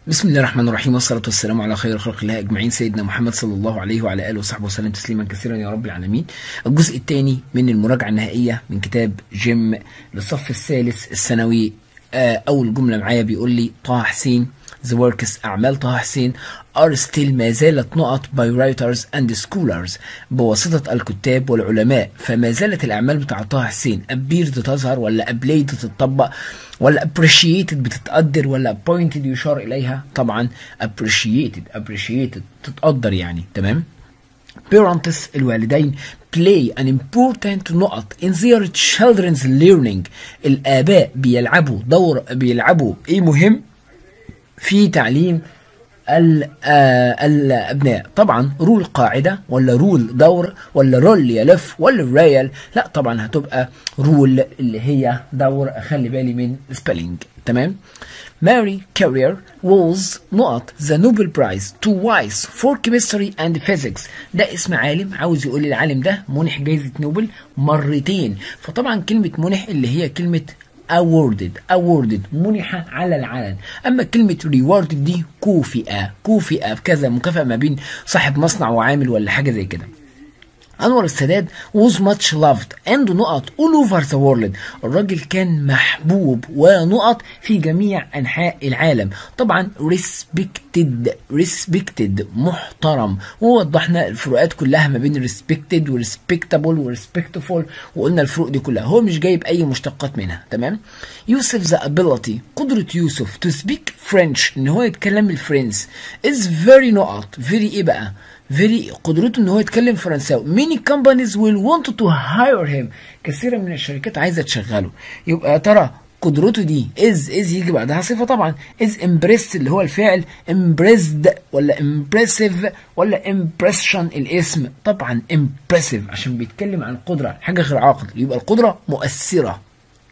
بسم الله الرحمن الرحيم والصلاة والسلام على خير خلق الله أجمعين سيدنا محمد صلى الله عليه وعلى آله وصحبه وسلم تسليما كثيرا يا رب العالمين الجزء الثاني من المراجعة النهائية من كتاب جيم للصف الثالث الثانوي آه، أول جملة معايا بيقول لي طه حسين The works أعمال طه حسين are still ما زالت نقط by writers and scholars بواسطة الكتاب والعلماء فما زالت الأعمال بتاع طه حسين appeared تظهر ولا applied تتطبق ولا appreciated بتتقدر ولا appointed يشار إليها طبعا appreciated appreciated تتقدر يعني تمام parents الوالدين play an important نقط in their children's learning الآباء بيلعبوا دور بيلعبوا إيه مهم في تعليم ال- آه، الابناء طبعا رول قاعده ولا رول دور ولا رول يلف ولا ريال لا طبعا هتبقى رول اللي هي دور اخلي بالي من سبيلنج تمام ماري كارير was نقط the Nobel Prize twice for chemistry and physics ده اسم عالم عاوز يقول لي العالم ده منح جائزة نوبل مرتين فطبعا كلمة منح اللي هي كلمة awarded awarded منح على العلن اما كلمه rewarded دي كوفئ كوفئ بكذا مكافاه ما بين صاحب مصنع وعامل ولا حاجه زي كده انور السادات was much loved and نقط all over the world الراجل كان محبوب ونقط في جميع انحاء العالم طبعا respected respected محترم ووضحنا الفروقات كلها ما بين respected و respectable و respectful وقلنا الفروق دي كلها هو مش جايب اي مشتقات منها تمام يوسف the ability قدرة يوسف to speak French ان هو يتكلم الفرنس is very نقط very ايه بقى very قدرته ان هو يتكلم فرنساوي many companies will want to hire him كثيرا من الشركات عايزه تشغله يبقى يا ترى قدرته دي is is يجي بعدها صفه طبعا is impressed اللي هو الفعل impressed ولا impressive ولا impression الاسم طبعا impressive عشان بيتكلم عن قدره حاجه غير عاقل يبقى القدره مؤثره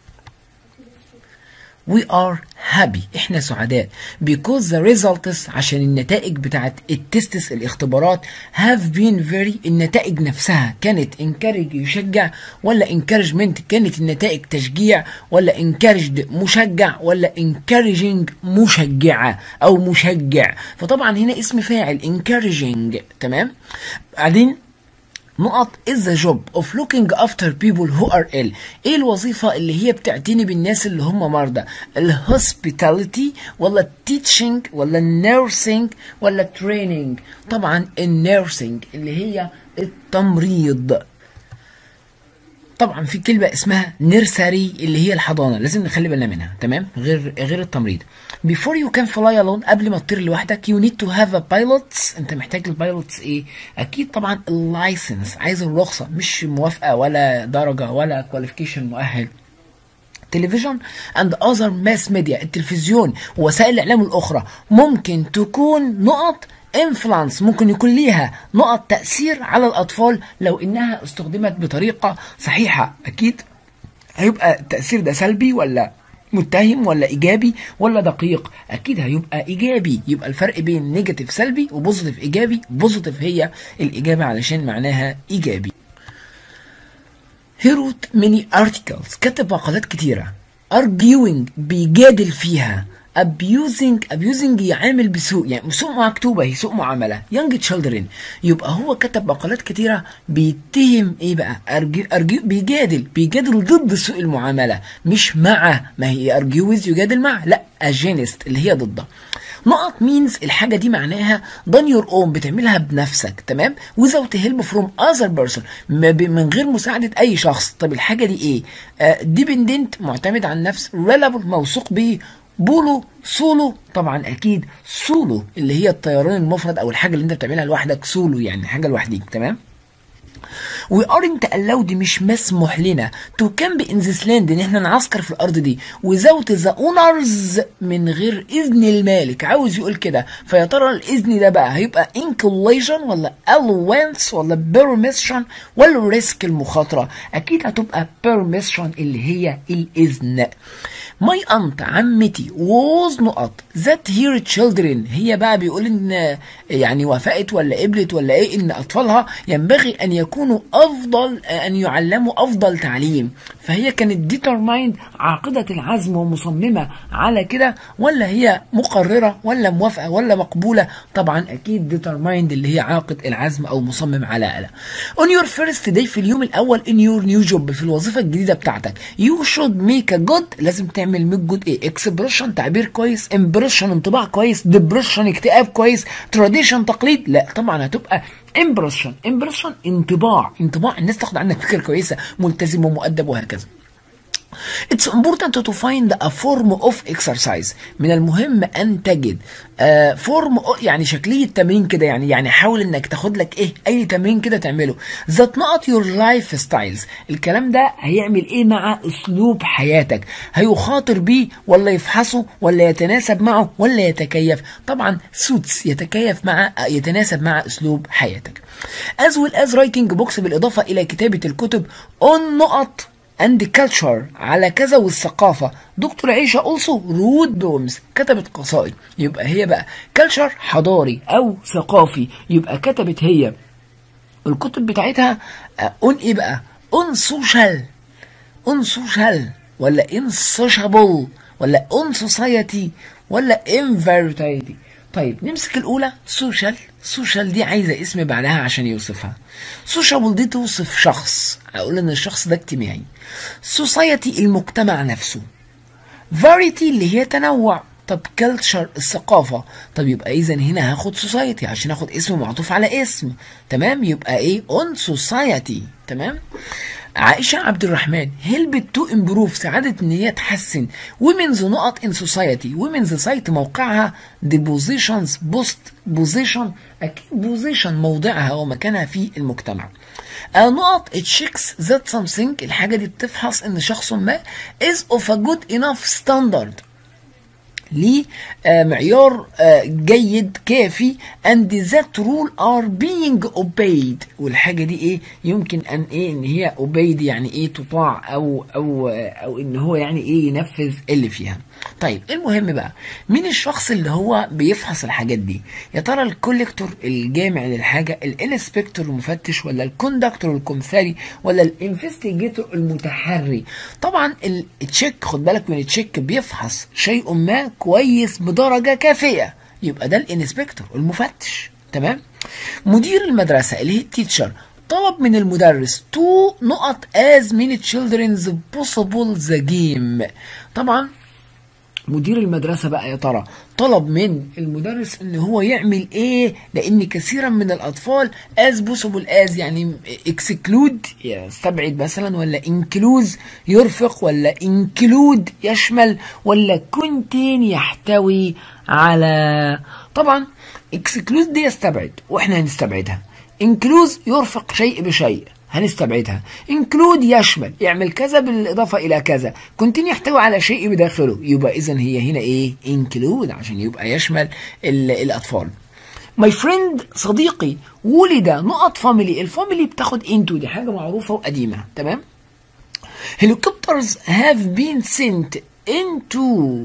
We are happy احنا سعداء because the results عشان النتائج بتاعت التستس الاختبارات have been very النتائج نفسها كانت encourage يشجع ولا encouragement كانت النتائج تشجيع ولا encouraged مشجع ولا encouraging مشجعة او مشجع فطبعا هنا اسم فاعل encouraging تمام بعدين نقط is the job of looking after people who are ill ايه الوظيفة اللي هي بتعتني بالناس اللي هم مرضى الهوسبيتاليتي ولا teaching ولا nursing ولا training طبعا النيرسينج اللي هي التمريض طبعا في كلمة اسمها نيرسري اللي هي الحضانة لازم نخلي بالنا منها تمام غير غير التمريض before you can fly alone قبل ما تطير لوحدك you need to have a pilot انت محتاج البايلوتس ايه اكيد طبعا اللايسنس عايز الرخصة مش موافقة ولا درجة ولا كواليفيكيشن مؤهل تلفزيون اند اذر ماس ميديا التلفزيون ووسائل الاعلام الاخرى ممكن تكون نقط انفلانس ممكن يكون ليها نقط تأثير على الأطفال لو إنها استخدمت بطريقة صحيحة أكيد هيبقى التأثير ده سلبي ولا متهم ولا إيجابي ولا دقيق أكيد هيبقى إيجابي يبقى الفرق بين نيجاتيف سلبي وبوزيتيف إيجابي بوزيتيف هي الإجابة علشان معناها إيجابي he wrote many articles كتب مقالات كتيرة arguing بيجادل فيها abusing abusing يعامل بسوء يعني سوء مكتوبة هي سوء معاملة young children يبقى هو كتب مقالات كتيرة بيتهم ايه بقى أرجي أرجي بيجادل بيجادل ضد سوء المعاملة مش مع ما هي argue with يجادل مع لا against اللي هي ضده نقط مينز الحاجة دي معناها done your own بتعملها بنفسك تمام without help from other person ما ب- من غير مساعدة أي شخص طب الحاجة دي إيه؟ آه dependent معتمد على النفس reliable موثوق بيه بولو سولو طبعا اكيد سولو اللي هي الطيران المفرد او الحاجه اللي انت بتعملها لوحدك سولو يعني حاجه لوحديك تمام we aren't allowed مش مسموح لنا to camp in this land ان احنا نعسكر في الارض دي without the owners من غير اذن المالك عاوز يقول كده فيا ترى الاذن ده بقى هيبقى inclination ولا allowance ولا permission ولا risk المخاطره اكيد هتبقى permission اللي هي الاذن ماي أنت عمتي was نقط that her children هي بقى بيقول إن يعني وافقت ولا قبلت ولا إيه إن أطفالها ينبغي أن يكون يكونوا افضل ان يعلموا افضل تعليم فهي كانت determined عاقده العزم ومصممه على كده ولا هي مقرره ولا موافقه ولا مقبوله طبعا اكيد determined اللي هي عاقد العزم او مصمم على اله on your first day في اليوم الاول in your new job في الوظيفه الجديده بتاعتك you should make a good لازم تعمل make good ايه expression تعبير كويس impression انطباع كويس depression اكتئاب كويس tradition تقليد لا طبعا هتبقى impression impression انطباع انطباع الناس تاخد عنك فكره كويسه ملتزم ومؤدب وهكذا It's important to find a form of exercise من المهم أن تجد آه فورم يعني شكلية تمرين كده يعني يعني حاول إنك تاخد لك إيه أي تمرين كده تعمله that not your life styles الكلام ده هيعمل إيه مع أسلوب حياتك هيخاطر بيه ولا يفحصه ولا يتناسب معه ولا يتكيف طبعا suits يتكيف مع يتناسب مع أسلوب حياتك as well as writing books بالإضافة إلى كتابة الكتب on نقط اند كلتشر على كذا والثقافه دكتور عيشه اولسو رود بومز كتبت قصائد يبقى هي بقى كلتشر حضاري او ثقافي يبقى كتبت هي الكتب بتاعتها اون ايه بقى اون سوشيال اون سوشيال ولا ان سوشابل ولا اون سوسايتي ولا انفيرتايتي طيب نمسك الاولى سوشيال سوشيال دي عايزه اسم بعدها عشان يوصفها سوشيابل دي توصف شخص اقول ان الشخص ده اجتماعي سوسايتي المجتمع نفسه فاريتي اللي هي تنوع طب كلتشر الثقافه طب يبقى اذا هنا هاخد سوسايتي عشان اخد اسم معطوف على اسم تمام يبقى ايه اون سوسايتي تمام عائشة عبد الرحمن هيلبت تو امبروف ساعدت ان هي تحسن ومنز نقط ان سوسايتي ومنز سايت موقعها دي بوزيشنز بوست بوزيشن اكيد بوزيشن موضعها ومكانها في المجتمع آه نقط تشيكس ذات سامثينج الحاجه دي بتفحص ان شخص ما از اوف ا جود انف ستاندرد ليه آه معيار آه جيد كافي and that rule are being obeyed والحاجه دي ايه يمكن ان ايه ان هي obeyed يعني ايه تطاع او او او ان هو يعني ايه ينفذ اللي فيها طيب المهم بقى مين الشخص اللي هو بيفحص الحاجات دي يا ترى الكوليكتور الجامع للحاجه الانسبكتور المفتش ولا الكوندكتور الكمثري ولا الانفستيجيتور المتحري طبعا التشيك خد بالك من التشيك بيفحص شيء ما كويس بدرجه كافيه يبقى ده الانسبكتور المفتش تمام مدير المدرسه اللي هي التيتشر طلب من المدرس تو نقط as many children's possible the game طبعا مدير المدرسة بقى يا ترى طلب من المدرس ان هو يعمل ايه لان كثيرا من الاطفال از بوسبل از يعني اكسكلود يستبعد مثلا ولا انكلوز يرفق ولا انكلود يشمل ولا كونتين يحتوي على طبعا اكسكلوز دي يستبعد واحنا هنستبعدها انكلوز يرفق شيء بشيء هنستبعدها انكلود يشمل يعمل كذا بالاضافه الى كذا كونتين يحتوي على شيء بداخله يبقى اذا هي هنا ايه انكلود عشان يبقى يشمل الاطفال ماي فريند صديقي ولد نقط فاميلي الفاميلي بتاخد انتو دي حاجه معروفه وقديمه تمام هليكوبترز هاف بين سنت انتو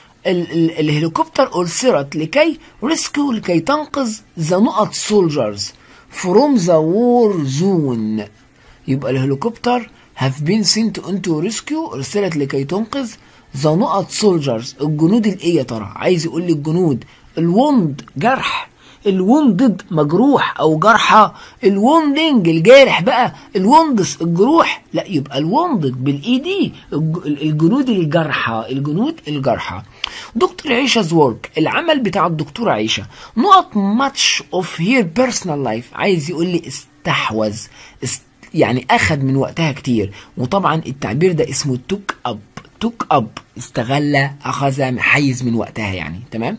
الهليكوبتر ارسلت لكي ريسكيو لكي تنقذ ذا نقط سولجرز from the war zone يبقى الهليكوبتر have been sent into rescue ارسلت لكي تنقذ the نقط soldiers الجنود الايه يا ترى عايز يقول لي الجنود الوند جرح الوندد مجروح او جرحى الوندنج الجارح بقى الوندس الجروح لا يبقى الوندد بالاي دي الجنود الجرحى الجنود الجرحى دكتور عيشة ورك العمل بتاع الدكتورة عيشة نقط much of her personal life عايز يقول لي استحوذ است يعني اخذ من وقتها كتير وطبعا التعبير ده اسمه توك اب توك اب استغل اخذ حيز من وقتها يعني تمام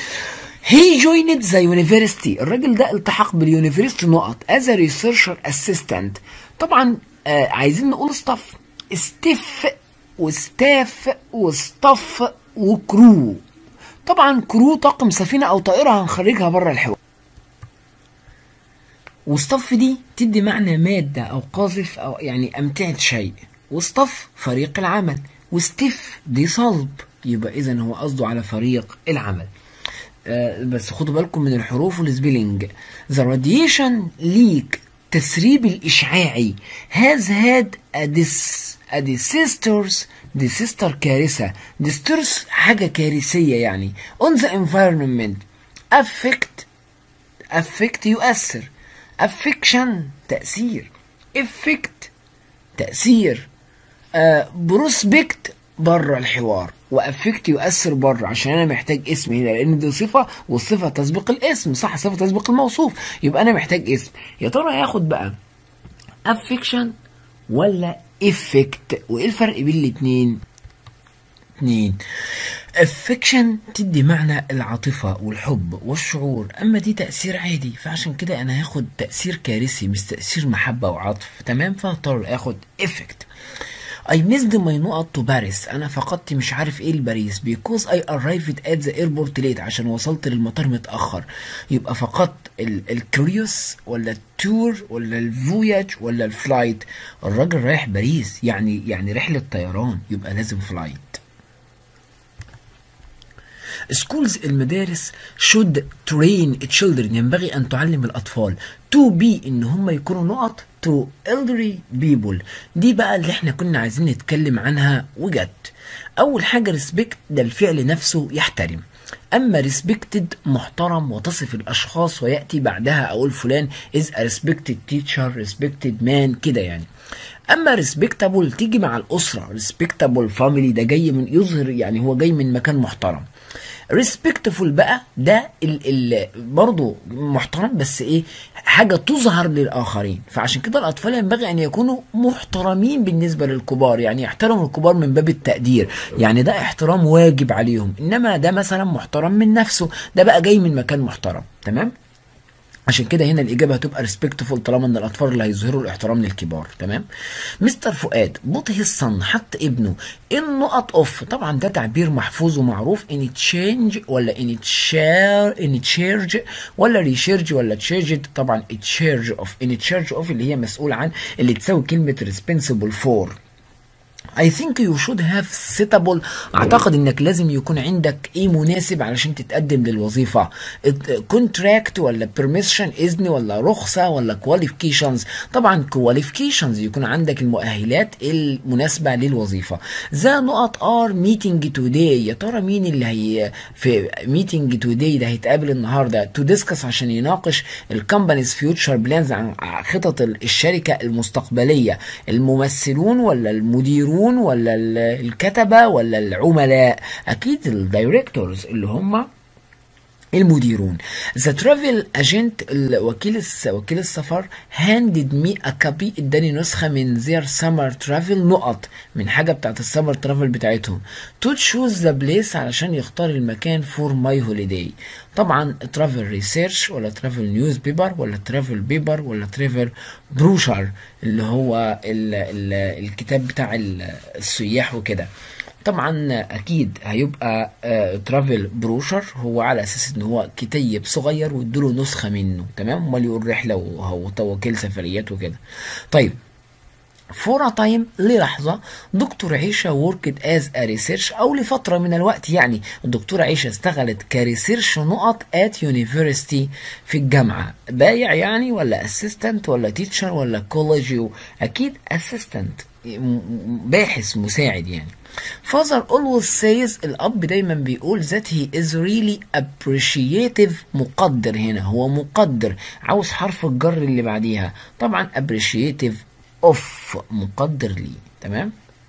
هي joined ذا يونيفرستي الراجل ده التحق باليونيفرستي نقط as a researcher assistant طبعا آه عايزين نقول ستاف ستيف وستاف وستاف وكرو طبعا كرو طاقم سفينه او طائره هنخرجها بره الحوار وستاف دي تدي معنى ماده او قاذف او يعني امتعه شيء وستاف فريق العمل وستيف دي صلب يبقى اذا هو قصده على فريق العمل آه بس خدوا بالكم من الحروف والسبيلنج ذا راديشن ليك التسريب الإشعاعي has had a dis a disasters disaster كارثة disasters حاجة كارثية يعني on the environment affect affect يؤثر affection تأثير effect تأثير آه بروسبكت بره الحوار وافكت يؤثر بره عشان انا محتاج اسم هنا لان دي صفه والصفه تسبق الاسم صح صفه تسبق الموصوف يبقى انا محتاج اسم يا ترى هياخد بقى افكشن ولا افكت وايه الفرق بين الاثنين اتنين affection تدي معنى العاطفة والحب والشعور أما دي تأثير عادي فعشان كده أنا هاخد تأثير كارثي مش تأثير محبة وعطف تمام فهضطر آخد effect I missed my نقط to Paris أنا فقدت مش عارف إيه لباريس because I arrived at the airport late عشان وصلت للمطار متأخر يبقى فقدت الكريوس ولا التور ولا الفوياج ولا الفلايت الراجل رايح باريس يعني يعني رحلة طيران يبقى لازم فلايت schools المدارس should train children ينبغي أن تعلم الأطفال to be إن هم يكونوا نقط to elderly people دي بقى اللي احنا كنا عايزين نتكلم عنها وجت أول حاجة respect ده الفعل نفسه يحترم أما respected محترم وتصف الأشخاص ويأتي بعدها أقول فلان is a respected teacher respected man كده يعني اما ريسبكتابل تيجي مع الاسره ريسبكتابل فاميلي ده جاي من يظهر يعني هو جاي من مكان محترم ريسبكتفول بقى ده ال ال برضه محترم بس ايه حاجه تظهر للاخرين فعشان كده الاطفال ينبغي ان يكونوا محترمين بالنسبه للكبار يعني يحترموا الكبار من باب التقدير يعني ده احترام واجب عليهم انما ده مثلا محترم من نفسه ده بقى جاي من مكان محترم تمام عشان كده هنا الاجابه هتبقى ريسبكتفول طالما ان الاطفال اللي هيظهروا الاحترام للكبار تمام مستر فؤاد بوت هيز حط ابنه ان نقط اوف طبعا ده تعبير محفوظ ومعروف ان تشينج ولا ان تشير ان تشيرج ولا ريشيرج ولا تشيرج طبعا تشيرج اوف ان تشيرج اوف اللي هي مسؤول عن اللي تساوي كلمه ريسبنسبل فور I think you should have suitable اعتقد انك لازم يكون عندك ايه مناسب علشان تتقدم للوظيفة contract ولا permission اذن ولا رخصة ولا qualifications طبعا qualifications يكون عندك المؤهلات المناسبة للوظيفة ذا نقط are meeting today يا ترى مين اللي هي في meeting today ده هيتقابل النهارده to discuss عشان يناقش الكومبانيز فيوتشر بلانز عن خطط الشركة المستقبلية الممثلون ولا المديرون ولا الكتبة ولا العملاء أكيد الدايركتورز اللي هم المديرون ذا ترافل اجنت وكيل وكيل السفر هاندد مي ا كابي اداني نسخه من زير سمر ترافل نقط من حاجه بتاعت السمر ترافل بتاعتهم تو تشوز ذا بليس علشان يختار المكان فور ماي هوليداي طبعا ترافل ريسيرش ولا ترافل نيوز بيبر ولا ترافل بيبر ولا ترافل بروشر اللي هو ال ال الكتاب بتاع السياح وكده طبعا اكيد هيبقى ترافل بروشر هو على اساس ان هو كتيب صغير وادوله نسخه منه تمام امال يقول رحله وتوكيل سفريات وكده طيب فور تايم للحظة دكتور عيشة وركد از ا ريسيرش او لفترة من الوقت يعني الدكتورة عيشة اشتغلت كريسيرش نقط ات يونيفرستي في الجامعة بايع يعني ولا اسيستنت ولا تيتشر ولا كوليجيو اكيد اسيستنت باحث مساعد يعني Father always says الأب دايما بيقول that he is really appreciative مقدر هنا هو مقدر عاوز حرف الجر اللي بعديها طبعا appreciative of مقدر ليه تمام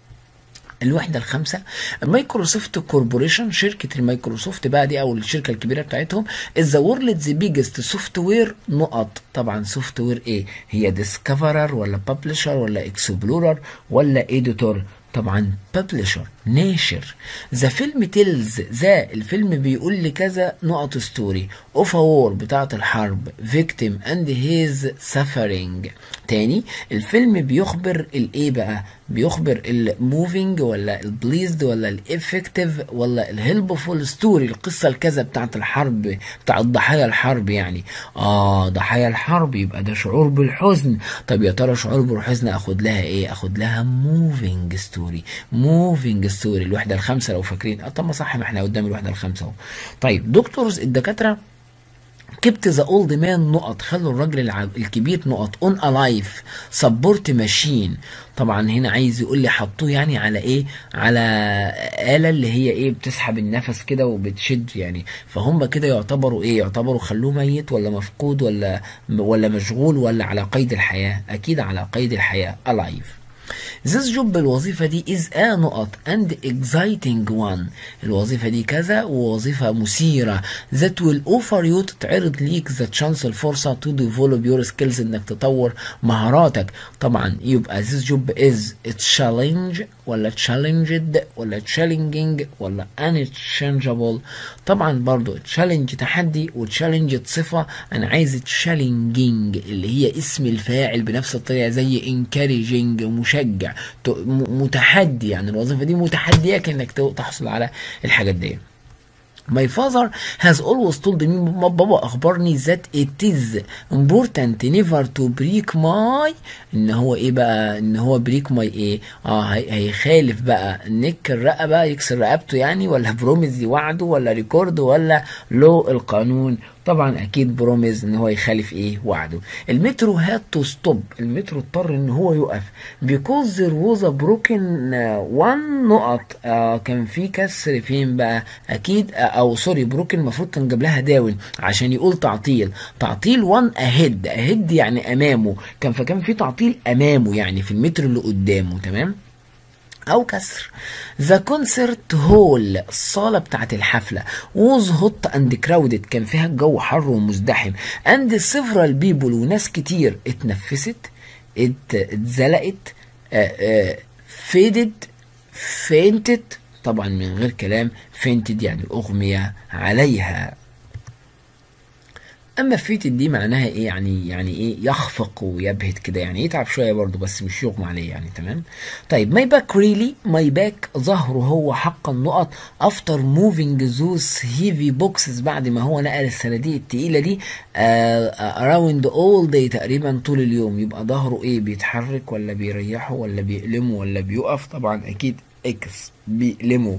الوحده الخامسه مايكروسوفت كوربوريشن شركه المايكروسوفت بقى دي او الشركه الكبيره بتاعتهم از ذا وورلدز بيجست سوفت وير نقط طبعا سوفت وير ايه هي ديسكفرر ولا ببلشر ولا اكسبلورر ولا اديتور طبعا ببلشر ناشر ذا فيلم تيلز ذا الفيلم بيقول لي كذا نقط ستوري اوف وور بتاعه الحرب فيكتيم اند هيز سفرنج تاني الفيلم بيخبر الايه بقى بيخبر الموفينج ولا البليزد ولا الافكتيف ولا الهيلبفول ستوري القصه الكذا بتاعه الحرب بتاع ضحايا الحرب يعني اه ضحايا الحرب يبقى ده شعور بالحزن طب يا ترى شعور بالحزن اخد لها ايه اخد لها موفينج ستوري موفينج ستوري الوحده الخامسه لو فاكرين اه طب ما صح ما احنا قدام الوحده الخامسه اهو طيب دكتورز الدكاتره kept the old man نقط خلوا الراجل الع- الكبير نقط on a life support machine طبعا هنا عايز يقول لي حطوه يعني على ايه على آلة اللي هي ايه بتسحب النفس كده وبتشد يعني فهم كده يعتبروا ايه يعتبروا خلوه ميت ولا مفقود ولا ولا مشغول ولا على قيد الحياة اكيد على قيد الحياة alive This job الوظيفة دي is a نقط and exciting one الوظيفة دي كذا ووظيفة مثيرة that will offer you تتعرض ليك the chance الفرصة to develop your skills انك تطور مهاراتك طبعا يبقى this job is a challenge ولا challenged ولا challenging ولا unchangeable طبعا برضو challenge تحدي و challenged صفة انا عايز challenging اللي هي اسم الفاعل بنفس الطريقة زي encouraging مشجع ت- م- متحدي يعني الوظيفة دي متحدية انك تحصل على الحاجات دي My father has always told me بابا أخبرني that it is important never to break my إن هو إيه بقى إن هو break my إيه آه هي- هيخالف بقى نك الرقبة يكسر رقبته يعني ولا بروميز يوعده ولا ريكورد ولا لو القانون طبعا اكيد بروميز ان هو يخالف ايه وعده المترو هاد تو ستوب المترو اضطر ان هو يقف because there was a broken uh, one نقط آه كان في كسر فين بقى اكيد آه او سوري بروكن المفروض كان جاب لها داون عشان يقول تعطيل تعطيل وان اهيد اهيد يعني امامه كان فكان في تعطيل امامه يعني في المتر اللي قدامه تمام او كسر ذا كونسرت هول الصاله بتاعت الحفله ووز هوت اند كراودد كان فيها الجو حر ومزدحم اند سيفرال بيبل وناس كتير اتنفست ات- اتزلقت فيدد فينتد طبعا من غير كلام فينتد يعني اغمي عليها اما فيتد دي معناها ايه يعني يعني ايه يخفق ويبهت كده يعني يتعب شويه برضه بس مش يغمى عليه يعني تمام طيب ماي باك ريلي ماي باك ظهره هو حقا نقط افتر موفينج ذوز هيفي بوكسز بعد ما هو نقل الصناديق التقيله دي اراوند اول داي تقريبا طول اليوم يبقى ظهره ايه بيتحرك ولا بيريحه ولا بيألمه ولا بيقف طبعا اكيد اكس بيألمه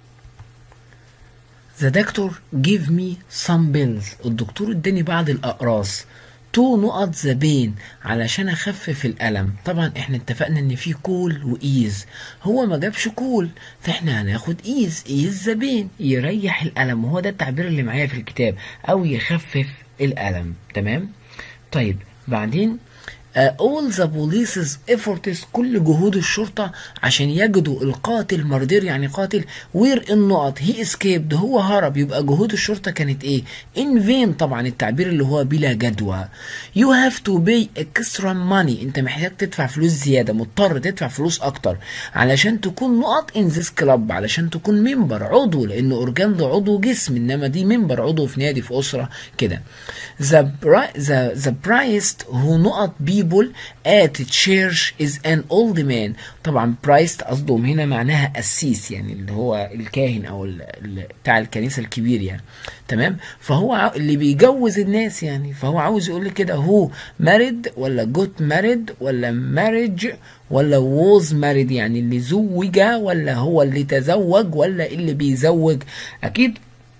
The doctor gave me some pills الدكتور اداني بعض الأقراص تو نقط ذا بين علشان اخفف الالم طبعا احنا اتفقنا ان في كول وايز هو ما جابش كول فاحنا هناخد ايز ايز ذا بين يريح الالم وهو ده التعبير اللي معايا في الكتاب او يخفف الالم تمام طيب بعدين Uh, all the police's efforts كل جهود الشرطة عشان يجدوا القاتل مردير يعني قاتل وير النقط هي escaped هو هرب يبقى جهود الشرطة كانت ايه in vain طبعا التعبير اللي هو بلا جدوى you have to pay extra money انت محتاج تدفع فلوس زيادة مضطر تدفع فلوس اكتر علشان تكون نقط in this club علشان تكون ممبر عضو لان اورجاندو عضو جسم انما دي ممبر عضو في نادي في اسرة كده the, pri- the, the priest هو نقط people at church is an old man طبعا برايست قصدهم هنا معناها قسيس يعني اللي هو الكاهن او ال- ال- بتاع الكنيسه الكبير يعني تمام فهو ع- اللي بيجوز الناس يعني فهو عاوز يقول لي كده هو مارد ولا جوت مارد ولا مارج ولا ووز مارد يعني اللي زوج ولا هو اللي تزوج ولا اللي بيزوج اكيد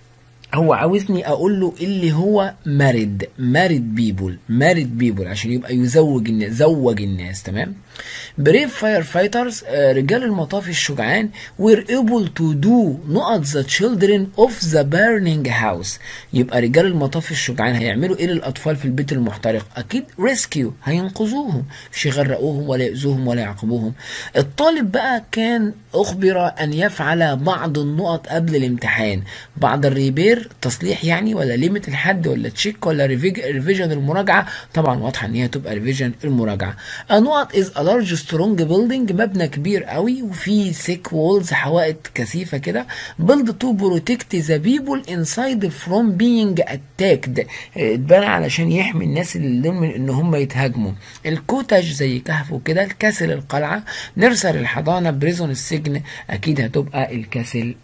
هو عاوزني اقول له اللي هو مارد مارد بيبول مارد بيبول عشان يبقى يزوج الناس زوج الناس تمام بريف فاير فايترز رجال المطافي الشجعان were able to do نقط the children of the burning house يبقى رجال المطافي الشجعان هيعملوا ايه للاطفال في البيت المحترق اكيد ريسكيو هينقذوهم مش يغرقوهم ولا يأذوهم ولا يعاقبوهم الطالب بقى كان اخبر ان يفعل بعض النقط قبل الامتحان بعض الريبير تصليح يعني ولا ليميت الحد ولا تشيك ولا ريفيجن المراجعه طبعا واضحه ان هي تبقى ريفيجن المراجعه النقط از ا لارج سترونج بيلدينج مبنى كبير قوي وفيه ثيك وولز حوائط كثيفه كده بيلد تو بروتكت ذا بيبول انسايد فروم بينج اتاكد اتبنى علشان يحمي الناس اللي من ان هم يتهاجموا الكوتاج زي كهف وكده الكاسل القلعه نرسل الحضانه بريزون السجن اكيد هتبقى الكاسل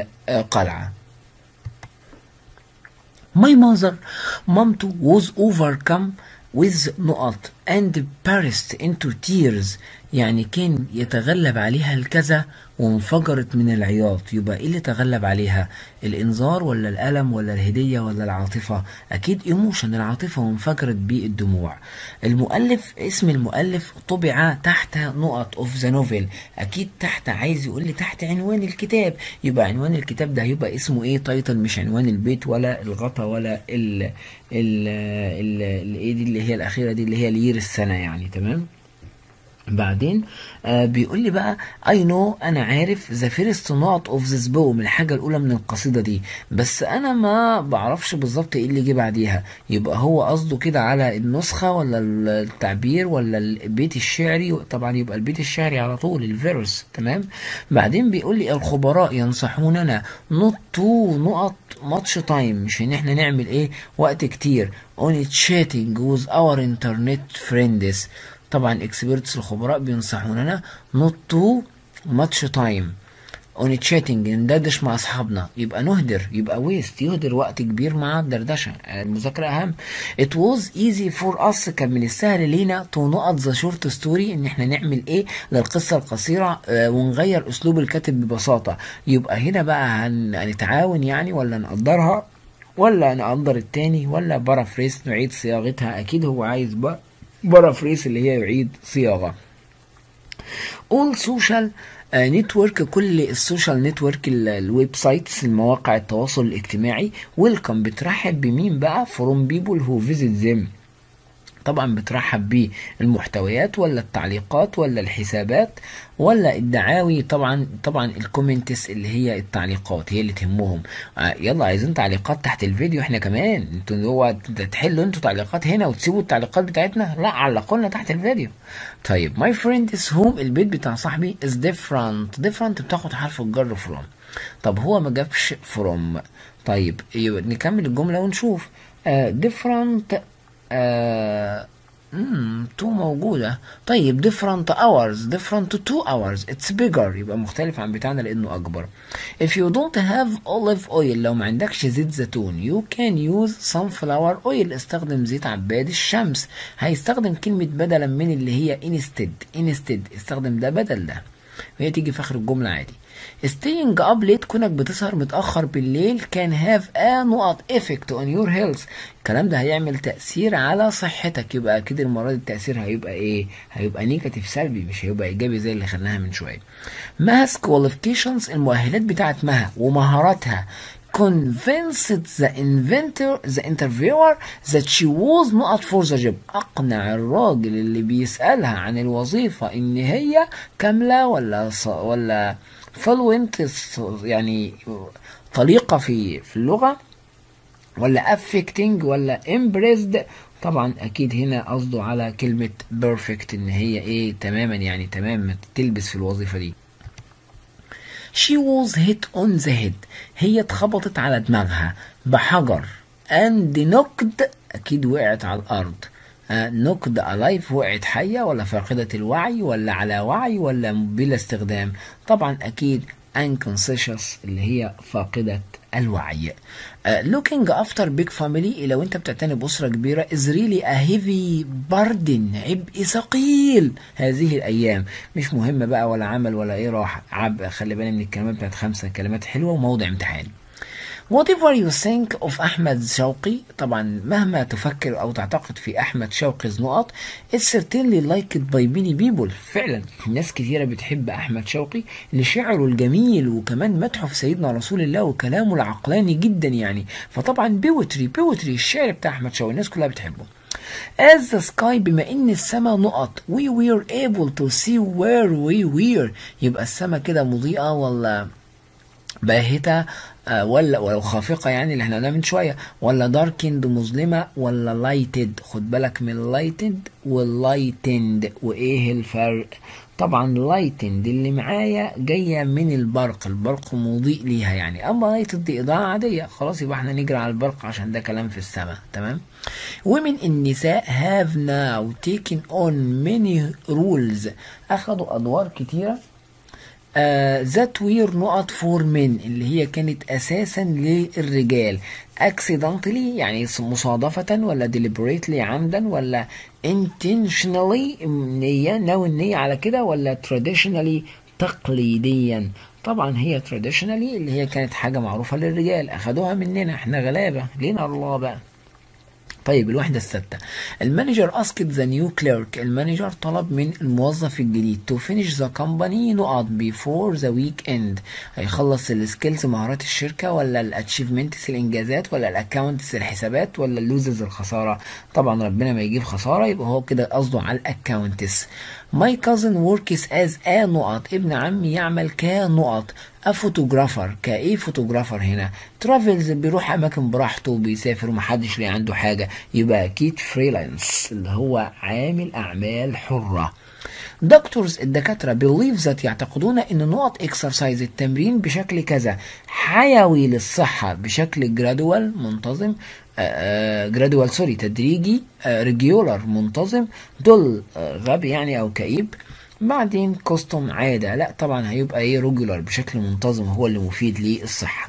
القلعه My mother مامته was overcome with نقط and burst into tears يعني كان يتغلب عليها الكذا وانفجرت من العياط يبقى ايه اللي تغلب عليها الانذار ولا الالم ولا الهديه ولا العاطفه اكيد ايموشن العاطفه وانفجرت بالدموع المؤلف اسم المؤلف طبع تحت نقط اوف ذا نوفل اكيد تحت عايز يقول لي تحت عنوان الكتاب يبقى عنوان الكتاب ده هيبقى اسمه ايه تايتل مش عنوان البيت ولا الغطا ولا ال ال ال ايه دي اللي هي الاخيره دي اللي هي لير السنه يعني تمام بعدين آه بيقول لي بقى اي نو انا عارف ذا فيرست نوت اوف ذيس بوم الحاجه الاولى من القصيده دي بس انا ما بعرفش بالظبط ايه اللي جه بعديها يبقى هو قصده كده على النسخه ولا التعبير ولا البيت الشعري طبعا يبقى البيت الشعري على طول الفيرس تمام بعدين بيقول لي الخبراء ينصحوننا نوت تو نقط ماتش تايم مش ان احنا نعمل ايه وقت كتير on chatting with our internet friends طبعا اكسبيرتس الخبراء بينصحوننا نوت تو ماتش تايم اون تشاتنج ندردش مع اصحابنا يبقى نهدر يبقى ويست يهدر وقت كبير مع الدردشه المذاكره اهم ات واز ايزي فور اس كان من السهل لينا تو نقط ذا شورت ستوري ان احنا نعمل ايه للقصه القصيره آه ونغير اسلوب الكاتب ببساطه يبقى هنا بقى هنتعاون يعني ولا نقدرها ولا نقدر التاني ولا بارافريس نعيد صياغتها اكيد هو عايز بقى بارافريس اللي هي يعيد صياغه all social نتورك كل السوشيال نتورك الويب سايتس المواقع التواصل الاجتماعي ويلكم بترحب بمين بقى فروم بيبول هو فيزيت ذيم طبعا بترحب بالمحتويات ولا التعليقات ولا الحسابات ولا الدعاوي طبعا طبعا الكومنتس اللي هي التعليقات هي اللي تهمهم آه يلا عايزين تعليقات تحت الفيديو احنا كمان انتوا هو تحلوا انتوا تعليقات هنا وتسيبوا التعليقات بتاعتنا لا علقوا لنا تحت الفيديو طيب my friend is home البيت بتاع صاحبي is different different بتاخد حرف الجر from طب هو ما جابش from طيب نكمل الجمله ونشوف uh, different آه امم تو موجودة طيب different hours different two hours it's bigger يبقى مختلف عن بتاعنا لأنه أكبر if you don't have olive oil لو ما عندكش زيت زيتون you can use sunflower oil استخدم زيت عباد الشمس هيستخدم كلمة بدلا من اللي هي instead instead استخدم ده بدل ده وهي تيجي في آخر الجملة عادي staying up late كونك بتسهر متأخر بالليل can have a نقط effect on your health الكلام ده هيعمل تأثير على صحتك يبقى أكيد المرة دي التأثير هيبقى إيه؟ هيبقى نيجاتيف سلبي مش هيبقى إيجابي زي اللي خدناها من شوية. ماس qualifications المؤهلات بتاعت مها ومهاراتها convinced the inventor the interviewer that she was not for the job اقنع الراجل اللي بيسالها عن الوظيفه ان هي كامله ولا ص... ولا fluent يعني طليقه في في اللغه ولا affecting ولا impressed طبعا اكيد هنا قصده على كلمه perfect ان هي ايه تماما يعني تمام تلبس في الوظيفه دي She was hit on the head هي اتخبطت على دماغها بحجر and knocked أكيد وقعت على الأرض knocked alive وقعت حية ولا فاقدة الوعي ولا على وعي ولا بلا استخدام طبعا أكيد unconscious اللي هي فاقدة الوعي uh, looking after big family لو انت بتعتني بأسرة كبيرة is really a heavy burden عبء ثقيل هذه الأيام مش مهم بقى ولا عمل ولا ايه راح عبء خلي بالي من الكلمات بتاعت خمسة كلمات حلوة وموضع امتحان whatever you think of أحمد شوقي طبعا مهما تفكر أو تعتقد في أحمد شوقي نقط it's certainly liked by many people فعلا ناس كثيرة بتحب أحمد شوقي لشعره الجميل وكمان مدحه في سيدنا رسول الله وكلامه العقلاني جدا يعني فطبعا بيوتري بيوتري الشعر بتاع أحمد شوقي الناس كلها بتحبه As the sky بما ان السماء نقط we were able to see where we were يبقى السماء كده مضيئة ولا باهتة آه ولا ولو خافقة يعني اللي احنا قلناها من شوية ولا داركند مظلمة ولا لايتد خد بالك من لايتد واللايتند وايه الفرق طبعا لايتند اللي معايا جاية من البرق البرق مضيء ليها يعني اما لايتد دي اضاءة عادية خلاص يبقى احنا نجري على البرق عشان ده كلام في السماء تمام women النساء have now taken on many rules اخذوا ادوار كتيرة ذات وير نقط فور من اللي هي كانت اساسا للرجال accidentally يعني مصادفة ولا deliberately عمدا ولا intentionally نية ناوي النية على كده ولا traditionally تقليديا طبعا هي traditionally اللي هي كانت حاجة معروفة للرجال أخدوها مننا احنا غلابة لينا الله بقى طيب الوحدة الستة المانجر اسكت ذا نيو كليرك المانجر طلب من الموظف الجديد تو فينيش ذا كومباني نقط بيفور ذا ويك اند هيخلص السكيلز مهارات الشركة ولا الاتشيفمنتس الانجازات ولا الاكونتس الحسابات ولا اللوزز الخسارة طبعا ربنا ما يجيب خسارة يبقى هو كده قصده على الاكونتس My cousin works as a نقط ابن عمي يعمل كنقط فوتوغرافر كايه فوتوغرافر هنا ترافلز بيروح اماكن براحته بيسافر ومحدش ليه عنده حاجه يبقى اكيد فريلانس اللي هو عامل اعمال حره دكتورز الدكاترة believe that يعتقدون ان نقط اكسرسايز التمرين بشكل كذا حيوي للصحة بشكل جرادوال منتظم جرادوال سوري تدريجي ريجولار منتظم دول غبي يعني او كئيب بعدين كوستوم عادة لا طبعا هيبقى ايه ريجولار بشكل منتظم هو اللي مفيد للصحة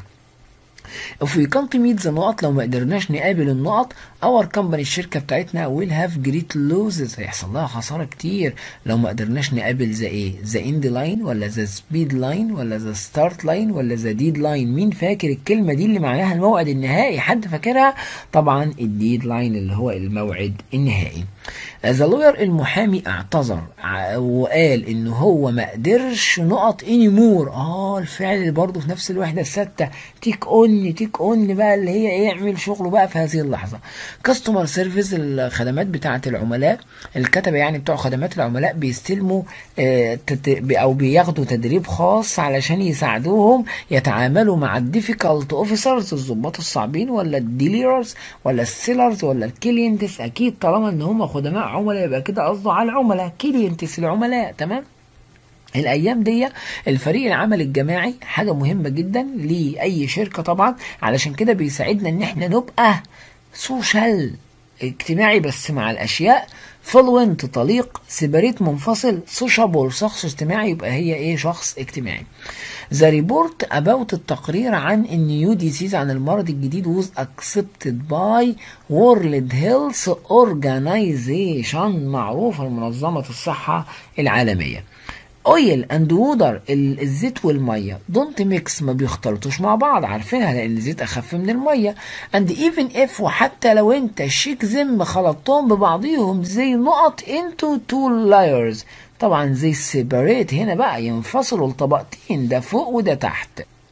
if we can't meet the نقط لو ما قدرناش نقابل النقط our company الشركة بتاعتنا will have great losses هيحصل لها خسارة كتير لو ما قدرناش نقابل ذا ايه ذا end line ولا ذا speed line ولا ذا start line ولا ذا dead line مين فاكر الكلمة دي اللي معناها الموعد النهائي حد فاكرها طبعا الديد لاين اللي هو الموعد النهائي ذا لوير المحامي اعتذر وقال ان هو ما قدرش نقط اني مور اه الفعل اللي برضه في نفس الوحده السادسه تيك اون تيك اون بقى اللي هي ايه يعمل شغله بقى في هذه اللحظه كاستمر سيرفيس الخدمات بتاعه العملاء الكتبه يعني بتوع خدمات العملاء بيستلموا آه او بياخدوا تدريب خاص علشان يساعدوهم يتعاملوا مع الديفيكالت اوفيسرز الضباط الصعبين ولا الديليرز ولا السيلرز ولا الكلينتس اكيد طالما ان هم خدماء عملاء يبقى كده قصده على العملاء كلينتس العملاء تمام الايام دي الفريق العمل الجماعي حاجه مهمه جدا لاي شركه طبعا علشان كده بيساعدنا ان احنا نبقى سوشيال اجتماعي بس مع الاشياء فلوينت طليق سيبريت منفصل سوشابل شخص اجتماعي يبقى هي ايه شخص اجتماعي ذا ريبورت اباوت التقرير عن ان يو ديسيز عن المرض الجديد ووز اكسبتد باي وورلد هيلث اورجانيزيشن معروفه لمنظمه الصحه العالميه اويل اند وودر الزيت والميه دونت ميكس ما بيختلطوش مع بعض عارفينها لان الزيت اخف من الميه اند ايفن اف وحتى لو انت شيك زم خلطتهم ببعضيهم زي نقط انتو تو لايرز طبعا زي سيبريت هنا بقى ينفصلوا لطبقتين ده فوق وده تحت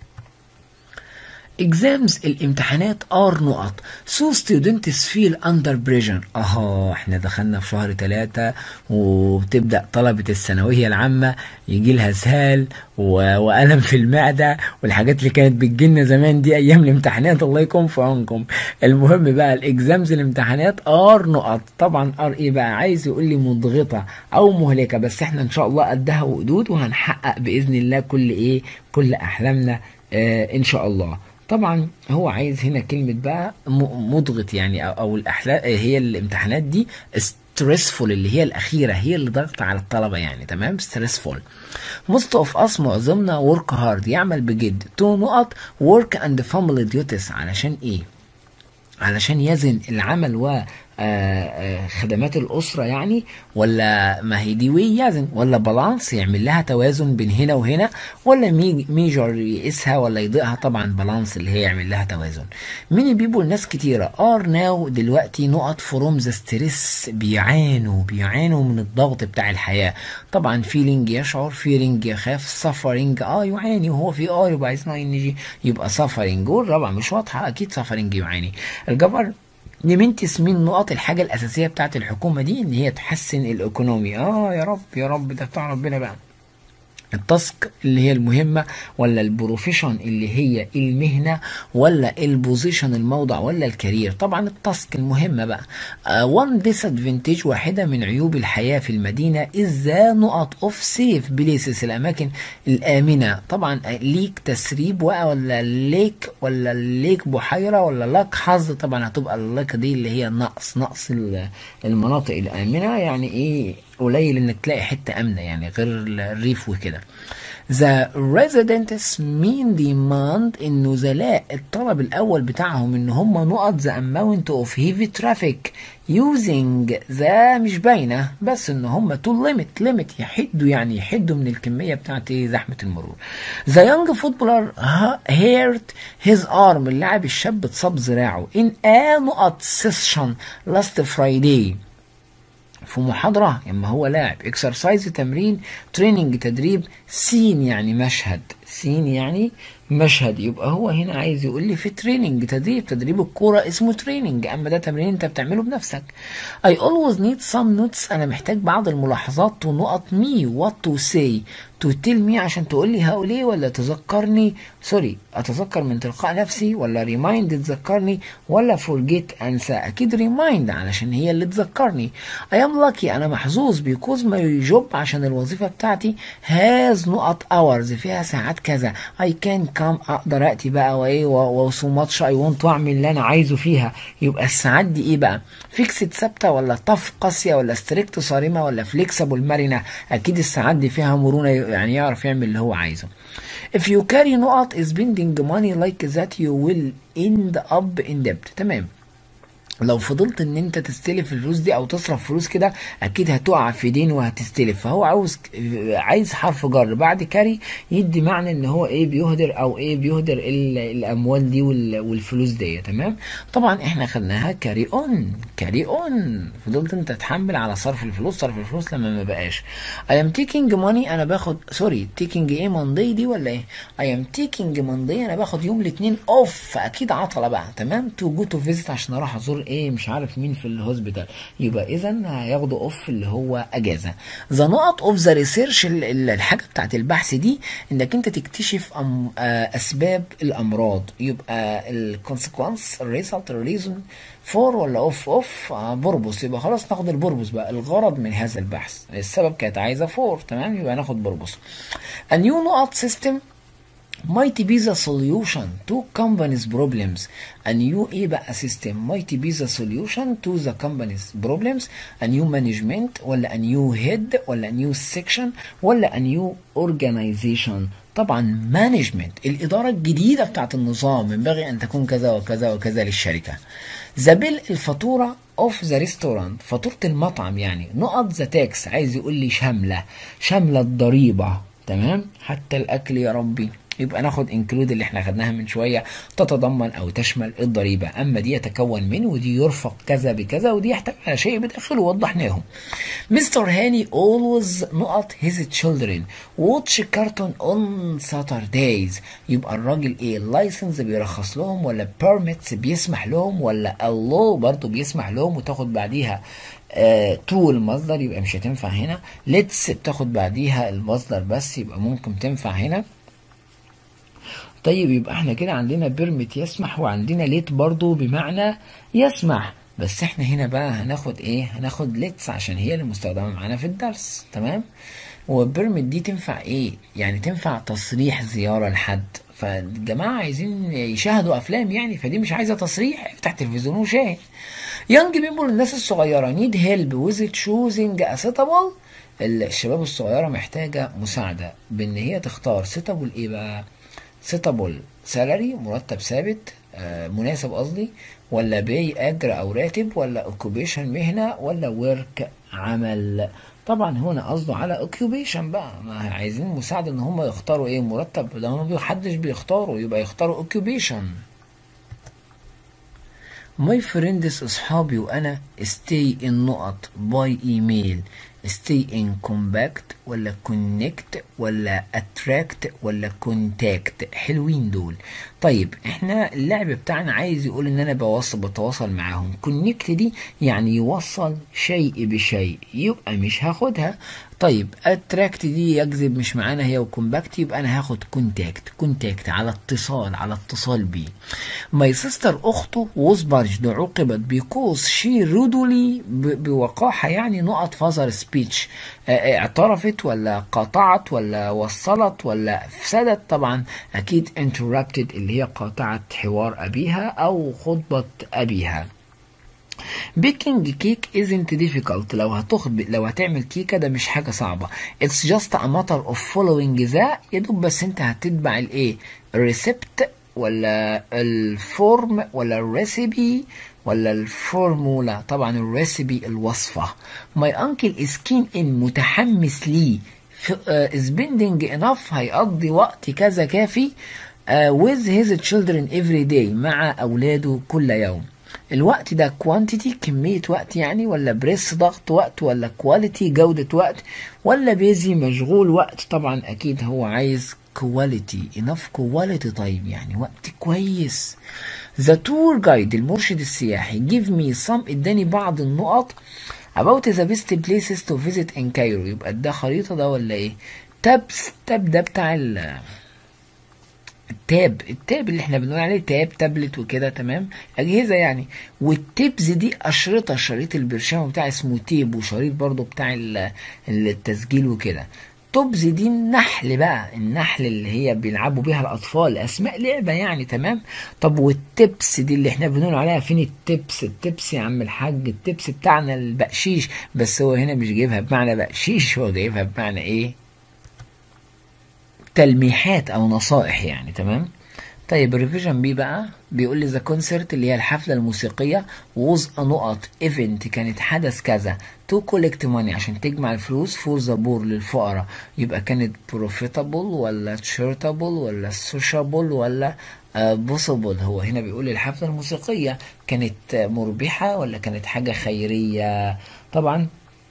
exams الامتحانات ار نقط so students feel under pressure اها احنا دخلنا في شهر ثلاثة وبتبدأ طلبة الثانوية العامة يجي لها اسهال و... وألم في المعدة والحاجات اللي كانت بتجيلنا زمان دي أيام الامتحانات الله يكون في عونكم المهم بقى الاكزامز الامتحانات ار نقط طبعا ار ايه بقى عايز يقول لي مضغطة أو مهلكة بس احنا إن شاء الله قدها وقدود وهنحقق بإذن الله كل ايه كل أحلامنا آه إن شاء الله طبعا هو عايز هنا كلمة بقى مضغط يعني أو, أو الأحلام هي الامتحانات دي ستريسفول اللي هي الأخيرة هي اللي ضغط على الطلبة يعني تمام ستريسفول most of us معظمنا work hard يعمل بجد تو نقط work and family duties علشان إيه؟ علشان يزن العمل و خدمات الأسرة يعني ولا ما هي دي ويزن ولا بالانس يعمل لها توازن بين هنا وهنا ولا ميجر يقيسها ولا يضيقها طبعا بالانس اللي هي يعمل لها توازن ميني بيبول ناس كتيرة ار ناو دلوقتي نقط فروم ذا ستريس بيعانوا بيعانوا من الضغط بتاع الحياة طبعا فيلينج يشعر فيلينج يخاف سفرنج اه يعاني وهو في ار يبقى عايزنا ان جي يبقى سفرنج والرابعة مش واضحة اكيد سفرنج يعاني الجبر نمنتس من نقط الحاجة الأساسية بتاعت الحكومة دي إن هي تحسن الإيكونومي آه يا رب يا رب ده بتاع ربنا بقى التاسك اللي هي المهمة ولا البروفيشن اللي هي المهنة ولا البوزيشن الموضع ولا الكارير طبعا التاسك المهمة بقى وان uh, ديسادفنتج واحدة من عيوب الحياة في المدينة إذا نقط اوف سيف بليسز الأماكن الآمنة طبعا ليك تسريب ولا ليك ولا ليك بحيرة ولا لك حظ طبعا هتبقى اللك دي اللي هي نقص نقص المناطق الآمنة يعني إيه قليل انك تلاقي حته امنه يعني غير الريف وكده The residents mean demand النزلاء الطلب الأول بتاعهم إن هم نقط the amount of heavy traffic using ذا مش باينة بس إن هم to limit limit يحدوا يعني يحدوا من الكمية بتاعت إيه زحمة المرور. The young footballer hurt his arm اللاعب الشاب اتصاب ذراعه in a نقط session last Friday. في محاضرة اما هو لاعب اكسرسايز تمرين تريننج تدريب سين يعني مشهد سين يعني مشهد يبقى هو هنا عايز يقول لي في تريننج تدريب تدريب الكورة اسمه تريننج اما ده تمرين انت بتعمله بنفسك I always need some notes انا محتاج بعض الملاحظات to نقط me what to say to tell me عشان تقول لي هقول ولا تذكرني سوري اتذكر من تلقاء نفسي ولا ريمايند تذكرني ولا forget انسى اكيد ريمايند علشان هي اللي تذكرني I am lucky انا محظوظ because my job عشان الوظيفة بتاعتي has نقط hours فيها ساعات كذا I can come اقدر اتي بقى وايه وسو ماتش اي want واعمل اللي انا عايزه فيها يبقى الساعات دي ايه بقى فيكسد ثابته ولا طف قاسيه ولا ستريكت صارمه ولا فليكسبل مرنه اكيد الساعات دي فيها مرونه يعني يعرف يعمل اللي هو عايزه if you carry نقط spending money like that you will end up in debt تمام لو فضلت ان انت تستلف الفلوس دي او تصرف فلوس كده اكيد هتقع في دين وهتستلف فهو عاوز عايز حرف جر بعد كاري يدي معنى ان هو ايه بيهدر او ايه بيهدر الاموال دي والفلوس دي تمام طبعا احنا خدناها كاري اون كاري اون فضلت انت تحمل على صرف الفلوس صرف الفلوس لما ما بقاش I am taking money انا باخد سوري taking ايه ماندي دي ولا ايه I am taking ماندي انا باخد يوم الاثنين اوف فاكيد عطله بقى تمام تو جو تو فيزيت عشان اروح ازور ايه مش عارف مين في الهوسبيتال يبقى اذا هياخدوا اوف اللي هو اجازه ذا نقط اوف ذا ريسيرش الحاجه بتاعت البحث دي انك انت تكتشف أم اسباب الامراض يبقى الكونسيكونس الريزلت الريزون فور ولا اوف اوف بربص يبقى خلاص ناخد البربص بقى الغرض من هذا البحث السبب كانت عايزه فور تمام يبقى ناخد بربص a new نقط سيستم might be the solution to companies problems a new ايه بقى system might be the solution to the companies problems a new management ولا a new head ولا a new section ولا a new organization طبعا management الإدارة الجديدة بتاعت النظام ينبغي أن تكون كذا وكذا وكذا للشركة the bill الفاتورة of the restaurant فاتورة المطعم يعني نقط the tax عايز يقول لي شاملة شاملة الضريبة تمام حتى الأكل يا ربي يبقى ناخد انكلود اللي احنا خدناها من شويه تتضمن او تشمل الضريبه اما دي يتكون من ودي يرفق كذا بكذا ودي يحتوي على شيء بداخله وضحناهم مستر هاني always نقط his children watch cartoon on Saturdays يبقى الراجل ايه اللايسنس بيرخص لهم ولا permits بيسمح لهم ولا الله برضه بيسمح لهم وتاخد بعديها آه تو المصدر يبقى مش هتنفع هنا ليتس بتاخد بعديها المصدر بس يبقى ممكن تنفع هنا طيب يبقى احنا كده عندنا بيرمت يسمح وعندنا ليت برضو بمعنى يسمح بس احنا هنا بقى هناخد ايه هناخد ليتس عشان هي اللي مستخدمه معانا في الدرس تمام والبيرمت دي تنفع ايه يعني تنفع تصريح زياره لحد فالجماعه عايزين يشاهدوا افلام يعني فدي مش عايزه تصريح افتح تلفزيون وشاهد يانج بيبول الناس الصغيره نيد هيلب ويز تشوزنج اسيتابل الشباب الصغيره محتاجه مساعده بان هي تختار سيتابل ايه بقى سيتابل سالري مرتب ثابت آه مناسب قصدي ولا بي اجر او راتب ولا اوكيبيشن مهنه ولا ورك عمل طبعا هنا قصده على اوكيوبيشن بقى ما عايزين مساعدة ان هم يختاروا ايه مرتب ده ما حدش بيختاروا يبقى يختاروا اوكيوبيشن ماي فريندز اصحابي وانا stay in نقط باي ايميل stay in compact ولا connect ولا attract ولا contact حلوين دول طيب احنا اللعب بتاعنا عايز يقول ان انا بوصل بتواصل معاهم connect دي يعني يوصل شيء بشيء يبقى مش هاخدها طيب اتراكت دي يجذب مش معانا هي وكومباكت يبقى انا هاخد كونتاكت كونتاكت على اتصال على اتصال بيه ماي سيستر اخته وزبرج عوقبت بيكوز شي رودولي بوقاحه يعني نقط فازر سبيتش اعترفت ولا قاطعت ولا وصلت ولا افسدت طبعا اكيد interrupted اللي هي قاطعت حوار ابيها او خطبه ابيها baking cake isn't difficult لو هتخبئ لو هتعمل كيكة ده مش حاجة صعبة it's just a matter of following ذا يا دوب بس انت هتتبع الايه الريسبت ولا الفورم ولا الريسيبي ولا الفورمولا طبعا الريسيبي الوصفة my uncle is keen in متحمس ليه spending enough هيقضي وقت كذا كافي uh, with his children every day مع أولاده كل يوم الوقت ده quantity كمية وقت يعني ولا بريس ضغط وقت ولا quality جودة وقت ولا بيزي مشغول وقت طبعا أكيد هو عايز quality enough quality طيب يعني وقت كويس The tour guide المرشد السياحي give me some اداني بعض النقط about the best places to visit in Cairo يبقى ده خريطة ده ولا ايه تابس تاب ده بتاع ال التاب التاب اللي احنا بنقول عليه تاب تابلت وكده تمام اجهزه يعني والتيبز دي اشرطه شريط البرشام بتاع اسمه تيب وشريط برضو بتاع التسجيل وكده توبز دي النحل بقى النحل اللي هي بيلعبوا بيها الاطفال اسماء لعبه يعني تمام طب والتبس دي اللي احنا بنقول عليها فين التبس التبس يا عم الحاج التبس بتاعنا البقشيش بس هو هنا مش جايبها بمعنى بقشيش هو جايبها بمعنى ايه تلميحات او نصائح يعني تمام طيب الريفيجن بي بقى بيقول لي ذا كونسرت اللي هي الحفله الموسيقيه ووز نقط ايفنت كانت حدث كذا تو كولكت ماني عشان تجمع الفلوس فور ذا بور للفقراء يبقى كانت بروفيتابل ولا تشيرتابل ولا سوشابل ولا بوسيبل هو هنا بيقول لي الحفله الموسيقيه كانت مربحه ولا كانت حاجه خيريه طبعا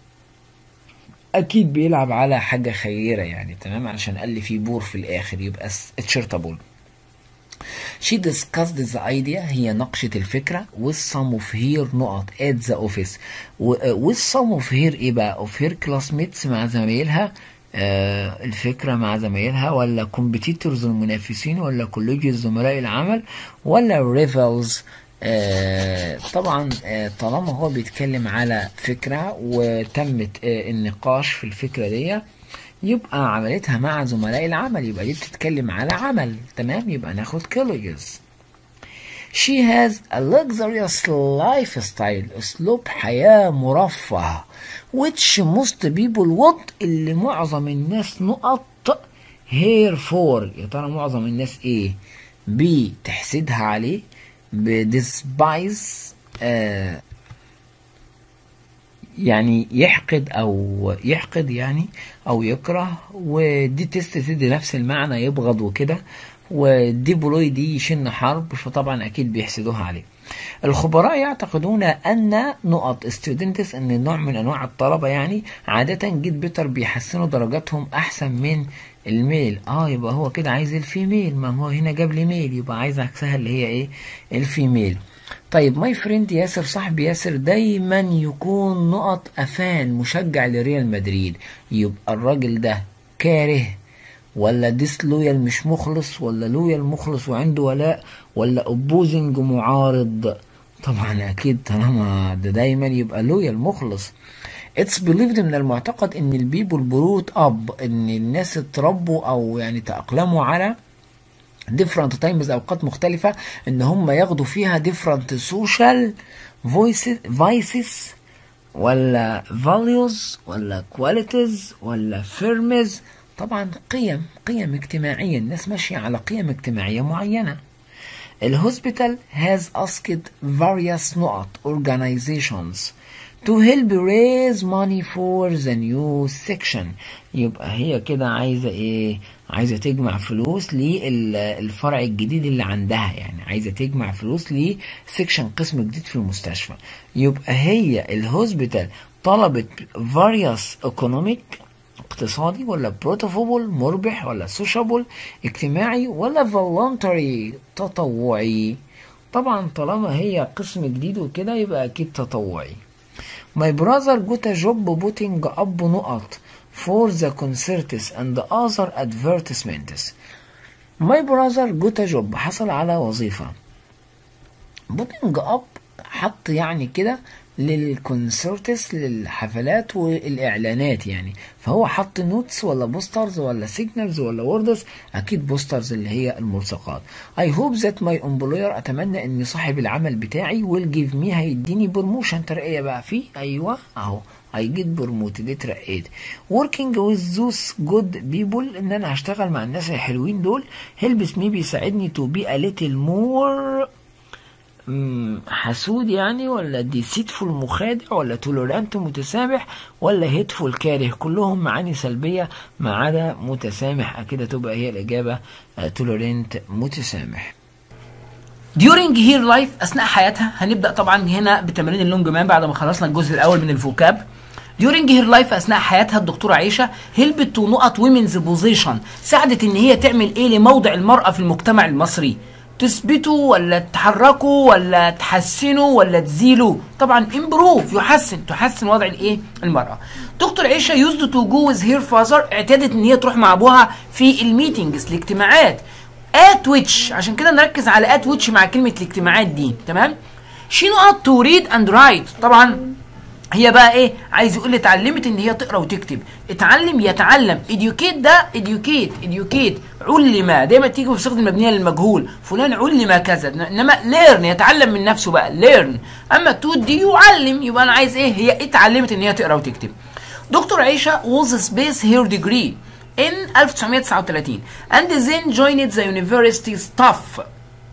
اكيد بيلعب على حاجه خيره يعني تمام علشان قال لي في بور في الاخر يبقى تشيرتابل She discussed the idea هي ناقشت الفكرة with some of her نقط at the office with some of her ايه بقى of her classmates مع زمايلها آه الفكرة مع زمايلها ولا competitors المنافسين ولا colleagues زملاء العمل ولا rivals آه طبعا آه طالما هو بيتكلم على فكرة وتمت آه النقاش في الفكرة دي يبقى عملتها مع زملاء العمل يبقى دي بتتكلم على عمل تمام يبقى ناخد colleagues She has a luxurious lifestyle اسلوب حياة مرفه which most people want اللي معظم الناس نقط here for يا ترى معظم الناس ايه بتحسدها عليه بديسبايز آه يعني يحقد او يحقد يعني او يكره ودي تست تدي نفس المعنى يبغض وكده ودي بلوي دي يشن حرب فطبعا اكيد بيحسدوها عليه الخبراء يعتقدون ان نقط ستودنتس ان نوع من انواع الطلبه يعني عاده جيت بيتر بيحسنوا درجاتهم احسن من الميل اه يبقى هو كده عايز الفيميل ما هو هنا جاب لي ميل يبقى عايز عكسها اللي هي ايه الفيميل طيب ماي فريند ياسر صاحبي ياسر دايما يكون نقط افان مشجع لريال مدريد يبقى الراجل ده كاره ولا ديس لويال مش مخلص ولا لويال مخلص وعنده ولاء ولا اوبوزنج معارض طبعا اكيد طالما ده دايما يبقى لويال مخلص اتس بيليفد من المعتقد ان البيبول بروت اب ان الناس اتربوا او يعني تاقلموا على different times اوقات مختلفة ان هم ياخدوا فيها different social voices vices ولا values ولا qualities ولا firms طبعا قيم قيم اجتماعية الناس ماشية على قيم اجتماعية معينة الهوسبيتال has asked various نقط organizations to help raise money for the new section يبقى هي كده عايزة ايه عايزة تجمع فلوس للفرع الجديد اللي عندها يعني عايزة تجمع فلوس لسكشن قسم جديد في المستشفى يبقى هي الهوسبيتال طلبت various economic اقتصادي ولا بروتوفوبل مربح ولا سوشابل اجتماعي ولا فولونتري تطوعي طبعا طالما هي قسم جديد وكده يبقى اكيد تطوعي My brother got a job putting up نقط for the concerts and other advertisements. My brother got a job حصل على وظيفة. putting up حط يعني كده للكونسرتس للحفلات والاعلانات يعني فهو حط نوتس ولا بوسترز ولا سيجنالز ولا ووردز اكيد بوسترز اللي هي الملصقات I hope that my employer اتمنى ان صاحب العمل بتاعي will give me هيديني بروموشن ترقية بقى فيه ايوه اهو I get promoted اترقيت working with those good people ان انا هشتغل مع الناس الحلوين دول helps me بيساعدني to be a little more مم، حسود يعني ولا ديسيتفول مخادع ولا تولورانت متسامح ولا هيتفول كاره كلهم معاني سلبية ما عدا متسامح كده تبقى هي الإجابة تولورانت متسامح during her life اثناء حياتها هنبدا طبعا هنا بتمارين اللونج مان بعد ما خلصنا الجزء الاول من الفوكاب during her life اثناء حياتها الدكتوره عائشه هلبت تو نقط ويمنز بوزيشن ساعدت ان هي تعمل ايه لموضع المراه في المجتمع المصري تثبتوا ولا تحركوا ولا تحسنوا ولا تزيلوا طبعا امبروف يحسن تحسن وضع الايه المراه دكتور عائشه يوزد تو جو ويز هير فازر اعتادت ان هي تروح مع ابوها في الميتنجز الاجتماعات ات ويتش عشان كده نركز على ات ويتش مع كلمه الاجتماعات دي تمام شي نقط تو ريد اند رايت طبعا هي بقى ايه عايز يقول لي اتعلمت ان هي تقرا وتكتب اتعلم يتعلم educate ده educate educate علم دايما تيجي بصيغه المبنيه للمجهول فلان علم كذا انما learn يتعلم من نفسه بقى learn اما تو دي يعلم يبقى انا عايز ايه هي اتعلمت ان هي تقرا وتكتب دكتور عائشه was space her degree in 1939 and then joined the university staff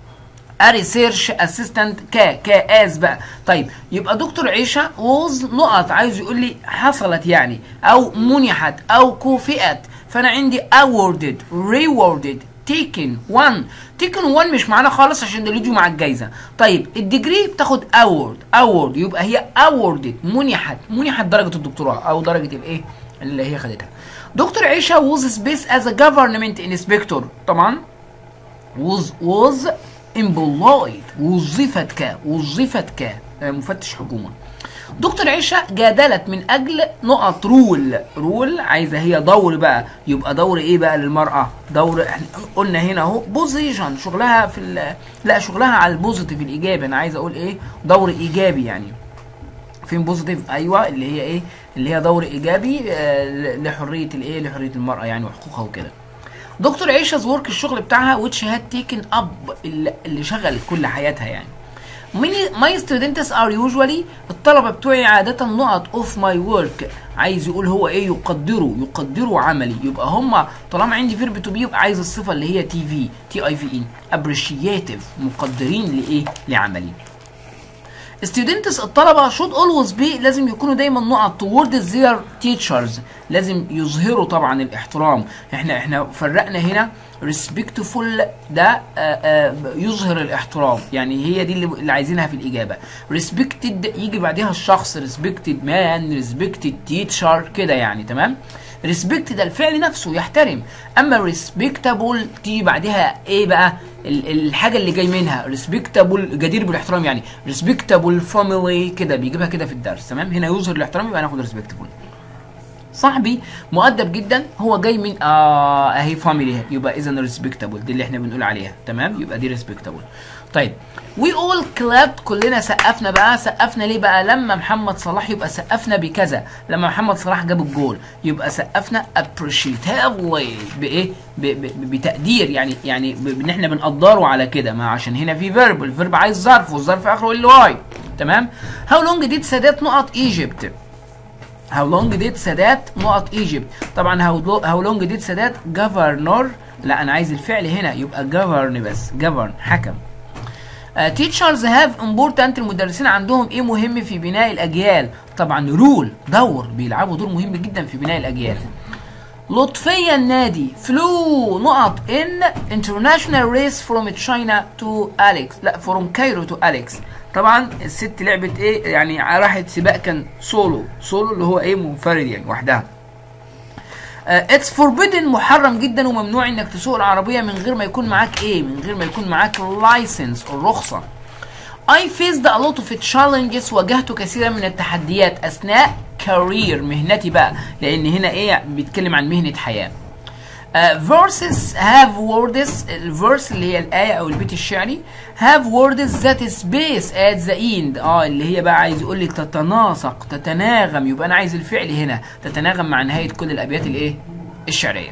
ريسيرش اسيستنت ك كاز بقى طيب يبقى دكتور عيشه ووز نقط عايز يقول لي حصلت يعني او منحت او كوفئت فانا عندي awarded rewarded taken one taken one مش معانا خالص عشان ده يجوا مع الجايزه طيب الديجري بتاخد award award يبقى هي awarded منحت منحت درجه الدكتوراه او درجه الايه اللي هي خدتها دكتور عيشه was space as a government inspector طبعا was was employed وظفت ك وظفت ك مفتش حكومه دكتور عيشة جادلت من أجل نقط رول رول عايزة هي دور بقى يبقى دور إيه بقى للمرأة دور احنا قلنا هنا أهو بوزيشن شغلها في ال- لا شغلها على البوزيتيف الإيجابي أنا عايز أقول إيه دور إيجابي يعني فين بوزيتيف ايوه اللي هي ايه اللي هي دور ايجابي آه، لحريه الايه لحريه المراه يعني وحقوقها وكده دكتور عيشة ورك الشغل بتاعها which had taken up اللي, اللي شغلت كل حياتها يعني Many my students are usually الطلبة بتوعي عادة نقط of my work عايز يقول هو ايه يقدروا يقدروا عملي يبقى هم طالما عندي فيرب تو بي يبقى عايز الصفة اللي هي تي في تي اي في اي appreciative مقدرين لايه لعملي students الطلبة should always be لازم يكونوا دايما نقط towards their teachers لازم يظهروا طبعا الاحترام احنا احنا فرقنا هنا respectful ده آه، آه، يظهر الاحترام يعني هي دي اللي, اللي عايزينها في الإجابة respected يجي بعدها الشخص respected man respected teacher كده يعني تمام respect ده الفعل نفسه يحترم اما respectable تيجي بعدها ايه بقى ال- الحاجه اللي جاي منها respectable جدير بالاحترام يعني respectable family كده بيجيبها كده في الدرس تمام هنا يظهر الاحترام يبقى ناخد respectable صاحبي مؤدب جدا هو جاي من اه اهي فاميلي يبقى اذا ريسبكتابل دي اللي احنا بنقول عليها تمام يبقى دي ريسبكتابل طيب وي اول كلابت كلنا سقفنا بقى سقفنا ليه بقى لما محمد صلاح يبقى سقفنا بكذا لما محمد صلاح جاب الجول يبقى سقفنا appreciatively بايه ب- ب- بتقدير يعني يعني ب- ان احنا بنقدره على كده ما عشان هنا في فيرب الفيرب عايز ظرف والظرف اخره ال واي تمام هاو لونج ديد سادات نقط ايجيبت هاو لونج ديد سادات نقط ايجيبت طبعا هاو هاو لونج ديد سادات جفرنور لا انا عايز الفعل هنا يبقى جفرن بس جفرن حكم تيتشرز هاف امبورتنت المدرسين عندهم ايه مهم في بناء الاجيال طبعا رول دور بيلعبوا دور مهم جدا في بناء الاجيال لطفيا النادي فلو نقط ان انترناشونال ريس فروم تشاينا تو اليكس لا فروم كايرو تو اليكس طبعا الست لعبت ايه يعني راحت سباق كان سولو سولو اللي هو ايه منفرد يعني وحدها اتس فوربيدن محرم جدا وممنوع انك تسوق العربيه من غير ما يكون معاك ايه من غير ما يكون معاك لايسنس الرخصه I faced a lot of challenges واجهت كثيرا من التحديات اثناء كارير مهنتي بقى لان هنا ايه بيتكلم عن مهنه حياه verses have words الفيرس اللي هي الآية أو البيت الشعري have words that space at the end اه اللي هي بقى عايز يقول لي تتناسق تتناغم يبقى أنا عايز الفعل هنا تتناغم مع نهاية كل الأبيات الإيه؟ الشعرية.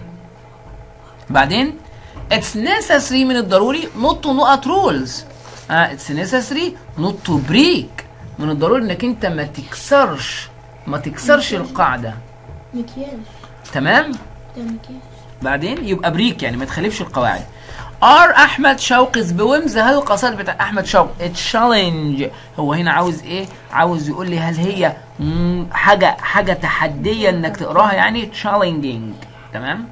بعدين it's necessary من الضروري not to نقط rules اه it's necessary not to break من الضروري انك انت ما تكسرش ما تكسرش القاعدة مكياج تمام؟ ده مكياج بعدين يبقى بريك يعني ما تخالفش القواعد ار احمد شوقي بويمز هل القصائد بتاع احمد شوقي تشالنج هو هنا عاوز ايه عاوز يقول لي هل هي مم، حاجه حاجه تحديه انك تقراها يعني تشالنجينج تمام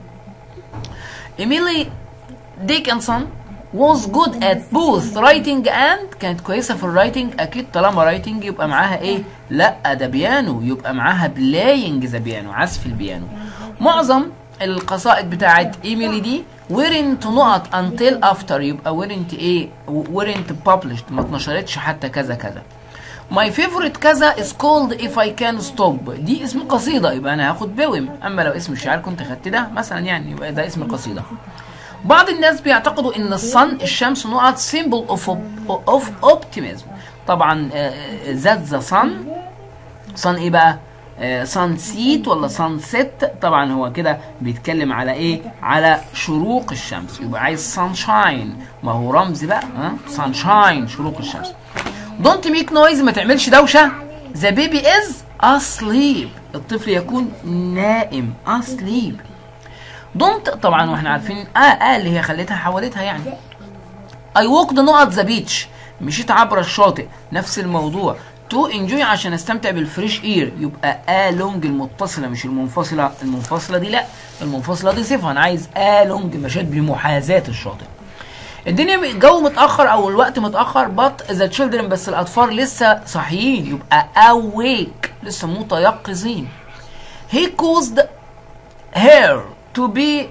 ايميلي ديكنسون was good at both writing and كانت كويسة في الرايتنج أكيد طالما رايتنج يبقى معاها إيه؟ لأ ده بيانو يبقى معاها بلاينج ذا بيانو عزف البيانو معظم القصائد بتاعت ايميلي دي weren't نقط until after يبقى weren't ايه weren't published ما اتنشرتش حتى كذا كذا My favorite كذا is called if I can stop دي اسم قصيدة يبقى أنا هاخد بوم أما لو اسم الشاعر كنت خدت ده مثلا يعني يبقى ده اسم القصيدة بعض الناس بيعتقدوا ان الصن الشمس نقط symbol of, of optimism طبعا ذات ذا صن صن ايه بقى صن سيت ولا صن ست طبعا هو كده بيتكلم على ايه على شروق الشمس يبقى عايز سانشاين ما هو رمز بقى ها سانشاين شروق الشمس دونت ميك نويز ما تعملش دوشه ذا بيبي از asleep الطفل يكون نائم asleep دونت طبعا واحنا عارفين اه اه اللي هي خليتها حولتها يعني اي ووكد نقط ذا بيتش مشيت عبر الشاطئ نفس الموضوع تو انجوي عشان استمتع بالفريش اير يبقى ا لونج المتصله مش المنفصله المنفصله دي لا المنفصله دي صفه انا عايز ا لونج مشيت بمحاذاه الشاطئ الدنيا الجو متاخر او الوقت متاخر بط ذا تشيلدرن بس الاطفال لسه صاحيين يبقى awake لسه متيقظين he caused her to be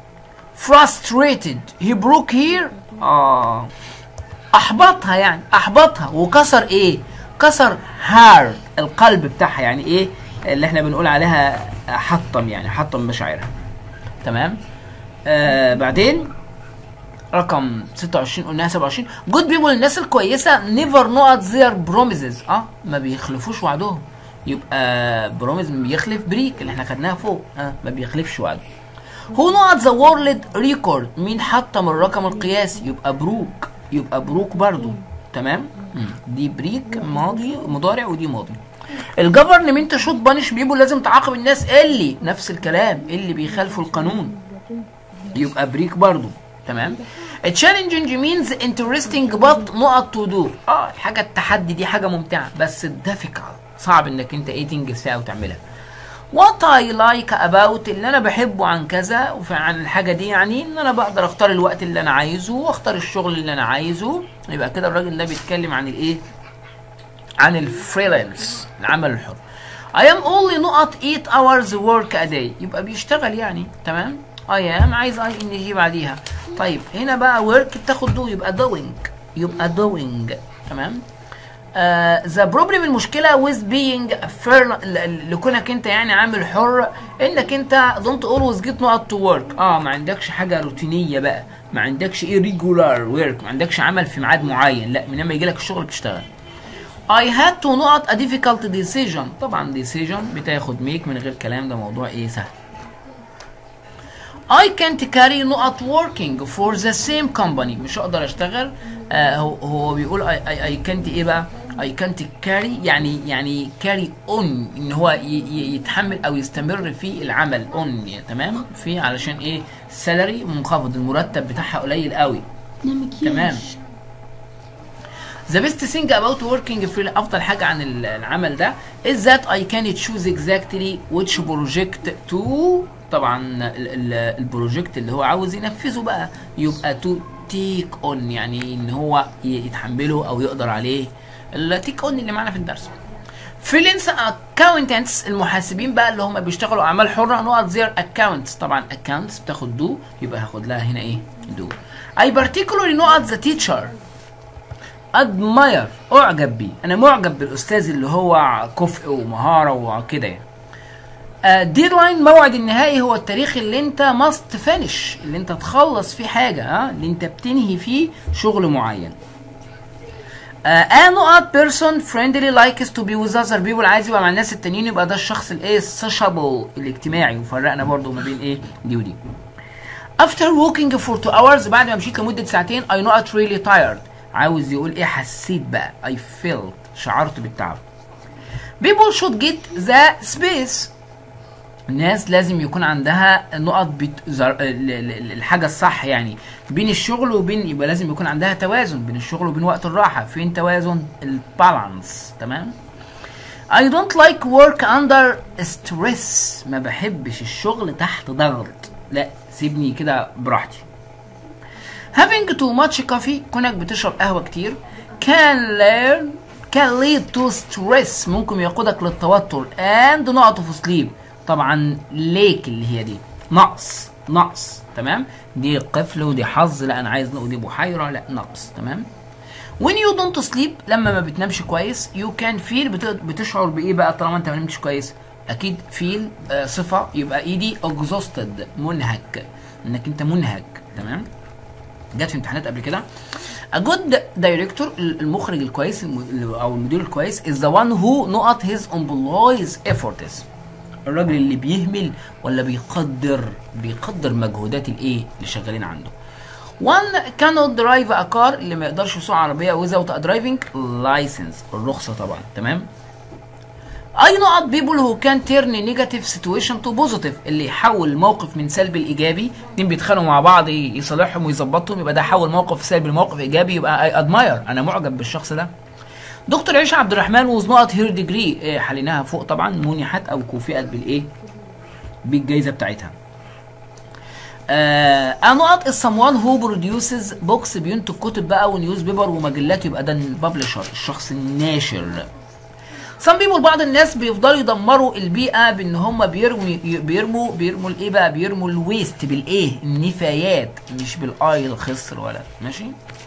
frustrated he broke here اه احبطها يعني احبطها وكسر ايه كسر هار القلب بتاعها يعني ايه اللي احنا بنقول عليها حطم يعني حطم مشاعرها تمام آه بعدين رقم 26 قلناها 27 جود بيبول الناس الكويسه نيفر نوت زير بروميزز اه ما بيخلفوش وعدهم يبقى بروميز بيخلف بريك اللي احنا خدناها فوق اه ما بيخلفش وعده هو نوت ذا وورلد ريكورد مين حطم الرقم القياسي يبقى بروك يبقى بروك برضو تمام مم. دي بريك ماضي مضارع ودي ماضي الجفرنمنت شوت بانش بيبول لازم تعاقب الناس اللي نفس الكلام اللي بيخالفوا القانون يبقى بريك برضو تمام تشالنجينج مينز انترستنج بط نقط تو دو اه الحاجه التحدي دي حاجه ممتعه بس difficult صعب انك انت ايه تنجز فيها وتعملها وات اي لايك اباوت اللي انا بحبه عن كذا وعن الحاجه دي يعني ان انا بقدر اختار الوقت اللي انا عايزه واختار الشغل اللي انا عايزه يبقى كده الراجل ده بيتكلم عن الايه عن الفريلانس العمل الحر I am only نقط 8 hours work a day يبقى بيشتغل يعني تمام I am عايز اي ان جي بعديها طيب هنا بقى work بتاخد دو يبقى doing يبقى doing تمام ذا uh, بروبلم المشكله with being fair لكونك انت يعني عامل حر انك انت don't always get نقط to work اه ما عندكش حاجه روتينيه بقى ما عندكش irregular work ما عندكش عمل في ميعاد معين لا من لما يجي لك الشغل بتشتغل I had to نقط a difficult decision طبعا decision بتاخد make من غير كلام ده موضوع ايه سهل I can't carry نقط working for the same company مش هقدر اشتغل آه هو هو بيقول I, I, I can't ايه بقى I can't carry يعني يعني carry on ان هو ي, يتحمل او يستمر في العمل on يعني تمام في علشان ايه salary منخفض المرتب بتاعها قليل قوي ده مكياج تمام The best thing about working free أفضل حاجة عن العمل ده is that I can choose exactly which project to طبعا البروجكت اللي هو عاوز ينفذه بقى يبقى to take on يعني ان هو يتحمله او يقدر عليه التيك اون اللي معانا في الدرس فريلانس اكاونتنتس المحاسبين بقى اللي هم بيشتغلوا اعمال حره نقط زير اكاونتس طبعا اكاونتس بتاخد دو يبقى هاخد لها هنا ايه دو اي بارتيكولاري نقط ذا تيتشر ادماير اعجب بيه انا معجب بالاستاذ اللي هو كفء ومهاره وكده يعني ديدلاين موعد النهائي هو التاريخ اللي انت ماست فينش اللي انت تخلص فيه حاجه ها اللي انت بتنهي فيه شغل معين a not person friendly likes to be with other people عايز يبقى مع الناس التانيين يبقى ده الشخص الايه sociable الاجتماعي وفرقنا برضو ما بين ايه دي ودي after walking for two hours بعد ما مشيت لمده ساعتين I not really tired عاوز يقول ايه حسيت بقى I felt شعرت بالتعب people should get the space الناس لازم يكون عندها نقط بت... زر... ال- ال- الحاجة الصح يعني بين الشغل وبين يبقى لازم يكون عندها توازن بين الشغل وبين وقت الراحة فين توازن البالانس تمام I don't like work under stress ما بحبش الشغل تحت ضغط لا سيبني كده براحتي having too much coffee كونك بتشرب قهوة كتير can learn can lead to stress ممكن يقودك للتوتر and نقط في sleep طبعا ليك اللي هي دي نقص نقص تمام دي قفل ودي حظ لا انا عايز ودي بحيرة لا نقص تمام when you don't sleep لما ما بتنامش كويس you can feel بت- بتشعر بايه بقى طالما انت ما نمتش كويس اكيد feel آه صفة يبقى ايدي exhausted منهك انك انت منهك تمام جت في امتحانات قبل كده A good director المخرج الكويس الم- او المدير الكويس is the one who نقط his employees efforts الراجل اللي بيهمل ولا بيقدر بيقدر مجهودات الايه اللي شغالين عنده one cannot drive a car اللي ما يقدرش يسوق عربيه without a driving license الرخصه طبعا تمام I know people who can turn negative situation to positive اللي يحول موقف من سلبي لايجابي اتنين بيتخانقوا مع بعض يصالحهم ويظبطهم يبقى ده حول موقف سلبي لموقف ايجابي يبقى I admire انا معجب بالشخص ده دكتور عيشة عبد الرحمن وز نقط هير ديجري حليناها فوق طبعا منحت او كوفئت بالايه بالجائزه بتاعتها آه نقط الصموان هو بروديوسز بوكس بينتج كتب بقى ونيوز بيبر ومجلات يبقى ده الببلشر الشخص الناشر سام بيبول بعض الناس بيفضلوا يدمروا البيئه بان هم بيرموا بيرموا بيرموا الايه بقى بيرموا الويست بالايه النفايات مش بالاي الخصر ولا ماشي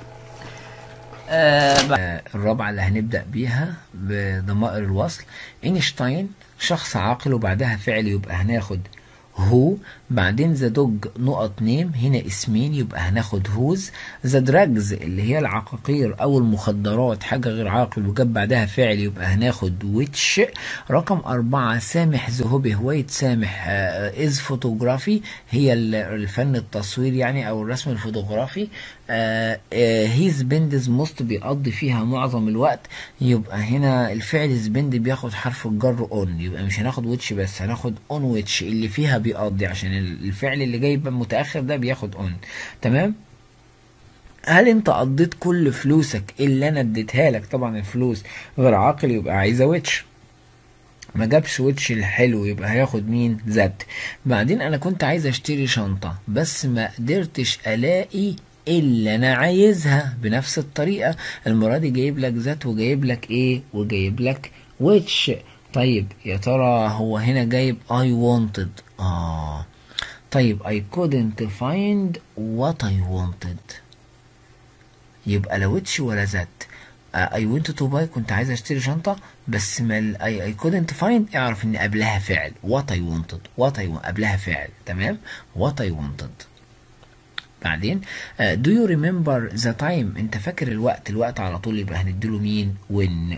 آه بقى- آه، الرابعة اللي هنبدأ بيها بضمائر الوصل اينشتاين شخص عاقل وبعدها فعل يبقى هناخد هو بعدين ذا دوج نقط نيم هنا اسمين يبقى هناخد هوز ذا دراجز اللي هي العقاقير او المخدرات حاجة غير عاقل وجاب بعدها فعل يبقى هناخد ويتش رقم أربعة سامح ذهبي هواية سامح از فوتوغرافي هي ال- الفن التصوير يعني او الرسم الفوتوغرافي هي سبندز موست بيقضي فيها معظم الوقت يبقى هنا الفعل سبند بياخد حرف الجر اون يبقى مش هناخد ويتش بس هناخد اون ويتش اللي فيها بيقضي عشان الفعل اللي جاي بقى متاخر ده بياخد اون تمام هل انت قضيت كل فلوسك اللي انا اديتها لك طبعا الفلوس غير عاقل يبقى عايزه ويتش ما جابش ويتش الحلو يبقى هياخد مين ذات بعدين انا كنت عايز اشتري شنطة بس ما قدرتش الاقي اللي انا عايزها بنفس الطريقة المرة دي جايب لك ذات وجايب لك ايه وجايب لك ويتش طيب يا ترى هو هنا جايب I wanted اه طيب I couldn't find what I wanted يبقى لا ويتش ولا ذات اي ونت تو باي كنت عايز اشتري شنطه بس ما اي اي كودنت فايند اعرف ان قبلها فعل وات اي wanted وات اي قبلها فعل تمام وات اي wanted بعدين دو يو ريمبر ذا تايم انت فاكر الوقت الوقت على طول يبقى هنديله مين وين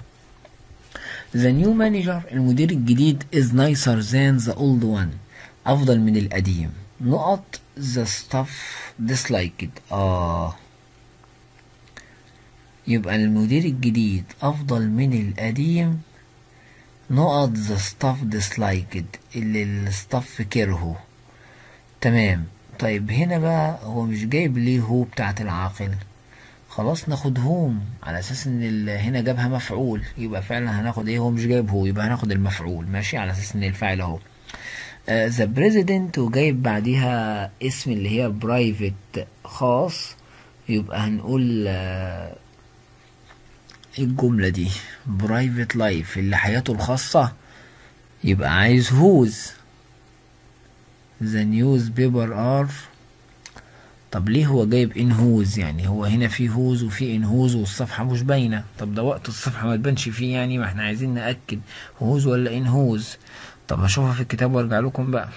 ذا نيو مانجر المدير الجديد is nicer than the old one افضل من القديم نقط the stuff disliked اه يبقى المدير الجديد أفضل من القديم نقط the stuff disliked اللي الستاف كرهه تمام طيب هنا بقى هو مش جايب ليه هو بتاعت العاقل خلاص ناخد هوم على اساس ان ال- هنا جابها مفعول يبقى فعلا هناخد ايه هو مش جايب هو يبقى هناخد المفعول ماشي على اساس ان الفاعل اهو ذا بريزيدنت وجايب بعديها اسم اللي هي برايفت خاص يبقى هنقول آه، ايه الجملة دي برايفت لايف اللي حياته الخاصة يبقى عايز هوز ذا نيوز بيبر ار طب ليه هو جايب ان هوز يعني هو هنا في هوز وفي ان هوز والصفحة مش باينة طب ده وقت الصفحة ما تبانش فيه يعني ما احنا عايزين نأكد هوز ولا ان هوز طب هشوفها في الكتاب وارجع لكم بقى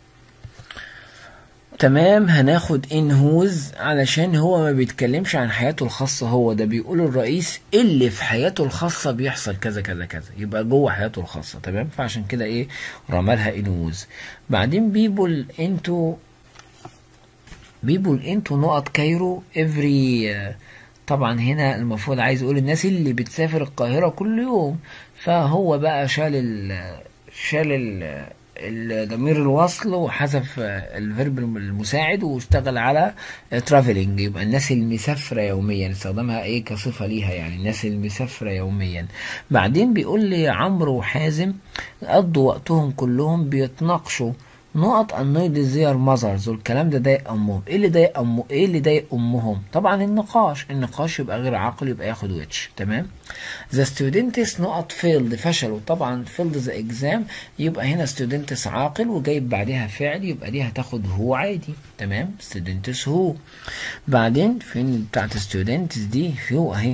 تمام هناخد ان هوز علشان هو ما بيتكلمش عن حياته الخاصة هو ده بيقول الرئيس اللي في حياته الخاصة بيحصل كذا كذا كذا يبقى جوه حياته الخاصة تمام فعشان كده ايه رمالها ان هوز بعدين بيبول انتو بيبول انتو نقط كايرو افري طبعا هنا المفروض عايز يقول الناس اللي بتسافر القاهرة كل يوم فهو بقى شال ال شال ال الضمير الوصل وحذف الفيرب المساعد واشتغل على ترافلنج يبقى الناس المسافرة يوميا استخدمها ايه كصفة ليها يعني الناس المسافرة يوميا بعدين بيقول لي عمرو وحازم قضوا وقتهم كلهم بيتناقشوا نقط annoyed their mothers والكلام ده ضايق امهم ايه اللي ضايق امه ايه اللي ضايق امهم طبعا النقاش النقاش يبقى غير عاقل يبقى ياخد ويتش تمام the students نقط failed فشلوا طبعا failed the exam يبقى هنا students عاقل وجايب بعدها فعل يبقى دي هتاخد هو عادي تمام students هو بعدين فين بتاعت students دي فيو اهي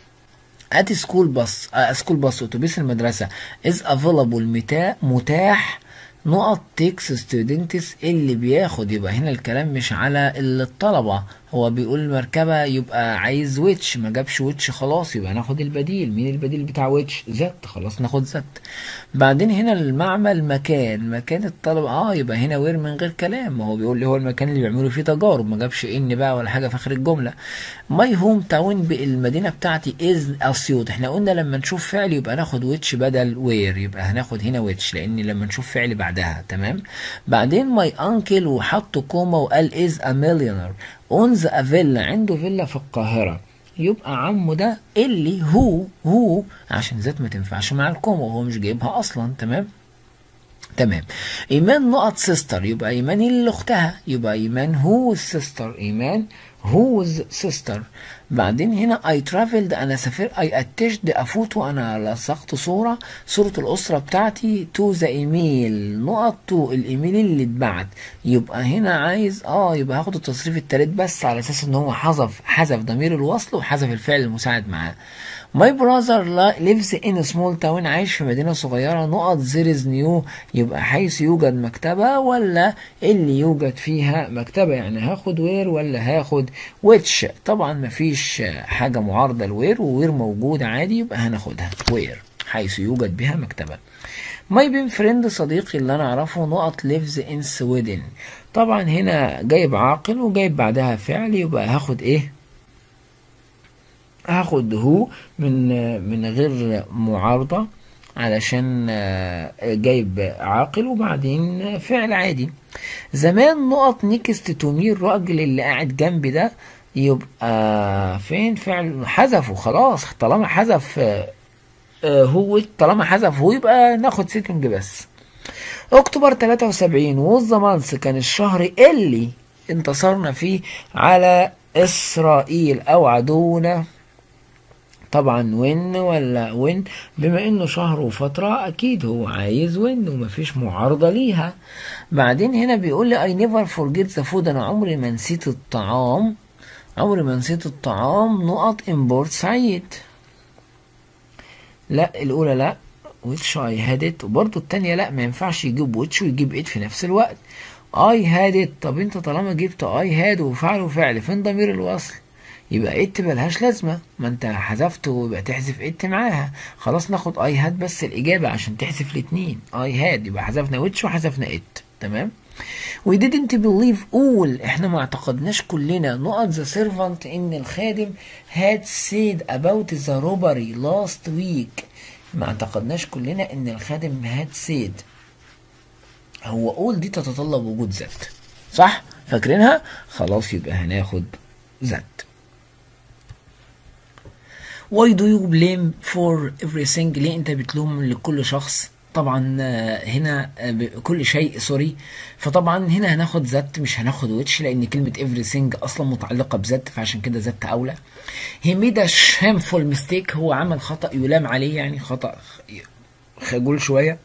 at school bus آه سكول باص اتوبيس المدرسه is available متاح متاح نقط تكس ستودنتس اللي بياخد يبقى هنا الكلام مش على الطلبة هو بيقول المركبة يبقى عايز ويتش ما جابش ويتش خلاص يبقى ناخد البديل مين البديل بتاع ويتش زت خلاص ناخد زت بعدين هنا المعمل مكان مكان الطلبة اه يبقى هنا وير من غير كلام ما هو بيقول لي هو المكان اللي بيعملوا فيه تجارب ما جابش ان بقى ولا حاجة في اخر الجملة ماي هوم تاون المدينة بتاعتي از اسيوط احنا قلنا لما نشوف فعل يبقى ناخد ويتش بدل وير يبقى هناخد هنا ويتش لان لما نشوف فعل بعدها تمام بعدين ماي انكل وحط كوما وقال از ا مليونر اونز ا فيلا عنده فيلا في القاهرة يبقى عمه ده اللي هو هو عشان ذات ما تنفعش مع الكوما وهو مش جايبها اصلا تمام تمام ايمان نقط سيستر يبقى ايمان اللي اختها يبقى ايمان هو السيستر ايمان هوز سيستر بعدين هنا اي ترافلد انا سافرت اي اتشد افوت وانا لصقت صوره صوره الاسره بتاعتي تو ذا ايميل نقط تو الايميل اللي اتبعت يبقى هنا عايز اه يبقى هاخد التصريف التالت بس على اساس ان هو حذف حذف ضمير الوصل وحذف الفعل المساعد معاه ماي براذر lives in a small town عايش في مدينة صغيرة نقط there is new يبقى حيث يوجد مكتبة ولا اللي يوجد فيها مكتبة يعني هاخد وير ولا هاخد which طبعا مفيش حاجة معارضة لوير ووير موجود عادي يبقى هناخدها وير حيث يوجد بها مكتبة ماي بين فريند صديقي اللي انا اعرفه نقط lives in Sweden طبعا هنا جايب عاقل وجايب بعدها فعل يبقى هاخد ايه هاخد هو من من غير معارضة علشان جايب عاقل وبعدين فعل عادي زمان نقط نيكست تومي الراجل اللي قاعد جنبي ده يبقى فين فعل حذفه خلاص طالما حذف هو طالما حذف هو يبقى ناخد سيتنج بس اكتوبر 73 والزمانس كان الشهر اللي انتصرنا فيه على اسرائيل او عدونا طبعا وين ولا وين بما انه شهر وفترة اكيد هو عايز وين ومفيش معارضة ليها بعدين هنا بيقول لي I never forget the food انا عمري ما نسيت الطعام عمري ما نسيت الطعام نقط امبورت سعيد لا الاولى لا which I had it وبرضه التانية لا ما ينفعش يجيب which ويجيب it في نفس الوقت I had it طب انت طالما جبت I had وفعل وفعل فين ضمير الوصل يبقى ات ملهاش لازمة ما انت حذفته يبقى تحذف ات معاها خلاص ناخد اي هاد بس الإجابة عشان تحذف الاتنين اي هاد يبقى حذفنا ويتش وحذفنا ات تمام we didn't believe all احنا ما اعتقدناش كلنا نقط the servant ان الخادم had said about the robbery last week ما اعتقدناش كلنا ان الخادم had said هو all دي تتطلب وجود ذات صح فاكرينها خلاص يبقى هناخد ذات why do you blame for everything ليه انت بتلوم لكل شخص طبعا هنا كل شيء سوري فطبعا هنا هناخد ذات مش هناخد ويتش لان كلمة everything اصلا متعلقة بذات فعشان كده ذات اولى he made a shameful mistake هو عمل خطأ يلام عليه يعني خطأ خجول شوية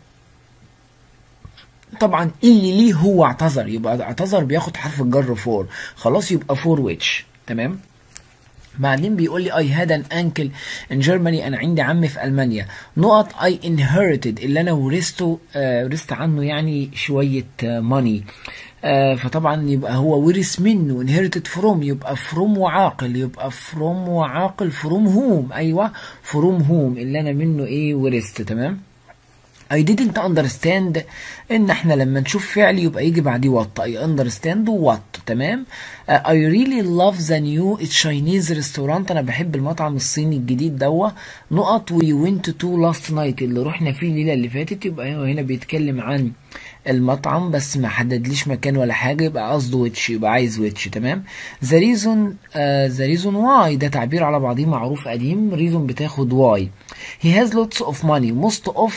طبعا اللي ليه هو اعتذر يبقى اعتذر بياخد حرف الجر فور خلاص يبقى فور ويتش تمام بعدين بيقول لي I had an uncle in Germany أنا عندي عم في ألمانيا نقط I inherited اللي أنا ورثته آه ورثت عنه يعني شوية آه money آه فطبعا يبقى هو ورث منه inherited from يبقى from وعاقل يبقى from وعاقل from whom أيوة from whom اللي أنا منه إيه ورثت تمام I didn't understand ان احنا لما نشوف فعل يبقى يجي بعديه what I understand what تمام uh, I really love the new Chinese restaurant انا بحب المطعم الصيني الجديد دوا نقط we went to last night اللي رحنا فيه الليله اللي فاتت يبقى هو هنا بيتكلم عن المطعم بس ما حددليش مكان ولا حاجه يبقى قصده ويتش يبقى عايز ويتش تمام the reason uh, the reason why ده تعبير على بعضيه معروف قديم reason بتاخد why he has lots of money most of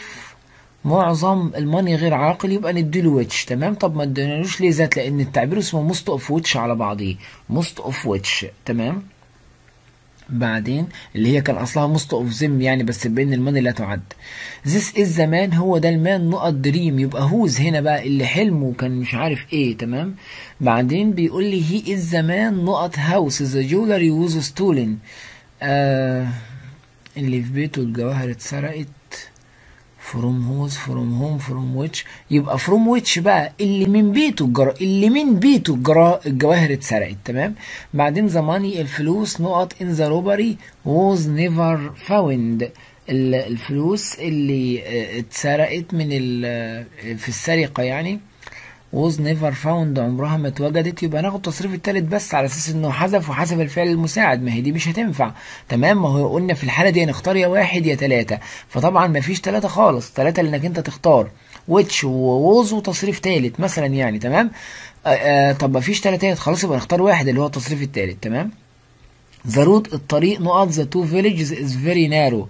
معظم الماني غير عاقل يبقى نديله ويتش تمام طب ما ادينالوش ليه ذات لان التعبير اسمه موست اوف ويتش على بعضيه موست اوف ويتش تمام بعدين اللي هي كان اصلها موست اوف زم يعني بس بين الماني لا تعد ذس از زمان هو ده المان نقط دريم يبقى هوز هنا بقى اللي حلمه كان مش عارف ايه تمام بعدين بيقول لي هي از زمان نقط هاوس ذا جولري ووز ستولن آه اللي في بيته الجواهر اتسرقت فروم هوز فروم هوم فروم ويتش يبقى فروم ويتش بقى اللي من بيته الجرا اللي من بيته الجرا الجواهر اتسرقت تمام بعدين زماني الفلوس نقط ان ذا روبري ووز نيفر فاوند الفلوس اللي اه، اتسرقت من ال- في السرقة يعني was never found عمرها ما اتوجدت يبقى ناخد التصريف التالت بس على اساس انه حذف وحذف الفعل المساعد ما هي دي مش هتنفع تمام ما هو قلنا في الحاله دي هنختار يا واحد يا ثلاثه فطبعا ما فيش ثلاثه خالص ثلاثه لانك انت تختار which ووز وتصريف تالت مثلا يعني تمام آه آه طب ما فيش ثلاثات خلاص يبقى نختار واحد اللي هو التصريف التالت تمام ذا روت الطريق نقط ذا تو فيليجز از فيري نارو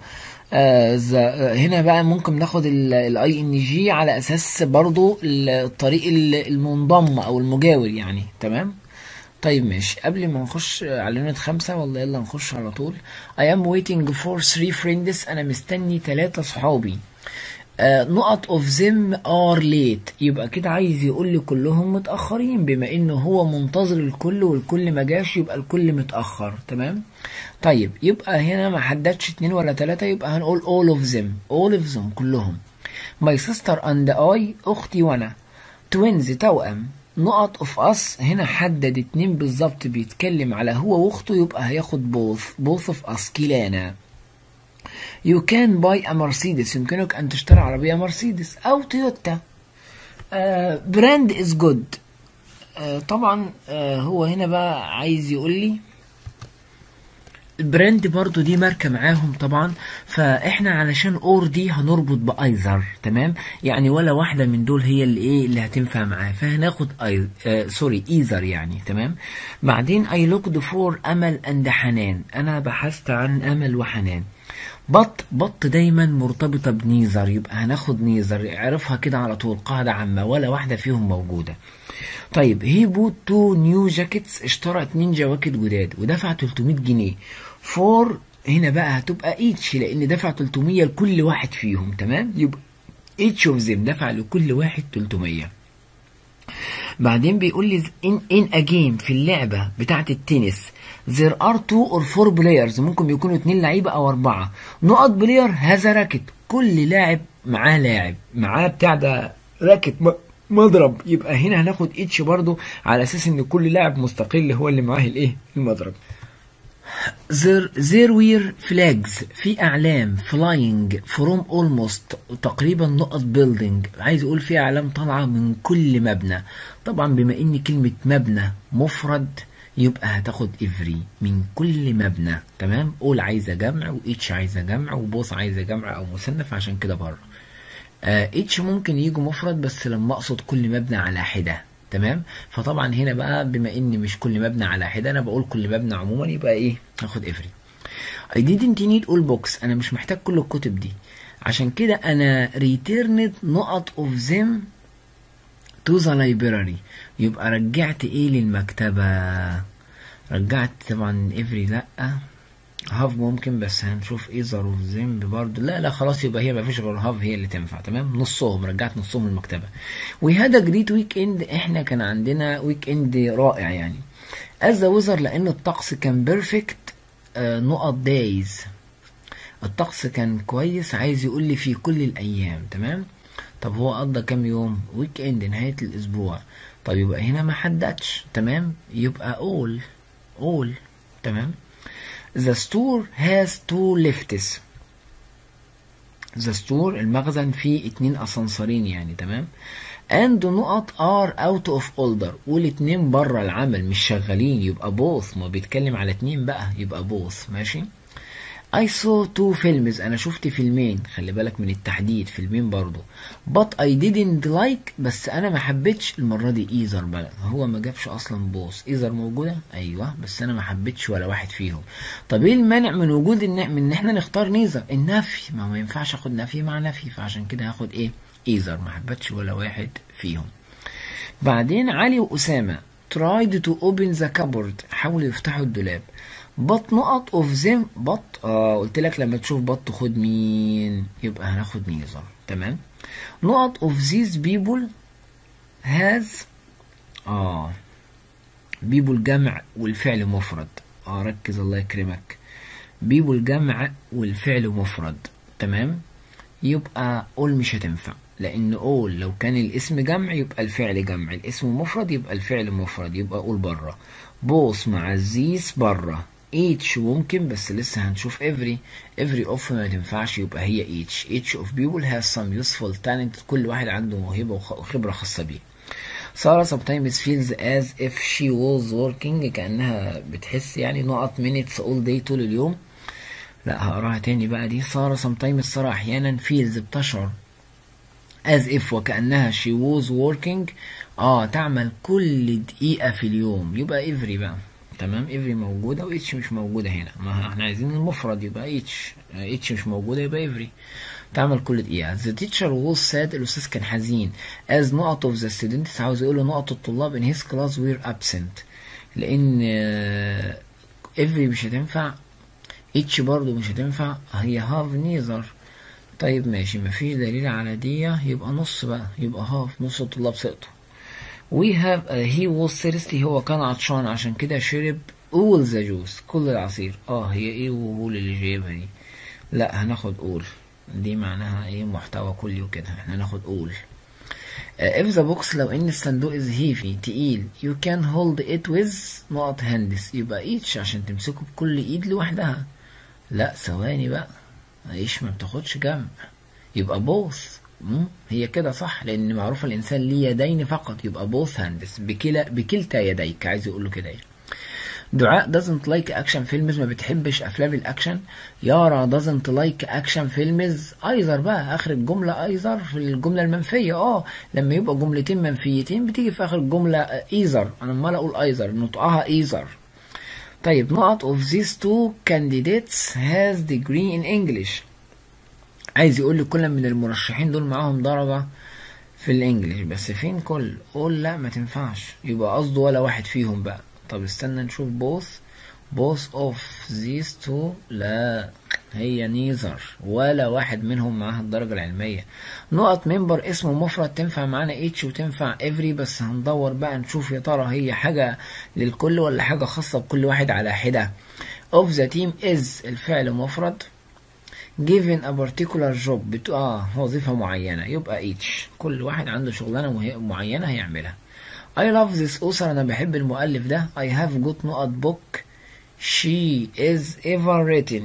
هنا بقى ممكن ناخد الاي ان جي على اساس برضو ال- الطريق ال- المنضم او المجاور يعني تمام طيب ماشي قبل ما نخش على يونت خمسة والله يلا نخش على طول I am waiting for three friends أنا مستني ثلاثة صحابي آه، نقط اوف them are late يبقى كده عايز يقول لي كلهم متأخرين بما انه هو منتظر الكل والكل ما جاش يبقى الكل متأخر تمام طيب يبقى هنا ما حددش اتنين ولا تلاتة يبقى هنقول all of them all of them كلهم my sister and I اختي وانا twins توأم نقط اوف اس هنا حدد اتنين بالظبط بيتكلم على هو واخته يبقى هياخد both both of us كلانا You can buy a Mercedes يمكنك أن تشتري عربية مرسيدس أو تويوتا براند از جود طبعا آه هو هنا بقى عايز يقول لي البراند برضو دي ماركة معاهم طبعا فاحنا علشان اور دي هنربط بايزر تمام يعني ولا واحدة من دول هي اللي ايه اللي هتنفع معاه فهناخد اي آه سوري ايزر يعني تمام بعدين اي لوكد فور امل اند حنان انا بحثت عن امل وحنان بط بط دايما مرتبطة بنيزر يبقى هناخد نيزر اعرفها كده على طول قاعدة عامة ولا واحدة فيهم موجودة طيب هي بوت تو نيو جاكيتس اشترى اتنين جواكت جداد ودفع 300 جنيه فور هنا بقى هتبقى ايتش لان دفع 300 لكل واحد فيهم تمام يبقى ايتش اوف زيم دفع لكل واحد 300 بعدين بيقول لي ان ان ا جيم في اللعبه بتاعه التنس there are two or four players ممكن يكونوا اتنين لعيبه او اربعه نقط بلاير هذا راكت كل لاعب معاه لاعب معاه بتاع ده راكت م- مضرب يبقى هنا هناخد اتش برضو على اساس ان كل لاعب مستقل هو اللي معاه الايه المضرب there, there were flags في أعلام flying from almost تقريبا نقط building عايز أقول في أعلام طالعة من كل مبنى طبعا بما إن كلمة مبنى مفرد يبقى هتاخد every من كل مبنى تمام all عايزة جمع و each عايزة جمع وبوث عايزة جمع أو مثنى عشان كده بره آه each ممكن يجوا مفرد بس لما أقصد كل مبنى على حدة تمام فطبعا هنا بقى بما ان مش كل مبنى على حده انا بقول كل مبنى عموما يبقى ايه هاخد افري I didn't need all books انا مش محتاج كل الكتب دي عشان كده انا returned نقط of them to the library يبقى رجعت ايه للمكتبة رجعت طبعا افري لا هاف ممكن بس هنشوف ايه ظروف ذنب برضه لا لا خلاص يبقى هي ما فيش غير هاف هي اللي تنفع تمام نصهم رجعت نصهم المكتبه وي هاد جريت ويك اند احنا كان عندنا ويك اند رائع يعني as the weather لان الطقس كان بيرفكت نقط دايز الطقس كان كويس عايز يقول لي في كل الايام تمام طب هو قضى كام يوم ويك اند نهايه الاسبوع طب يبقى هنا ما حددش تمام يبقى all all تمام the store has two lifts the store المخزن فيه اتنين اسانسيرين يعني تمام and نقط are out of order والاتنين بره العمل مش شغالين يبقى both ما بيتكلم على اتنين بقى يبقى both ماشي I saw two films أنا شفت فيلمين خلي بالك من التحديد فيلمين برضو but I didn't like بس أنا ما حبيتش المرة دي إيزر بقى هو ما جابش أصلا بوس إيزر موجودة أيوة بس أنا ما حبيتش ولا واحد فيهم طب إيه المانع من وجود إن من إن إحنا نختار نيزر النفي ما ما ينفعش آخد نفي مع نفي فعشان كده هاخد إيه إيزر ما حبيتش ولا واحد فيهم بعدين علي وأسامة tried to open the cupboard حاولوا يفتحوا الدولاب بط نقط اوف زم بط اه قلت لك لما تشوف بط خد مين يبقى هناخد نيزر تمام نقط اوف these people has اه people جمع والفعل مفرد اه ركز الله يكرمك people جمع والفعل مفرد تمام يبقى all مش هتنفع لان all لو كان الاسم جمع يبقى الفعل جمع الاسم مفرد يبقى الفعل مفرد يبقى all بره بوس مع الزيس بره each ممكن بس لسه هنشوف every every of ما تنفعش يبقى هي each each of people has some useful talent كل واحد عنده موهبة وخبرة خاصة بيه سارة sometimes feels as if she was working كأنها بتحس يعني نقط minutes all day طول اليوم لا هقراها تاني بقى دي سارة sometimes سارة أحيانا feels بتشعر as if وكأنها she was working اه تعمل كل دقيقة في اليوم يبقى every بقى تمام every موجودة و each مش موجودة هنا ما احنا عايزين المفرد يبقى each each مش موجودة يبقى every تعمل كل دقيقة the teacher was sad الأستاذ كان حزين as نقط of the students عاوز يقول له نقط الطلاب in his class were absent لأن آه، every مش هتنفع each برضو مش هتنفع هي have neither طيب ماشي مفيش دليل على دي يبقى نص بقى يبقى هاف نص الطلاب سقطوا we have uh, he was thirsty هو كان عطشان عشان كده شرب all the juice كل العصير اه هي ايه وول اللي جايبها دي لا هناخد all دي معناها ايه محتوى كلي وكده احنا هناخد all uh, if the box لو ان الصندوق is heavy تقيل you can hold it with نقط هندس يبقى each عشان تمسكه بكل ايد لوحدها لا ثواني بقى ايش ما بتاخدش جنب يبقى بوث مم، هي كده صح لان معروف الانسان ليه يدين فقط يبقى بوث هاندس بكلا بكلتا يديك عايز يقول له كده يعني دعاء doesn't like action films ما بتحبش افلام الاكشن يارا doesn't like action films ايزر بقى اخر الجمله ايزر في الجمله المنفيه اه لما يبقى جملتين منفيتين بتيجي في اخر الجمله ايزر انا امال اقول ايزر نطقها ايزر طيب نقط of these two candidates has degree in English عايز يقول لي كل من المرشحين دول معاهم درجة في الانجليش بس فين كل قول لا ما تنفعش يبقى قصده ولا واحد فيهم بقى طب استنى نشوف both both of these two لا هي نيزر ولا واحد منهم معاها الدرجة العلمية نقط ممبر اسمه مفرد تنفع معانا اتش وتنفع افري بس هندور بقى نشوف يا ترى هي حاجة للكل ولا حاجة خاصة بكل واحد على حدة of the team is الفعل مفرد given a particular job بت... اه وظيفة معينة يبقى each كل واحد عنده شغلانة مه... معينة هيعملها I love this author أنا بحب المؤلف ده I have got نقط book she is ever written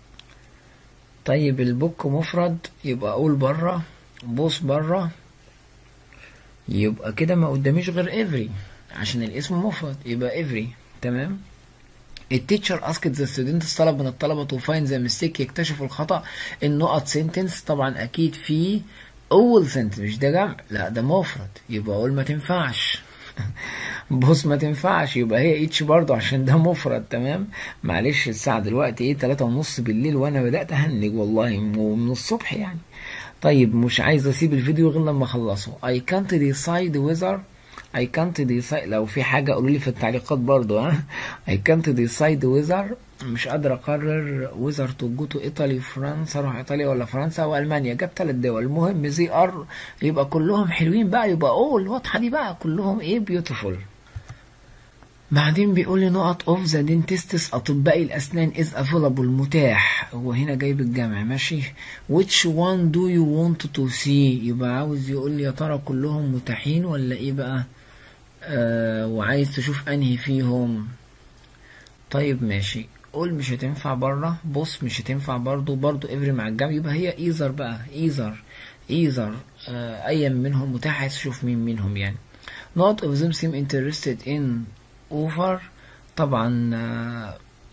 طيب البوك مفرد يبقى أقول برا بوس برا يبقى كده ما قداميش غير every عشان الاسم مفرد يبقى every تمام التيتشر اسكت ذا ستودنتس طلب من الطلبه تو فايند ذا ميستيك يكتشفوا الخطا النقط سنتنس طبعا اكيد في اول سنتنس مش ده جمع لا ده مفرد يبقى اقول ما تنفعش بص ما تنفعش يبقى هي اتش برضه عشان ده مفرد تمام معلش الساعة دلوقتي ايه تلاتة ونص بالليل وانا بدأت اهنج والله من الصبح يعني طيب مش عايز اسيب الفيديو غير لما اخلصه I can't decide whether I can't decide لو في حاجة قولوا لي في التعليقات برضو ها I can't decide whether مش قادر اقرر whether to go to Italy فرنسا اروح ايطاليا ولا فرنسا والمانيا جاب ثلاث دول المهم زي ار يبقى كلهم حلوين بقى يبقى اول واضحة دي بقى كلهم ايه beautiful بعدين بيقول لي نقط اوف ذا دينتستس اطباء الاسنان از افيلابل متاح هو هنا جايب الجمع ماشي which one do you want to see يبقى عاوز يقول لي يا ترى كلهم متاحين ولا ايه بقى آه وعايز تشوف انهي فيهم طيب ماشي قول مش هتنفع بره بص مش هتنفع برضو برضو افري مع الجمع يبقى هي ايزر بقى ايزر ايزر آه ايا منهم متاح عايز تشوف مين منهم يعني not of them seem interested in over طبعا آه،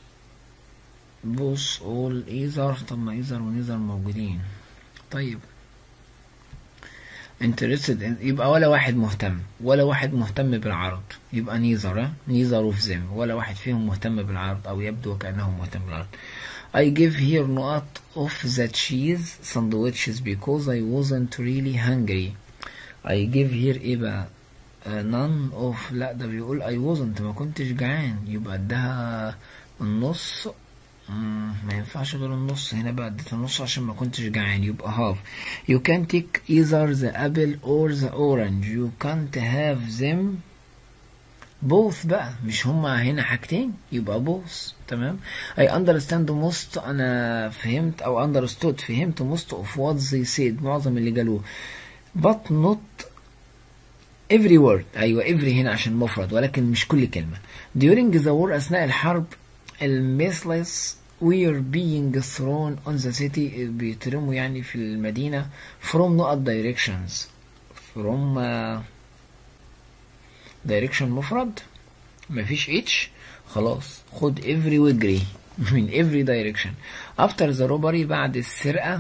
بص all either طب ما either و neither موجودين طيب interested in يبقى ولا واحد مهتم ولا واحد مهتم بالعرض يبقى neither ها؟ neither of them ولا واحد فيهم مهتم بالعرض او يبدو وكأنه مهتم بالعرض I give here نقط of the cheese sandwiches because I wasn't really hungry I give here ايه بقى آه، none of لا ده بيقول I wasn't ما كنتش جعان يبقى ادها النص مم، ما ينفعش غير النص هنا بقى اديت النص عشان ما كنتش جعان يبقى half you can take either the apple or the orange you can't have them both بقى مش هما هنا حاجتين يبقى both تمام I understand most أنا فهمت أو understood فهمت most of what they said معظم اللي قالوه but not every word أيوة every هنا عشان مفرد ولكن مش كل كلمة during the war أثناء الحرب الميثلس were being thrown on the city بيترموا يعني في المدينة from نقط directions from uh, direction مفرد مفيش اتش خلاص خد every واجري من every direction after the robbery بعد السرقة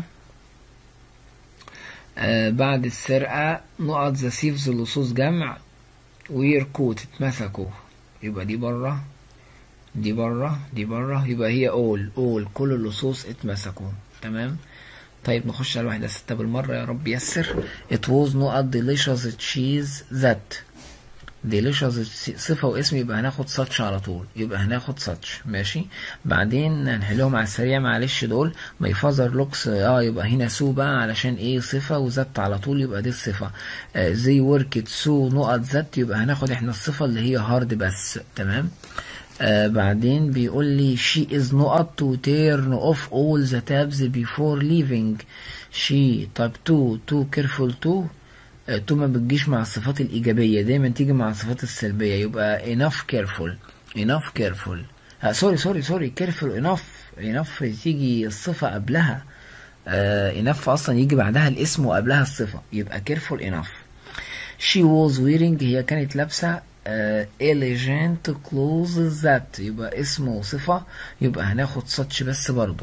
آه بعد السرقة نقط ذا thieves اللصوص جمع وير كوت اتمسكوا يبقى دي بره دي بره دي بره يبقى هي اول اول كل اللصوص اتمسكوا تمام طيب نخش على الواحدة ستة بالمرة يا رب يسر it was نقط delicious cheese that delicious صفة واسم يبقى هناخد such على طول يبقى هناخد such ماشي بعدين هنحلهم على السريع معلش دول my father looks اه يبقى هنا سو بقى علشان ايه صفة وذات على طول يبقى دي الصفة آه زي worked سو نقط ذات يبقى هناخد احنا الصفة اللي هي hard بس تمام آه بعدين بيقول لي she is نقط to turn off all the tabs before leaving she طب to to careful to آه to ما بتجيش مع الصفات الإيجابية دايما تيجي مع الصفات السلبية يبقى enough careful enough careful آه سوري سوري سوري careful enough enough تيجي الصفة قبلها آه enough أصلا يجي بعدها الاسم وقبلها الصفة يبقى careful enough she was wearing هي كانت لابسة uh, elegant clothes that يبقى اسم وصفة يبقى هناخد such بس برضو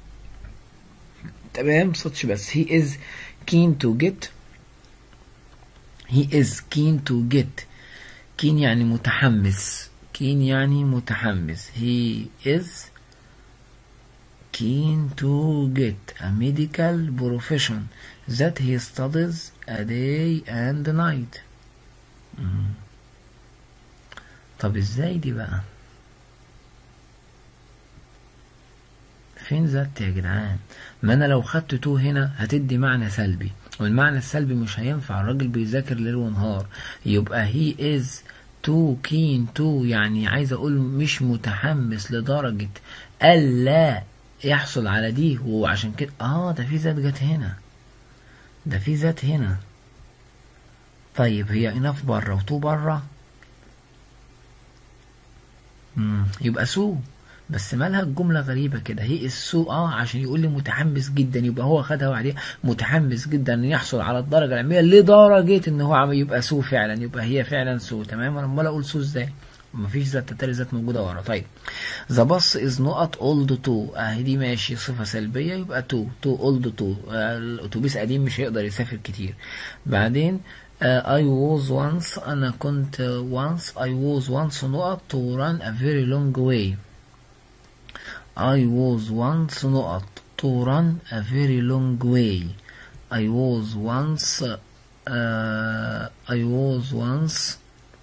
تمام such بس he is keen to get he is keen to get keen يعني متحمس keen يعني متحمس he is keen to get a medical profession that he studies a day and night مم. طب ازاي دي بقى فين ذات يا جدعان ما انا لو خدت تو هنا هتدي معنى سلبي والمعنى السلبي مش هينفع الراجل بيذاكر ليل ونهار يبقى هي از تو كين تو يعني عايز اقول مش متحمس لدرجة الا يحصل على دي وعشان كده اه ده في ذات جت هنا ده في ذات هنا طيب هي اناف بره وتو بره مم. يبقى سو بس مالها الجملة غريبة كده هي السو اه عشان يقول لي متحمس جدا يبقى هو خدها وبعدين متحمس جدا ان يحصل على الدرجة العلمية لدرجة ان هو عم يبقى سو فعلا يبقى هي فعلا سو تمام انا امال اقول سو ازاي مفيش ذات تتالي ذات موجودة ورا طيب ذا باص از نقط اولد تو اهي دي ماشي صفة سلبية يبقى تو تو اولد تو الاتوبيس قديم مش هيقدر يسافر كتير بعدين Uh, I was once أنا كنت uh, once I was once نقط to run a very long way I was once نقط to run a very long way I was once uh, I was once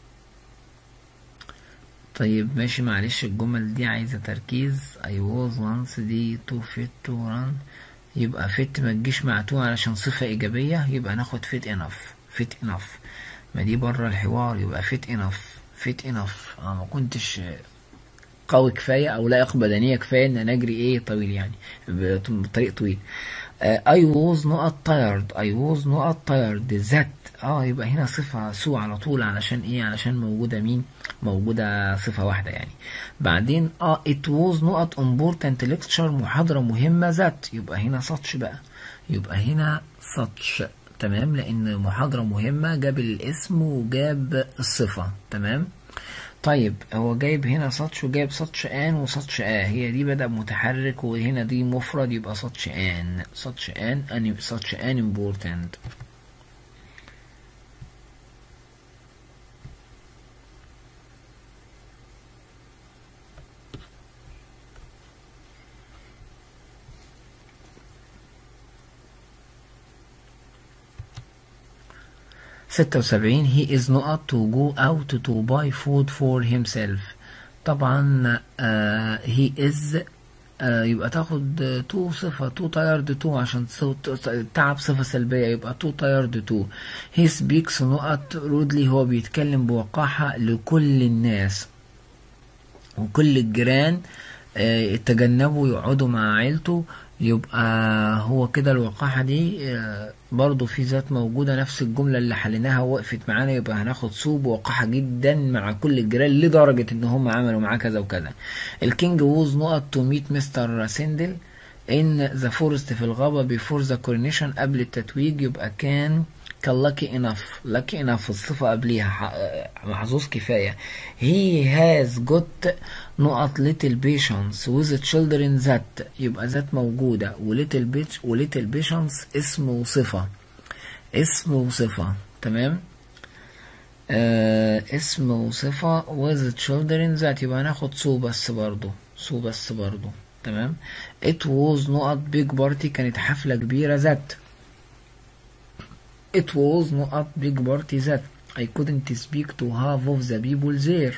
طيب ماشي معلش الجمل دي عايزة تركيز I was once دي to fit to run يبقى fit ما تجيش مع to علشان صفة إيجابية يبقى ناخد fit enough fit enough ما دي بره الحوار يبقى fit enough fit enough اه ما كنتش قوي كفايه او لائق بدنيه كفايه ان انا اجري ايه طويل يعني بطريق طويل آه I was not tired I was not tired that اه يبقى هنا صفة سو على طول علشان ايه علشان موجودة مين موجودة صفة واحدة يعني بعدين اه it was not important lecture محاضرة مهمة ذات يبقى هنا such بقى يبقى هنا such تمام لان محاضرة مهمة جاب الاسم وجاب الصفة تمام طيب هو جايب هنا ساتش وجايب ساتش ان وساتش اه هي دي بدأ متحرك وهنا دي مفرد يبقى ساتش ان ساتش ان ان ساتش ان امبورتنت ستة وسبعين he is not to go out to buy food for himself طبعا uh, he is uh, يبقى تاخد تو صفة تو tired تو عشان تعب صفة سلبية يبقى تو tired تو he speaks not rudely هو بيتكلم بوقاحة لكل الناس وكل الجيران uh, تجنبوا يقعدوا مع عيلته يبقى هو كده الوقاحة دي برضو في ذات موجودة نفس الجملة اللي حليناها وقفت معانا يبقى هناخد صوب وقاحة جدا مع كل الجيران لدرجة ان هم عملوا معاه كذا وكذا الكينج ووز نقط تو ميت مستر سيندل ان ذا فورست في الغابة بيفور ذا كورنيشن قبل التتويج يبقى كان كان lucky enough lucky enough الصفة قبليها محظوظ كفاية he has got نقط little patience with children that يبقى ذات موجودة و little bitch و little patience اسم وصفة اسم وصفة تمام آه اسم وصفة with children that يبقى هناخد سو بس برضو سو بس برضو تمام it was نقط big party كانت حفلة كبيرة ذات It was not a big party that I couldn't speak to half of the people there.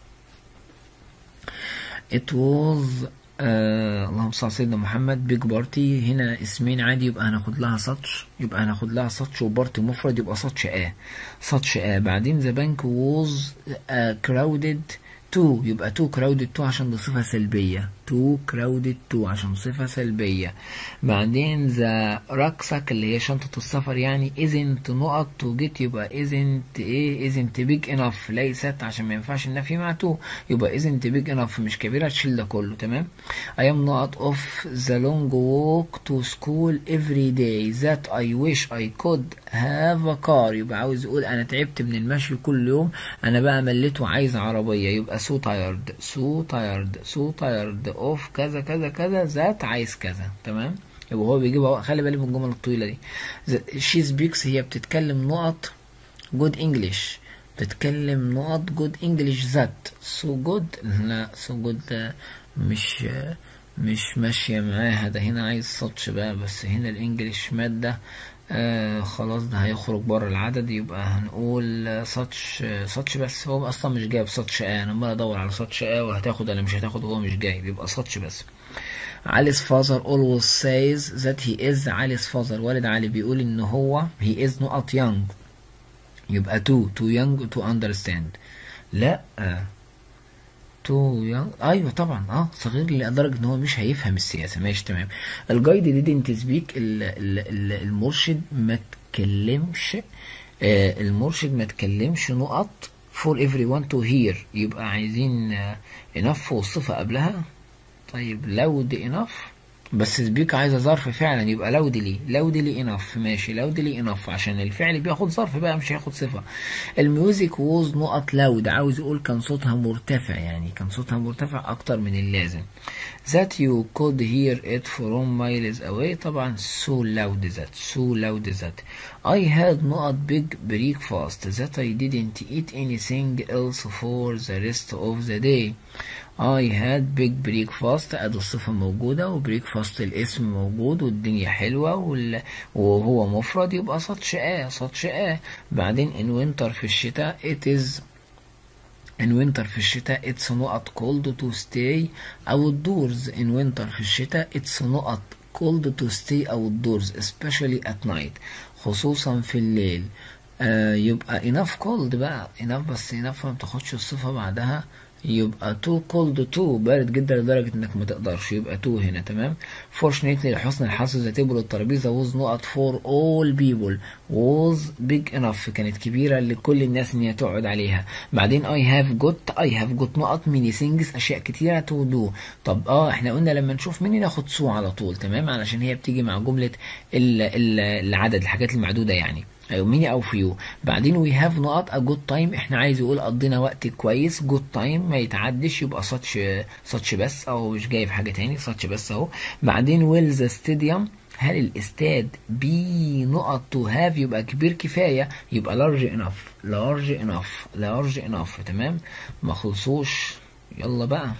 It was آه اللهم صل على سيدنا محمد بيج بارتي هنا اسمين عادي يبقى هناخد لها ساتش يبقى هناخد لها ساتش وبارتي مفرد يبقى ساتش اه ساتش اه بعدين ذا بانك ووز كراودد تو يبقى تو كراودد تو عشان دي صفة سلبية تو كراودد تو عشان صفة سلبية بعدين ذا ركسك اللي هي شنطة السفر يعني isn't نقط تو جيت يبقى isn't ايه isn't big enough ليست عشان ما ينفعش النفي مع تو يبقى isn't big enough مش كبيرة تشيل ده كله تمام I am not off the long walk to school every day that I wish I could have a car يبقى عاوز يقول انا تعبت من المشي كل يوم انا بقى مليت وعايز عربية يبقى so tired so tired so tired of كذا كذا كذا ذات عايز كذا تمام يبقى هو بيجيب خلي بالي من الجمل الطويلة دي she speaks هي بتتكلم نقط good English بتتكلم نقط good English ذات so good لا so good مش مش ماشية معاها ده هنا عايز سطش بقى بس هنا الانجليش مادة آه خلاص ده هيخرج بره العدد يبقى هنقول ساتش ساتش بس هو اصلا مش جايب ساتش اه انا عمال ادور على ساتش اه وهتاخد ولا مش هتاخد هو مش جايب يبقى ساتش بس علي's father always says that he is علي's father والد علي بيقول ان هو he is not young يبقى too too young to understand لا آه. تو يانج ايوه طبعا اه صغير لدرجه ان هو مش هيفهم السياسه ماشي تمام الجايد ديدنت سبيك المرشد ما تكلمش آه المرشد ما تكلمش نقط فور ايفري ون تو هير يبقى عايزين انف والصفه قبلها طيب لود انف بس سبيك عايزه ظرف فعلا يبقى لودلي لودلي انف ماشي لودلي انف عشان الفعل بياخد ظرف بقى مش هياخد صفه الميوزك ووز نقط لاود عاوز يقول كان صوتها مرتفع يعني كان صوتها مرتفع اكتر من اللازم that you could hear it from miles away طبعا so loud that so loud that I had not big breakfast that I didn't eat anything else for the rest of the day I had big breakfast ادي الصفة موجودة وبريكفاست الاسم موجود والدنيا حلوة وال... وهو مفرد يبقى سطش اه سطش اه بعدين in winter في الشتاء it is in winter في الشتاء it's نقط cold to stay outdoors in winter في الشتاء it's نقط cold to stay outdoors especially at night خصوصا في الليل آه يبقى enough cold بقى enough بس enough ما بتاخدش الصفة بعدها يبقى too cold too بارد جدا لدرجة انك ما تقدرش يبقى too هنا تمام fortunately لحسن الحظ the table الترابيزة was not for all people was big enough كانت كبيرة لكل الناس ان هي تقعد عليها بعدين I have got I have got نقط many things اشياء كتيرة to do طب اه احنا قلنا لما نشوف مين ناخد سو على طول تمام علشان هي بتيجي مع جملة ال ال العدد الحاجات المعدودة يعني أو ميني أو فيو بعدين وي هاف نقط a good time احنا عايز يقول قضينا وقت كويس good time ما يتعدش يبقى ساتش ساتش بس أو مش جايب حاجة تاني ساتش بس أهو بعدين ويل ذا ستاديوم هل الاستاد بي نقط تو هاف يبقى كبير كفاية يبقى لارج انف لارج انف لارج انف تمام ما خلصوش يلا بقى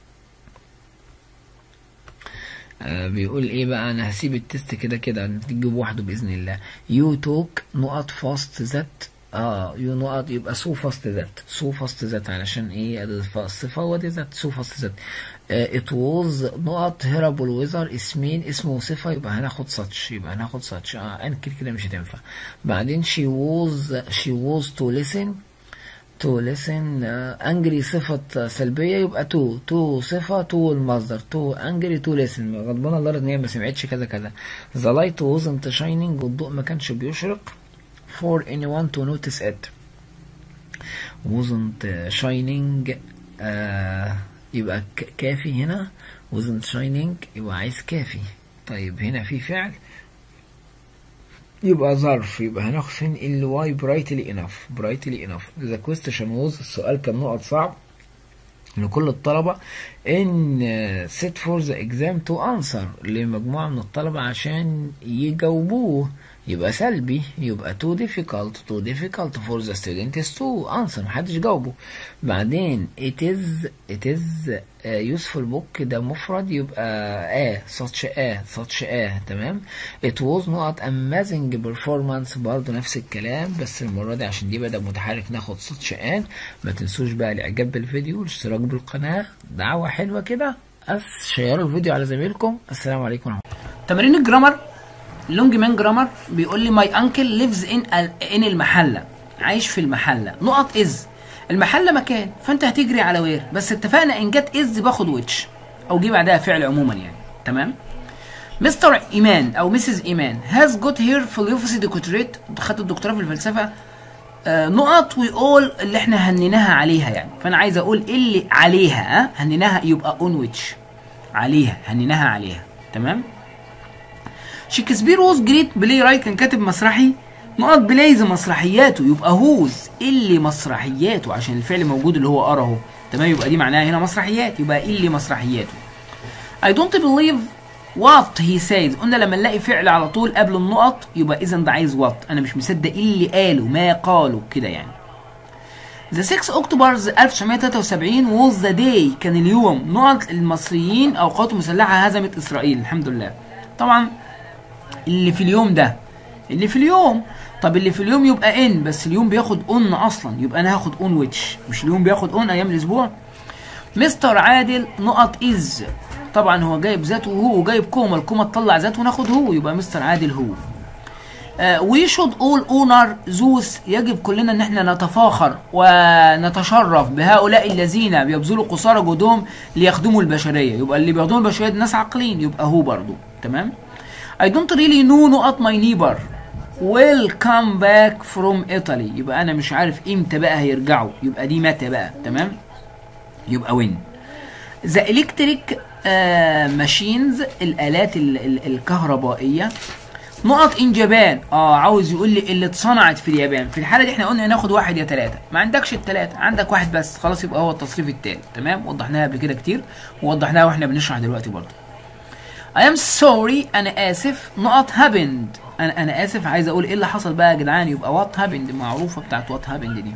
آه بيقول ايه بقى انا هسيب التست كده كده تجيب وحده باذن الله يو توك نقط فاست ذات اه يو نقط يبقى سو فاست ذات سو فاست ذات علشان ايه الصفه ودي ذات سو فاست ذات ات ووز نقط هيرابل ويزر اسمين اسم وصفه يبقى هناخد ساتش يبقى هناخد ساتش اه انكر كده مش هتنفع بعدين شي ووز شي ووز تو ليسن تو لسن انجري صفة سلبية يبقى تو تو صفة تو المصدر تو انجري تو لسن غضبانة لدرجة ان هي ما سمعتش كذا كذا ذا لايت وزنت شاينينج والضوء ما كانش بيشرق for anyone to notice it wasn't shining آه يبقى كافي هنا wasn't shining يبقى عايز كافي طيب هنا في فعل يبقى ظرف يبقى هناخد فين ال واي برايتلي انف برايتلي انف ذا كويستشن ووز السؤال كان نقط صعب لكل الطلبة ان set for the exam to answer لمجموعة من الطلبة عشان يجاوبوه يبقى سلبي يبقى too difficult too difficult for the students to answer محدش جاوبه بعدين it is it is uh, useful book ده مفرد يبقى اه such a such a تمام it was not amazing performance برضه نفس الكلام بس المرة دي عشان دي بدأ متحرك ناخد such a ما تنسوش بقى الاعجاب بالفيديو والاشتراك بالقناة دعوة حلوة كده شيروا الفيديو على زميلكم السلام عليكم ورحمة الله تمارين الجرامر لونج مان جرامر بيقول لي ماي انكل ليفز ان ان المحله عايش في المحله نقط از المحله مكان فانت هتجري على وير بس اتفقنا ان جت از باخد ويتش او جه بعدها فعل عموما يعني تمام مستر ايمان او مسز ايمان هاز جوت هير فيلوسفي ديكوتريت خدت الدكتوراه في الفلسفه آه نقط ويقول اللي احنا هنيناها عليها يعني فانا عايز اقول اللي عليها ها هنيناها يبقى اون ويتش عليها هنيناها عليها تمام شكسبير ووز جريت بلاي رايت كان كاتب مسرحي نقط بلايز مسرحياته يبقى هوز اللي مسرحياته عشان الفعل موجود اللي هو ارى اهو تمام يبقى دي معناها هنا مسرحيات يبقى اللي مسرحياته I don't believe what he says قلنا لما نلاقي فعل على طول قبل النقط يبقى اذا ده عايز what انا مش مصدق اللي قاله ما قاله كده يعني The 6 اكتوبر 1973 was the day كان اليوم نقط المصريين او القوات المسلحه هزمت اسرائيل الحمد لله طبعا اللي في اليوم ده اللي في اليوم طب اللي في اليوم يبقى ان بس اليوم بياخد اون اصلا يبقى انا هاخد اون ويتش مش اليوم بياخد اون ايام الاسبوع مستر عادل نقط از طبعا هو جايب ذاته هو وجايب كوما الكوما تطلع ذاته وناخد هو يبقى مستر عادل هو وي شود اول اونر زوس يجب كلنا ان احنا نتفاخر ونتشرف بهؤلاء الذين بيبذلوا قصارى جهدهم ليخدموا البشريه يبقى اللي بيخدموا البشريه دي ناس عاقلين يبقى هو برضو تمام I don't really know نقط my neighbor will come back from Italy يبقى انا مش عارف امتى بقى هيرجعوا يبقى دي متى بقى تمام يبقى وين the electric ماشينز uh, الالات ال ال الكهربائيه نقط ان جابان اه عاوز يقول لي اللي اتصنعت في اليابان في الحاله دي احنا قلنا هناخد واحد يا ثلاثه ما عندكش الثلاثه عندك واحد بس خلاص يبقى هو التصريف التالي تمام وضحناها قبل كده كتير ووضحناها واحنا بنشرح دلوقتي برضه I am sorry أنا آسف نقط happened أنا أنا آسف عايز أقول إيه اللي حصل بقى يا جدعان يبقى what happened معروفة بتاعت what happened دي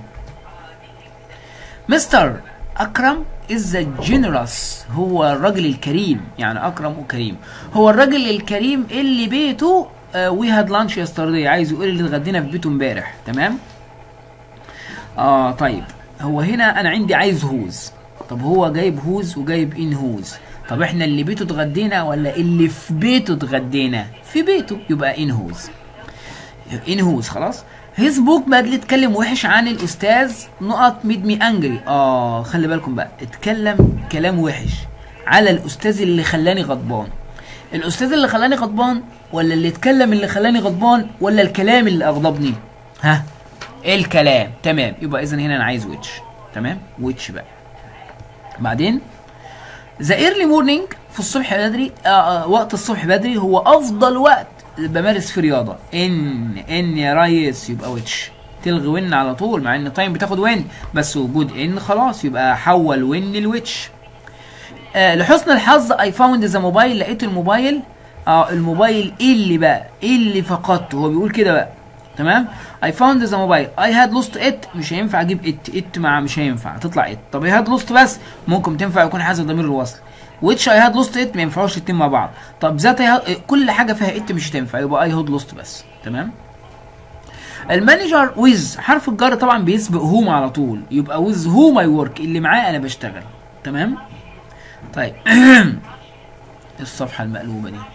مستر أكرم is the generous هو الراجل الكريم يعني أكرم وكريم هو الراجل الكريم اللي بيته وي هاد لانش يسترداي عايز يقول اللي اتغدينا في بيته امبارح تمام اه طيب هو هنا انا عندي عايز هوز طب هو جايب هوز وجايب ان هوز طب احنا اللي بيته اتغدينا ولا اللي في بيته اتغدينا في بيته يبقى ان هوز ان هوز خلاص هيز بوك بقى اتكلم وحش عن الاستاذ نقط ميد مي انجري اه خلي بالكم بقى اتكلم كلام وحش على الاستاذ اللي خلاني غضبان الاستاذ اللي خلاني غضبان ولا اللي اتكلم اللي خلاني غضبان ولا الكلام اللي اغضبني ها الكلام تمام يبقى اذا هنا انا عايز ويتش تمام ويتش بقى بعدين ذا ايرلي مورنينج في الصبح بدري آه آه وقت الصبح بدري هو افضل وقت بمارس فيه رياضه ان ان يا ريس يبقى ويتش تلغي وين على طول مع ان تايم بتاخد وين بس وجود ان خلاص يبقى حول وين للويتش آه لحسن الحظ اي فاوند ذا موبايل لقيت الموبايل اه الموبايل ايه اللي بقى ايه اللي فقدته هو بيقول كده بقى تمام اي فاوند ذا موبايل اي هاد لوست ات مش هينفع اجيب ات ات مع مش هينفع تطلع ات طب اي هاد لوست بس ممكن تنفع يكون حذف ضمير الوصل which I had lost it ما ينفعوش الاتنين مع بعض طب ذات I had- كل حاجه فيها ات مش هتنفع يبقى I had lost بس تمام المانجر ويز حرف الجر طبعا بيسبق هوم على طول يبقى ويز هوم اي ورك اللي معاه انا بشتغل تمام طيب الصفحه المقلوبه دي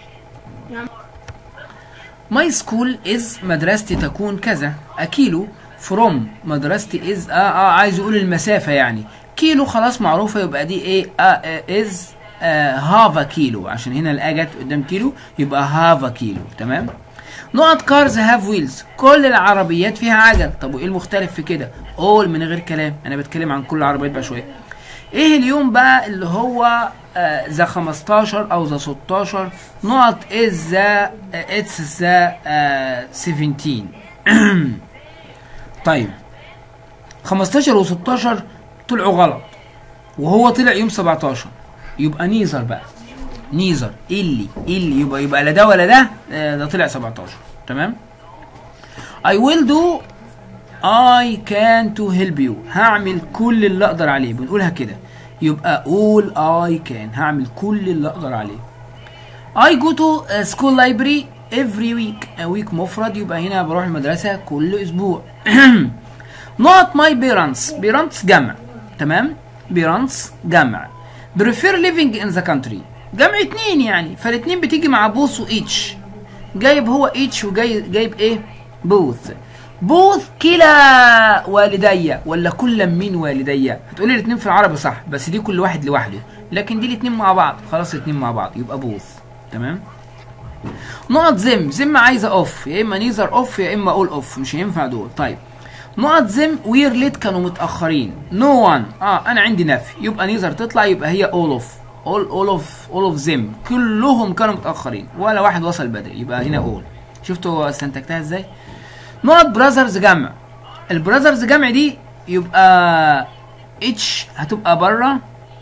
ماي سكول از مدرستي تكون كذا اكيلو فروم مدرستي از اه اه عايز يقول المسافه يعني كيلو خلاص معروفه يبقى دي ايه اه از هافا كيلو عشان هنا الاجت جت قدام كيلو يبقى هافا كيلو تمام نقط كارز هاف ويلز كل العربيات فيها عجل طب وايه المختلف في كده اول من غير كلام انا بتكلم عن كل العربيات بقى شويه ايه اليوم بقى اللي هو آه، ذا 15 او ذا 16 نقط از ذا اتس ذا 17 طيب 15 و16 طلعوا غلط وهو طلع يوم 17 يبقى نيزر بقى نيزر اللي اللي يبقى يبقى لا ده ولا ده آه، ده طلع 17 تمام I will do I can to help you هعمل كل اللي اقدر عليه بنقولها كده يبقى all I can هعمل كل اللي اقدر عليه I go to a school library every week a week مفرد يبقى هنا بروح المدرسة كل اسبوع not my parents parents جمع تمام parents جمع prefer living in the country جمع اتنين يعني فالاتنين بتيجي مع بوث و each جايب هو each وجاي جايب ايه both both كلا والدي ولا كل من والدي هتقولي الاتنين في العربي صح بس دي كل واحد لوحده لكن دي الاتنين مع بعض خلاص الاتنين مع بعض يبقى both تمام نقط زم زم عايزه اوف يا اما نيزر اوف يا اما اول اوف مش هينفع دول طيب نقط زم وير ليت كانوا متاخرين نو no وان اه انا عندي نفي يبقى نيزر تطلع يبقى هي اول اوف اول اول اوف اول اوف زم كلهم كانوا متاخرين ولا واحد وصل بدري يبقى هنا اول شفتوا استنتجتها ازاي نقط براذرز جمع البراذرز جمع دي يبقى اتش هتبقى بره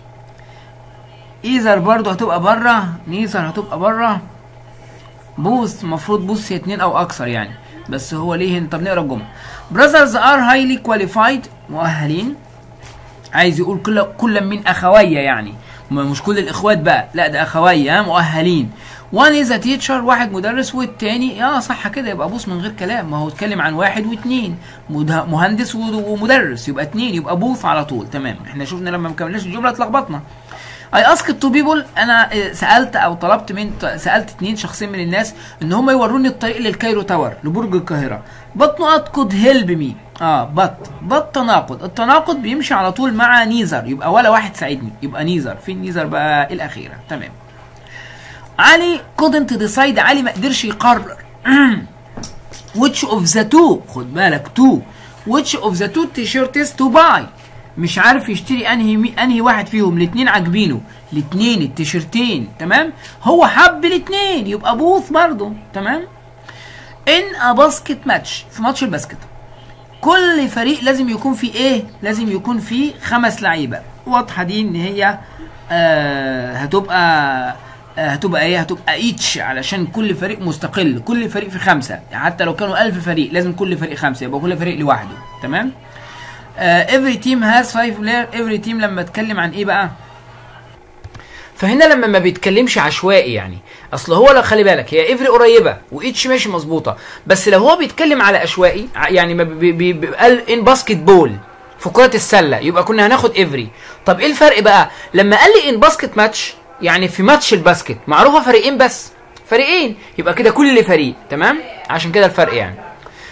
ايزر برضو هتبقى بره نيزر هتبقى بره بوث المفروض بوث هي اتنين او اكثر يعني بس هو ليه هنا طب نقرا الجمله brothers are highly qualified مؤهلين عايز يقول كل كل من اخويا يعني ما مش كل الاخوات بقى لا ده اخويا ها، مؤهلين one is a teacher واحد مدرس والتاني اه صح كده يبقى بوث من غير كلام ما هو اتكلم عن واحد واتنين مده- مهندس و- ومدرس يبقى اتنين يبقى بوث على طول تمام احنا شفنا لما ما كملناش الجمله اتلخبطنا اي اسك تو بيبل انا آه، سالت او طلبت من سالت اتنين شخصين من الناس ان هم يوروني الطريق للكايرو تاور لبرج القاهره بط نقط كود هيلب مي اه بط بط تناقض التناقض بيمشي على طول مع نيزر يبقى ولا واحد ساعدني يبقى نيزر فين نيزر بقى الاخيره تمام علي couldn't decide علي ما قدرش يقرر which of the two خد بالك two which of the two t-shirts to buy مش عارف يشتري انهي مي انهي واحد فيهم الاثنين عاجبينه الاثنين التيشيرتين تمام هو حب الاثنين يبقى بوث برضه تمام ان ا باسكت ماتش في ماتش الباسكت كل فريق لازم يكون فيه ايه لازم يكون فيه خمس لعيبه واضحه دي ان هي آه هتبقى آه هتبقى ايه هتبقى ايتش علشان كل فريق مستقل كل فريق في خمسه حتى لو كانوا ألف فريق لازم كل فريق خمسه يبقى كل فريق لوحده تمام افري تيم هاز فايف بلاير افري تيم لما اتكلم عن ايه بقى فهنا لما ما بيتكلمش عشوائي يعني اصل هو لو خلي بالك هي افري قريبه واتش ماشي مظبوطه بس لو هو بيتكلم على عشوائي ع- يعني ما بي بي بي قال ان باسكت بول في كره السله يبقى كنا هناخد افري طب ايه الفرق بقى لما قال لي ان باسكت ماتش يعني في ماتش الباسكت معروفه فريقين بس فريقين يبقى كده كل فريق تمام عشان كده الفرق يعني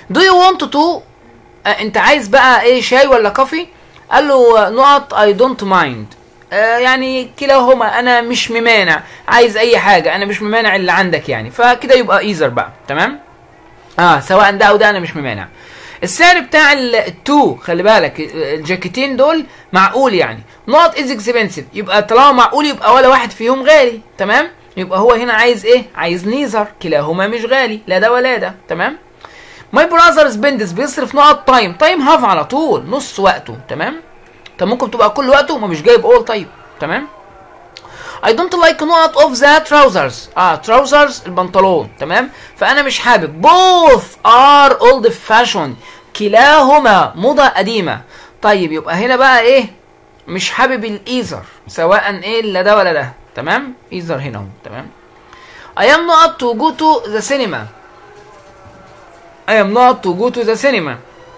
do you want to آه انت عايز بقى ايه شاي ولا كافي قال له نقط I don't mind آه يعني كلاهما انا مش ممانع عايز اي حاجه انا مش ممانع اللي عندك يعني فكده يبقى ايزر بقى تمام اه سواء ده او ده انا مش ممانع السعر بتاع ال- التو خلي بالك الجاكيتين دول معقول يعني نوت از اكسبنسيف يبقى طالما معقول يبقى ولا واحد فيهم غالي تمام يبقى هو هنا عايز ايه عايز نيزر كلاهما مش غالي لا ده ولا ده تمام ماي براذر سبندس بيصرف نقط تايم تايم هاف على طول نص وقته تمام طب ممكن تبقى كل وقته ما مش جايب اول طيب تمام I don't like نقط of the trousers اه trousers البنطلون تمام فانا مش حابب both are old fashioned كلاهما موضة قديمة طيب يبقى هنا بقى ايه مش حابب الايزر سواء ايه لا ده ولا ده تمام ايزر هنا اهو تمام I am not to go to the cinema I am not to go to the cinema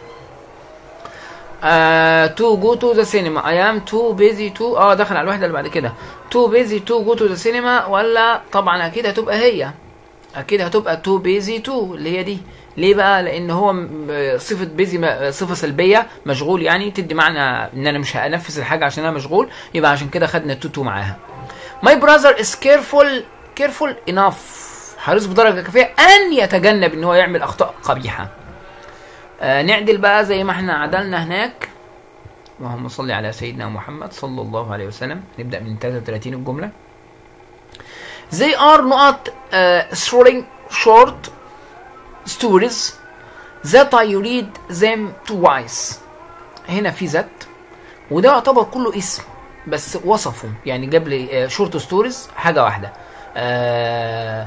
uh, to go to the cinema I am too busy to اه دخل على الوحدة اللي بعد كده too busy to go to the cinema ولا طبعا اكيد هتبقى هي اكيد هتبقى too busy to اللي هي دي ليه بقى لان هو م- صفة بيزي صفة سلبية مشغول يعني تدي معنى ان انا مش هنفذ الحاجة عشان انا مشغول يبقى عشان كده خدنا تو تو معاها My brother is careful careful enough حريص بدرجة كافية ان يتجنب ان هو يعمل اخطاء قبيحة آه نعدل بقى زي ما احنا عدلنا هناك اللهم صل على سيدنا محمد صلى الله عليه وسلم نبدأ من 33 الجملة They are not uh, throwing short stories that I read them twice هنا في ذات وده يعتبر كله اسم بس وصفه يعني جاب لي شورت ستوريز حاجة واحدة آه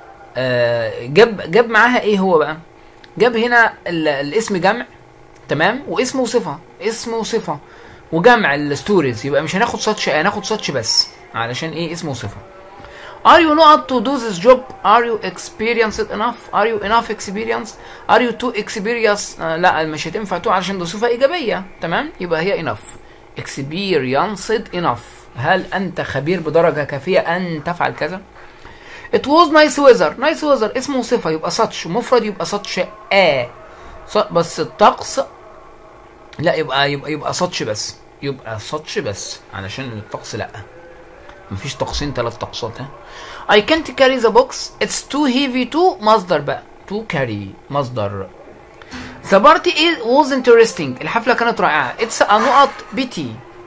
آه جاب جاب معاها ايه هو بقى جاب هنا ال- الاسم جمع تمام واسم وصفة اسم وصفة وجمع الستوريز يبقى مش هناخد ساتش هناخد ساتش بس علشان ايه اسم وصفة Are you not to do this job? Are you experienced enough? Are you enough experienced? Are you too experienced? آه لا مش هتنفع تو علشان دي صفة إيجابية تمام؟ يبقى هي enough. Experienced enough. هل أنت خبير بدرجة كافية أن تفعل كذا؟ It was nice weather. Nice weather اسمه صفة يبقى such مفرد يبقى such a ص- بس الطقس لا يبقى يبقى يبقى such بس يبقى such بس علشان الطقس لا مفيش طقسين ثلاث طقسات ها I can't carry the box it's too heavy to مصدر بقى to carry مصدر The party is, was interesting الحفلة كانت رائعة It's a نقط pity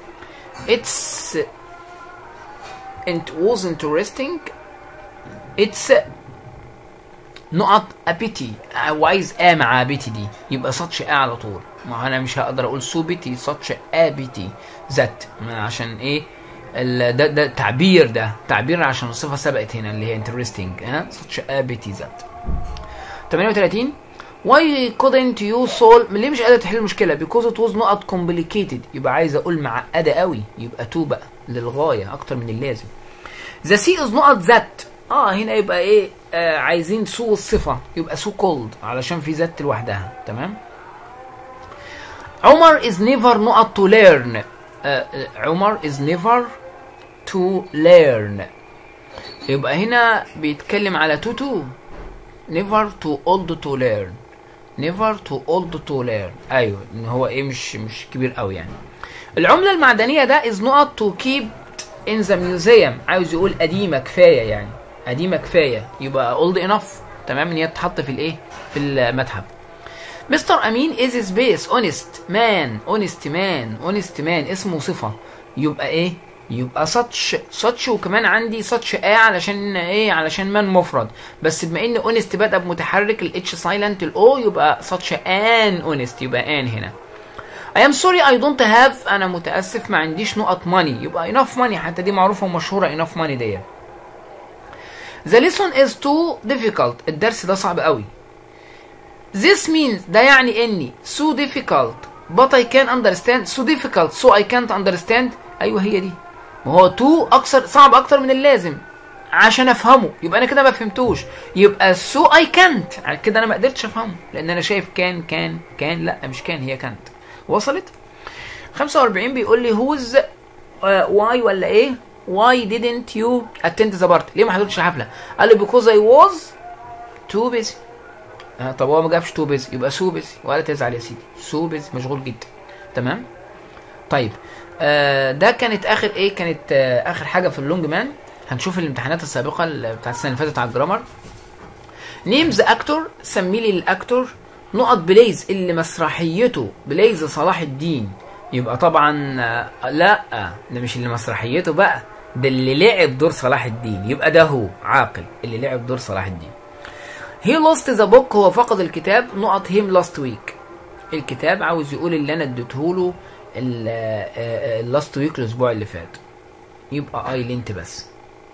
It's It was interesting It's نقط a pity وعايز a مع pity دي يبقى such a على طول ما انا مش هقدر اقول so pity such a pity that ما عشان ايه ال- ده ده تعبير ده تعبير عشان الصفة سبقت هنا اللي هي interesting ها such a pity that 38 why couldn't you solve ليه مش قادر تحل المشكلة because it was not complicated يبقى عايز اقول معقدة قوي يبقى تو بقى للغاية اكتر من اللازم the sea is not that اه هنا يبقى ايه آه عايزين سو الصفة يبقى سو كولد علشان في ذات لوحدها تمام عمر is never not to learn آه آه، عمر is never to learn يبقى هنا بيتكلم على تو تو never too old to learn never too old to learn ايوه ان هو ايه مش مش كبير قوي يعني العملة المعدنية ده is not to keep in the museum عاوز يقول قديمة كفاية يعني قديمة كفاية يبقى old enough تمام ان هي تتحط في الايه في المتحف مستر امين is space honest man honest man honest man اسمه صفة يبقى ايه يبقى such such وكمان عندي such a علشان ايه علشان man مفرد بس بما ان honest بدأ بمتحرك ال h silent ال o يبقى such an honest يبقى an هنا I am sorry I don't have أنا متأسف ما عنديش نقط money يبقى enough money حتى دي معروفة ومشهورة enough money دي The lesson is too difficult الدرس ده صعب قوي This means ده يعني اني so difficult but I can understand so difficult so I can't understand ايوه هي دي ما هو too اكثر صعب اكتر من اللازم عشان افهمه يبقى انا كده ما فهمتوش يبقى so I can't كده انا ما قدرتش افهمه لان انا شايف كان كان كان لا مش كان هي كانت وصلت 45 بيقول لي who's uh, why ولا ايه why didn't you attend the party ليه ما حضرتش الحفله قال لي because I was too busy آه طب هو ما جابش تو بيزي يبقى سو بيزي ولا تزعل يا سيدي سو بيزي مشغول جدا تمام طيب آه ده كانت اخر ايه كانت آه اخر حاجه في اللونج مان هنشوف الامتحانات السابقه اللي بتاعت السنه اللي فاتت على الجرامر نيمز اكتور سمي لي الاكتور نقط بليز اللي مسرحيته بليز صلاح الدين يبقى طبعا آه، لا ده مش اللي مسرحيته بقى ده اللي لعب دور صلاح الدين يبقى ده هو عاقل اللي لعب دور صلاح الدين هي لوست ذا بوك هو فقد الكتاب نقط هيم لاست ويك الكتاب عاوز يقول اللي انا اديتهوله اللاست ويك الاسبوع اللي فات يبقى ايلنت بس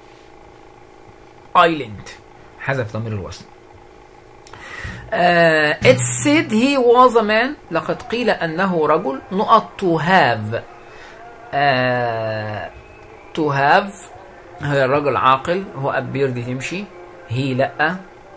ايلنت حذف ضمير الوصل Uh, it said he was a man لقد قيل أنه رجل نقط to have uh, to have هي الرجل عاقل هو appear دي تمشي هي لأ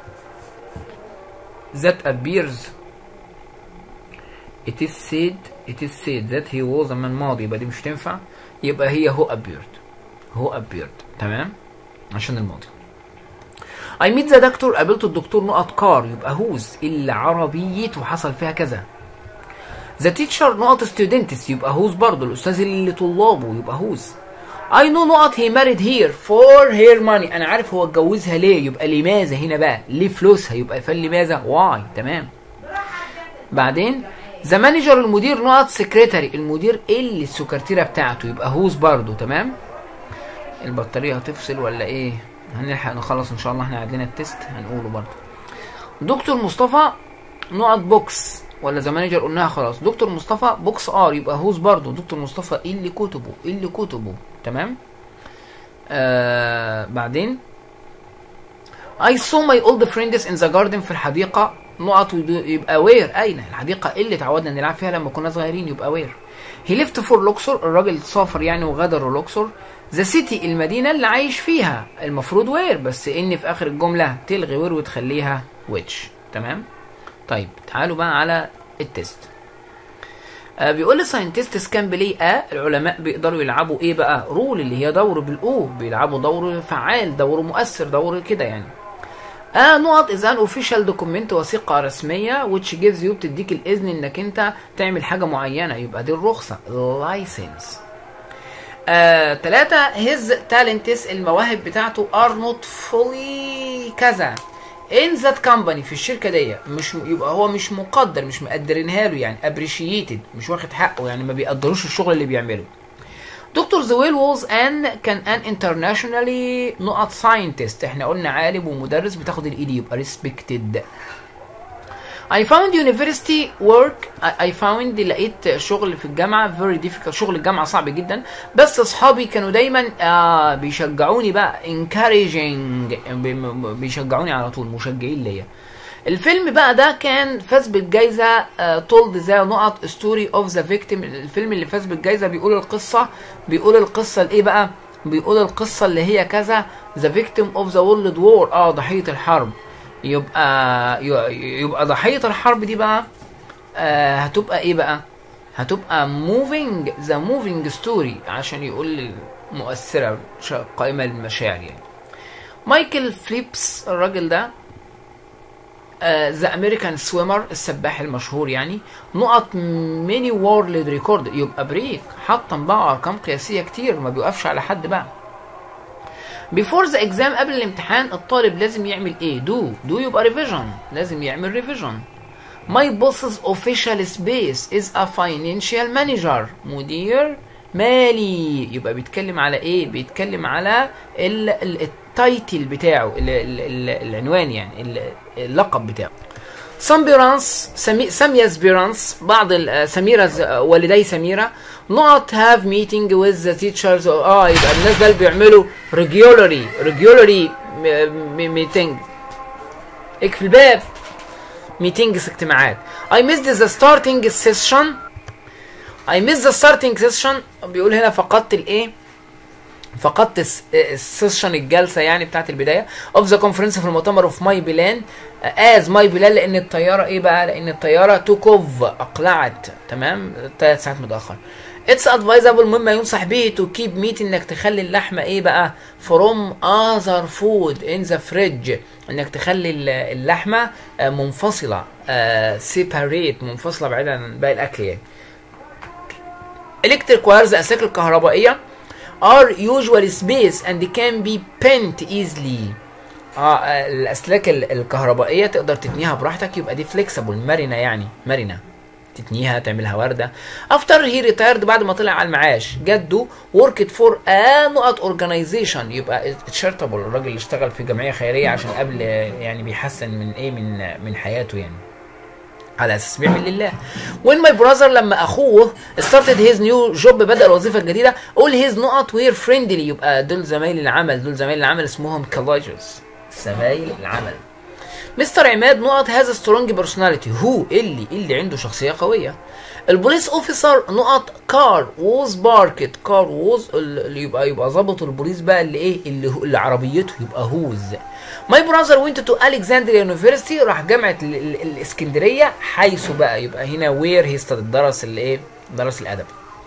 that appears it is said it is said that he was a man ماضي يبقى دي مش تنفع يبقى هي هو appeared هو appeared تمام عشان الماضي I meet the doctor قابلت الدكتور نقط كار يبقى هوز اللي عربيته حصل فيها كذا The teacher نقط students يبقى هوز برضه الأستاذ اللي طلابه يبقى هوز I know نقط he married here for her money أنا عارف هو اتجوزها ليه يبقى لماذا هنا بقى ليه فلوسها يبقى فلماذا why تمام بعدين ذا مانجر المدير نقط سكرتري المدير اللي السكرتيرة بتاعته يبقى هوز برضه تمام البطارية هتفصل ولا ايه هنلحق نخلص ان شاء الله احنا عندنا التست هنقوله برضه دكتور مصطفى نقط بوكس ولا ذا مانجر قلناها خلاص دكتور مصطفى بوكس ار يبقى هوز برضه دكتور مصطفى ايه اللي كتبه ايه اللي كتبه تمام آه بعدين I saw my old friends in the garden في الحديقة نقط ويدو- يبقى وير أين الحديقة اللي اتعودنا نلعب فيها لما كنا صغيرين يبقى وير he left for لوكسور الراجل سافر يعني وغادر لوكسور ذا سيتي المدينة اللي عايش فيها المفروض وير بس ان في اخر الجملة تلغي وير وتخليها ويتش تمام طيب تعالوا بقى على التست آه بيقول لي ساينتستس كان بلاي اه العلماء بيقدروا يلعبوا ايه بقى رول اللي هي دور بالاو بيلعبوا دور فعال دور مؤثر دور كده يعني اه نقط اذا ان اوفيشال دوكيمنت وثيقه رسميه which gives you بتديك الاذن انك انت تعمل حاجه معينه يبقى دي الرخصه لايسنس آه، تلاتة هيز تالنتس المواهب بتاعته ار نوت فولي كذا ان ذات كومباني في الشركه دي مش يبقى هو مش مقدر مش مقدرينها له يعني ابريشيتد مش واخد حقه يعني ما بيقدروش الشغل اللي بيعمله دكتور زويل ووز ان كان ان انترناشونالي نقط ساينتست احنا قلنا عالم ومدرس بتاخد الاي دي يبقى ريسبكتد I found university work I I found لقيت شغل في الجامعة very difficult شغل الجامعة صعب جدا بس اصحابي كانوا دايما آه بيشجعوني بقى encouraging بي- بيشجعوني على طول مشجعين ليا الفيلم بقى ده كان فاز بالجايزة تولد ذا نقط ستوري اوف ذا فيكتيم الفيلم اللي فاز بالجايزة بيقول القصة بيقول القصة الايه بقى بيقول القصة اللي هي كذا ذا فيكتيم اوف ذا وورلد وور اه ضحية الحرب يبقى يبقى ضحية الحرب دي بقى آه هتبقى ايه بقى هتبقى moving the moving story عشان يقول المؤثرة ش- قائمة للمشاعر يعني مايكل فليبس الراجل ده ذا امريكان سويمر السباح المشهور يعني نقط ميني وورلد ريكورد يبقى بريك حطم بقى ارقام قياسيه كتير ما بيوقفش على حد بقى بيفور ذا اكزام قبل الامتحان الطالب لازم يعمل ايه دو دو يبقى ريفيجن لازم يعمل ريفيجن My boss's official space is a financial manager مدير مالي يبقى بيتكلم على ايه بيتكلم على ال- ال- التايتل بتاعه ال- ال- ال- العنوان يعني ال- اللقب بتاعه some parents سمي سمية parents بعض ال- سميرة ز- والدي سميرة not have meeting with the teachers اه يبقى الناس دول بيعملوا regularly regularly م- م- meeting اقفل الباب meetings اجتماعات I missed the starting session I missed the starting session بيقول هنا فقدت الايه فقدت الس- السيشن الجلسه يعني بتاعت البدايه اوف ذا كونفرنس في المؤتمر اوف ماي بلان از ماي بلان لان الطياره ايه بقى لان الطياره توك اوف اقلعت تمام ثلاث ساعات متاخر اتس ادفايزابل مما ينصح به تو كيب ميت انك تخلي اللحمه ايه بقى فروم اذر فود ان ذا فريج انك تخلي ال- اللحمه آه، منفصله سيباريت منفصله بعيدا عن باقي الاكل يعني electric wires الاسلاك الكهربائيه are usually space and can be bent easily اه آه، الاسلاك ال- الكهربائيه تقدر تتنيها براحتك يبقى دي فليكسبل مرنه يعني مرنه تتنيها تعملها ورده افتر هي ريتايرد بعد ما طلع على المعاش جده وركت فور ا نقط اورجانيزيشن يبقى تشارتبل الراجل اللي اشتغل في جمعيه خيريه عشان قبل يعني بيحسن من ايه من من حياته يعني على اساس بيعمل لله وين ماي براذر لما اخوه ستارتد هيز نيو جوب بدا الوظيفه الجديده اول هيز نقط وير فريندلي يبقى دول زمايل العمل دول زمايل العمل اسمهم كولاجرز زمايل العمل مستر عماد نقط هذا سترونج بيرسوناليتي هو اللي اللي عنده شخصيه قويه البوليس اوفيسر نقط كار ووز باركت كار ووز اللي يبقى يبقى ظابط البوليس بقى اللي ايه اللي, هو- اللي عربيته يبقى هوز ماي براذر وينت تو الكسندريا يونيفرستي راح جامعه ال- ال- الاسكندريه حيث بقى يبقى هنا وير هي درس الايه درس الادب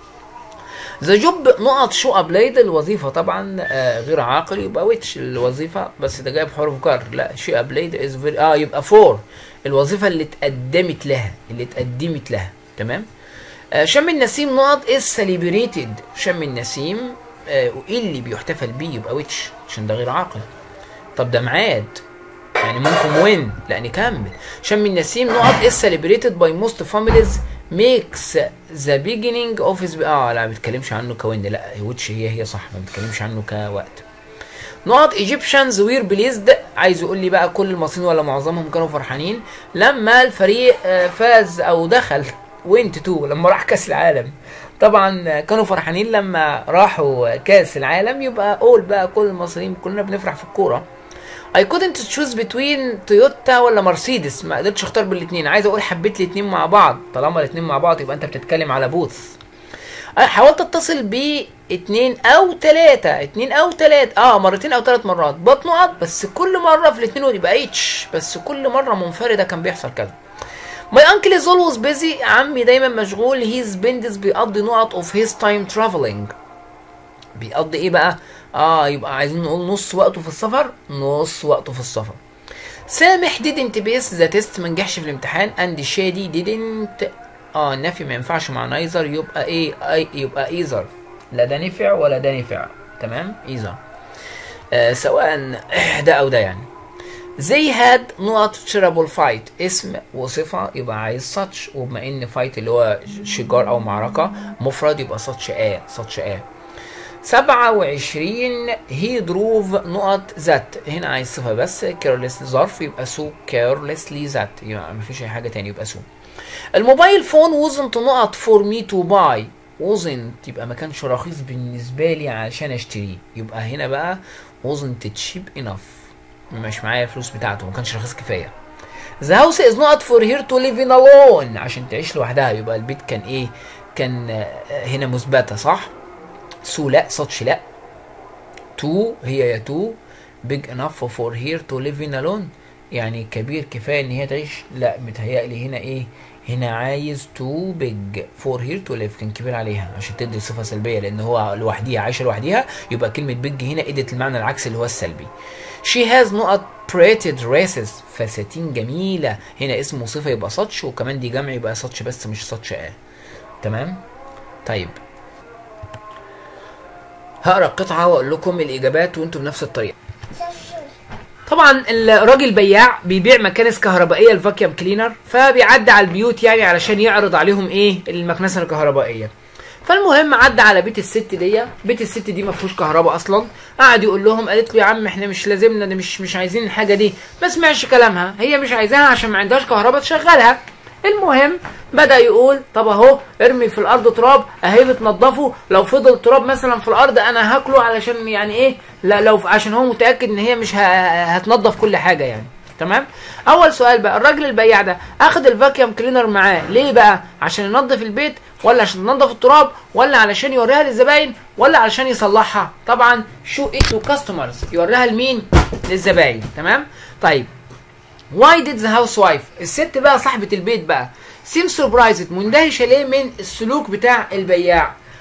ذا جوب نقط شو ابلايد الوظيفه طبعا آه غير عاقل يبقى ويتش الوظيفه بس ده جايب حروف جر لا شي ابلايد از فيري اه يبقى فور الوظيفه اللي اتقدمت لها اللي اتقدمت لها تمام آه شم النسيم نقط از سيليبريتد شم النسيم آه اللي بيحتفل بيه يبقى ويتش عشان ده غير عاقل طب ده ميعاد يعني ممكن وين لا نكمل شم النسيم نقط is celebrated by most families makes the beginning of his اه لا ما بيتكلمش عنه كوين لا ويتش هي هي صح ما بيتكلمش عنه كوقت نقط ايجيبشنز وير بليزد عايز يقول لي بقى كل المصريين ولا معظمهم كانوا فرحانين لما الفريق آه، فاز او دخل وينت تو لما راح كاس العالم طبعا كانوا فرحانين لما راحوا كاس العالم يبقى قول بقى كل المصريين كلنا بنفرح في الكوره I couldn't choose between تويوتا ولا مرسيدس ما قدرتش اختار بين الاثنين عايز اقول حبيت الاثنين مع بعض طالما الاثنين مع بعض يبقى انت بتتكلم على بوث حاولت اتصل باتنين او تلاتة اتنين او تلاتة اه مرتين او تلات مرات بط نقط بس كل مرة في الاتنين يبقى اتش بس كل مرة منفردة كان بيحصل كذا My uncle is always busy عمي دايما مشغول he spends بيقضي نقط of his time traveling بيقضي ايه بقى اه يبقى عايزين نقول نص وقته في السفر نص وقته في السفر سامح didn't pass the test ما نجحش في الامتحان and شادي didn't اه النفي ما ينفعش مع نايزر يبقى ايه اي يبقى ايزر لا ده نفع ولا ده نفع تمام ايزر آه سواء ده او ده يعني they had not terrible fight اسم وصفة يبقى عايز such وبما ان fight اللي هو شجار او معركة مفرد يبقى such a such a 27 هي دروف نقط ذات هنا عايز صفة بس كيرلس ظرف يبقى سو كيرلسلي ذات يبقى مفيش اي حاجة تاني يبقى سو الموبايل فون wasn't نقط فور مي تو باي wasn't يبقى ما كانش رخيص بالنسبة لي عشان اشتريه يبقى هنا بقى wasn't cheap enough مش معايا الفلوس بتاعته ما كانش رخيص كفاية The house is not for here to live in alone عشان تعيش لوحدها يبقى البيت كان ايه كان آه، هنا مثبتة صح سو لا ساتش لا تو هي يا تو big enough for here to live in alone يعني كبير كفايه ان هي تعيش لا متهيألي هنا ايه هنا عايز تو big for here to live كان كبير عليها عشان تدي صفه سلبيه لان هو لوحديها عايشه لوحديها يبقى كلمه big هنا ادت المعنى العكسي اللي هو السلبي she has نقط pretty dresses فساتين جميله هنا اسمه صفه يبقى ساتش وكمان دي جمع يبقى ساتش بس مش ساتش اه تمام طيب هقرا القطعه واقول لكم الاجابات وانتم بنفس الطريقه طبعا الراجل بياع بيبيع مكانس كهربائيه الفاكيوم كلينر فبيعدي على البيوت يعني علشان يعرض عليهم ايه المكنسه الكهربائيه فالمهم عدى على بيت الست دي بيت الست دي ما فيهوش كهرباء اصلا قعد يقول لهم قالت له يا عم احنا مش لازمنا ده مش مش عايزين الحاجه دي ما سمعش كلامها هي مش عايزاها عشان ما عندهاش كهرباء تشغلها المهم بدا يقول طب اهو ارمي في الارض تراب اهي بتنضفه لو فضل تراب مثلا في الارض انا هاكله علشان يعني ايه لا لو عشان هو متاكد ان هي مش ه- هتنضف كل حاجه يعني تمام اول سؤال بقى الراجل البياع ده اخد الفاكيوم كلينر معاه ليه بقى عشان ينظف البيت ولا عشان ينظف التراب ولا علشان يوريها للزباين ولا علشان يصلحها طبعا شو ات تو كاستمرز يوريها لمين للزباين تمام طيب واي ديد ذا هاوس وايف الست بقى صاحبه البيت بقى سيم سربرايزد مندهشه ليه من السلوك بتاع البياع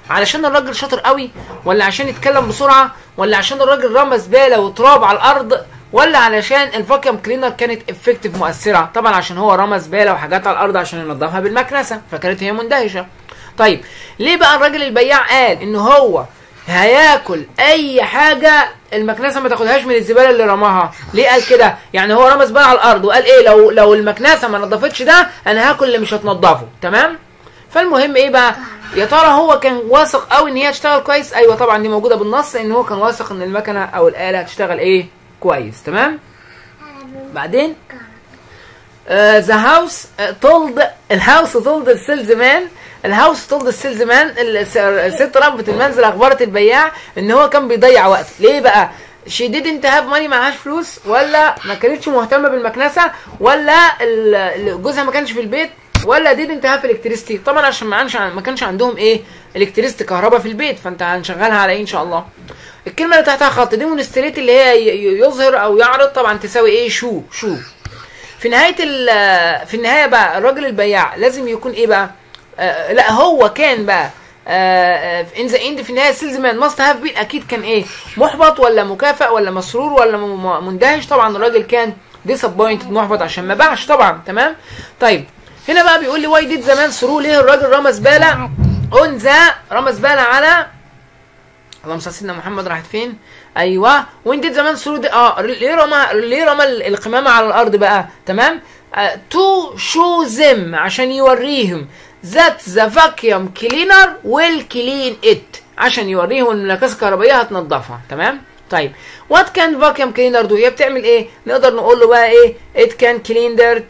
علشان الراجل شاطر قوي ولا عشان يتكلم بسرعه ولا عشان الراجل رمى زباله وتراب على الارض ولا علشان الفاكيوم كلينر كانت افكتيف مؤثره طبعا عشان هو رمى زباله وحاجات على الارض عشان ينظفها بالمكنسه فكانت هي مندهشه طيب ليه بقى الراجل البياع قال ان هو هياكل اي حاجه المكنسه ما تاخدهاش من الزباله اللي رماها ليه قال كده يعني هو رمى زباله على الارض وقال ايه لو لو المكنسه ما نظفتش ده انا هاكل اللي مش هتنضفه تمام فالمهم ايه بقى يا ترى هو كان واثق قوي ان هي هتشتغل كويس ايوه طبعا دي موجوده بالنص ان هو كان واثق ان المكنه او الاله هتشتغل ايه كويس تمام بعدين ذا هاوس تولد الهاوس تولد السيلز مان الهاوس تولد السيلز مان الست ربة المنزل اخبرت البياع ان هو كان بيضيع وقت ليه بقى شي didn't have money معهاش فلوس ولا ما كانتش مهتمه بالمكنسه ولا ال- جوزها ما كانش في البيت ولا didn't have electricity طبعا عشان ما كانش ما كانش عندهم ايه electricity كهرباء في البيت فانت هنشغلها على ايه ان شاء الله الكلمه اللي تحتها خط ديمونستريت اللي هي ي- ي- يظهر او يعرض طبعا تساوي ايه شو شو في نهايه ال- في النهايه بقى الراجل البياع لازم يكون ايه بقى آه لا هو كان بقى ان ذا اند في النهايه سيلز مان ماست هاف بين اكيد كان ايه محبط ولا مكافئ ولا مسرور ولا م- م- مندهش طبعا الراجل كان ديسابوينتد محبط عشان ما باعش طبعا تمام طيب هنا بقى بيقول لي واي ديد زمان سرو ليه الراجل رمى زباله اون ذا رمى زباله على اللهم صل على سيدنا محمد راحت فين ايوه وين ديد زمان سرو دي اه ليه رمى ليه رمى ال- القمامه على الارض بقى تمام تو شو زم عشان يوريهم ذات ذا فاكيوم كلينر ويل كلين ات عشان يوريهم ان المكنسه الكهربائيه هتنضفها تمام طيب وات كان فاكيوم كلينر دو هي بتعمل ايه نقدر نقول له بقى ايه ات كان كلين ديرت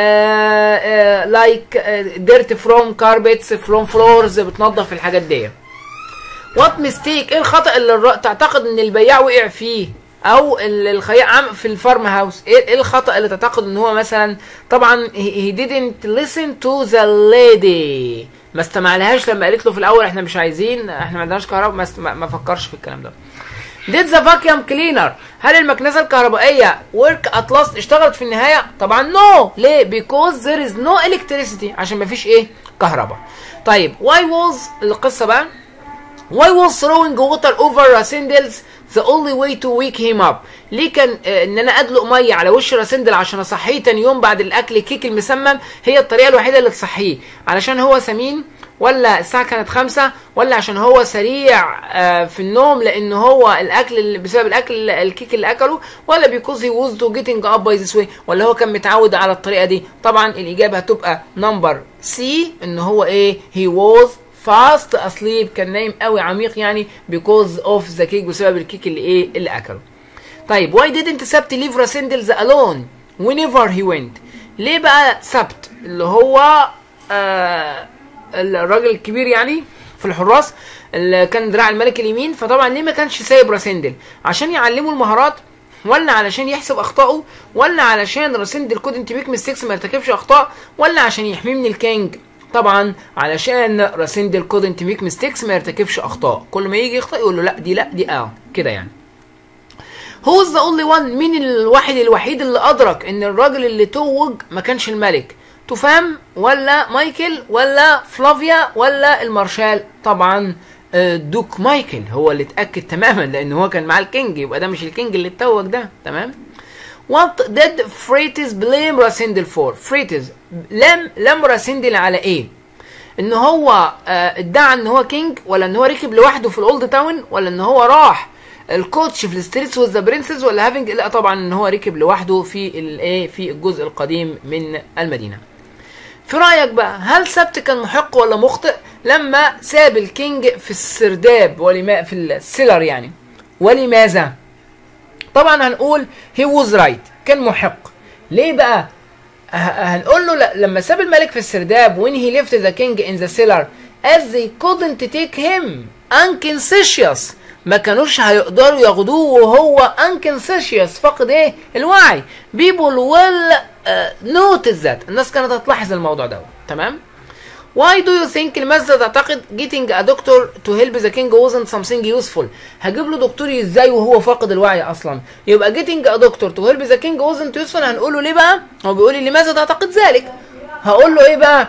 لايك ديرت فروم كاربتس فروم فلورز بتنظف الحاجات دي وات ميستيك ايه الخطا اللي الر- تعتقد ان البياع وقع فيه او ال- الخياط عم في الفارم هاوس ايه إيه الخطا اللي تعتقد ان هو مثلا طبعا he he didn't listen to the lady ما استمعلهاش لما قالت له في الاول احنا مش عايزين احنا ما عندناش كهرباء ما, است... ما ما فكرش في الكلام ده did the vacuum cleaner هل المكنسة الكهربائية work at last اشتغلت في النهاية؟ طبعا no ليه؟ because there is no electricity عشان ما فيش ايه؟ كهرباء. طيب why was القصة بقى Why was throwing water over Rasindels the only way to wake him up؟ ليه كان آه، ان انا ادلق ميه على وش راسندل عشان اصحيه تاني يوم بعد الاكل كيك المسمم هي الطريقه الوحيده اللي تصحيه علشان هو سمين ولا الساعه كانت خمسة ولا عشان هو سريع آه، في النوم لان هو الاكل اللي بسبب الاكل الكيك اللي اكله ولا because he was to getting up by this way ولا هو كان متعود على الطريقه دي طبعا الاجابه هتبقى نمبر سي ان هو ايه he was fast asleep كان نايم قوي عميق يعني because of the cake بسبب الكيك اللي ايه اللي اكله طيب why didn't سبت leave راسندلز alone whenever he went ليه بقى سبت اللي هو آه الراجل الكبير يعني في الحراس اللي كان دراع الملك اليمين فطبعا ليه ما كانش سايب راسندل عشان يعلمه المهارات ولا علشان يحسب اخطائه ولا علشان راسندل كودنت ميك ميستيكس ما يرتكبش اخطاء ولا عشان يحميه من الكينج طبعا علشان راسندل كودنت ميك ميستيكس ما يرتكبش اخطاء كل ما يجي يخطئ يقول له لا دي لا دي اه كده يعني هو ذا اونلي وان مين الواحد الوحيد اللي ادرك ان الراجل اللي توج ما كانش الملك توفام ولا مايكل ولا فلافيا ولا المارشال طبعا آه، دوك مايكل هو اللي اتاكد تماما لان هو كان معاه الكينج يبقى ده مش الكينج اللي اتوج ده تمام What did فريتز blame راسندل for؟ فريتز لم لم راسندل على ايه؟ ان هو آه، ادعى ان هو كينج ولا ان هو ركب لوحده في الاولد تاون ولا ان هو راح الكوتش في الستريتس وذ ذا برنسز ولا هافينج لا طبعا ان هو ركب لوحده في الايه في الجزء القديم من المدينه في رايك بقى هل سبت كان محق ولا مخطئ لما ساب الكينج في السرداب ولما في السيلر يعني ولماذا طبعا هنقول هي ووز رايت كان محق ليه بقى ه- هنقول له لا لما ساب الملك في السرداب when he left the king in the cellar as they couldn't take him unconscious ما كانوش هيقدروا ياخدوه وهو unconscious فقد ايه الوعي people will uh, notice that الناس كانت هتلاحظ الموضوع ده تمام Why do you think لماذا تعتقد getting a doctor to help the king wasn't something useful؟ هجيب له دكتور ازاي وهو فاقد الوعي اصلا؟ يبقى getting a doctor to help the king wasn't useful هنقول له ليه بقى؟ هو بيقول لي لماذا تعتقد ذلك؟ هقول له ايه بقى؟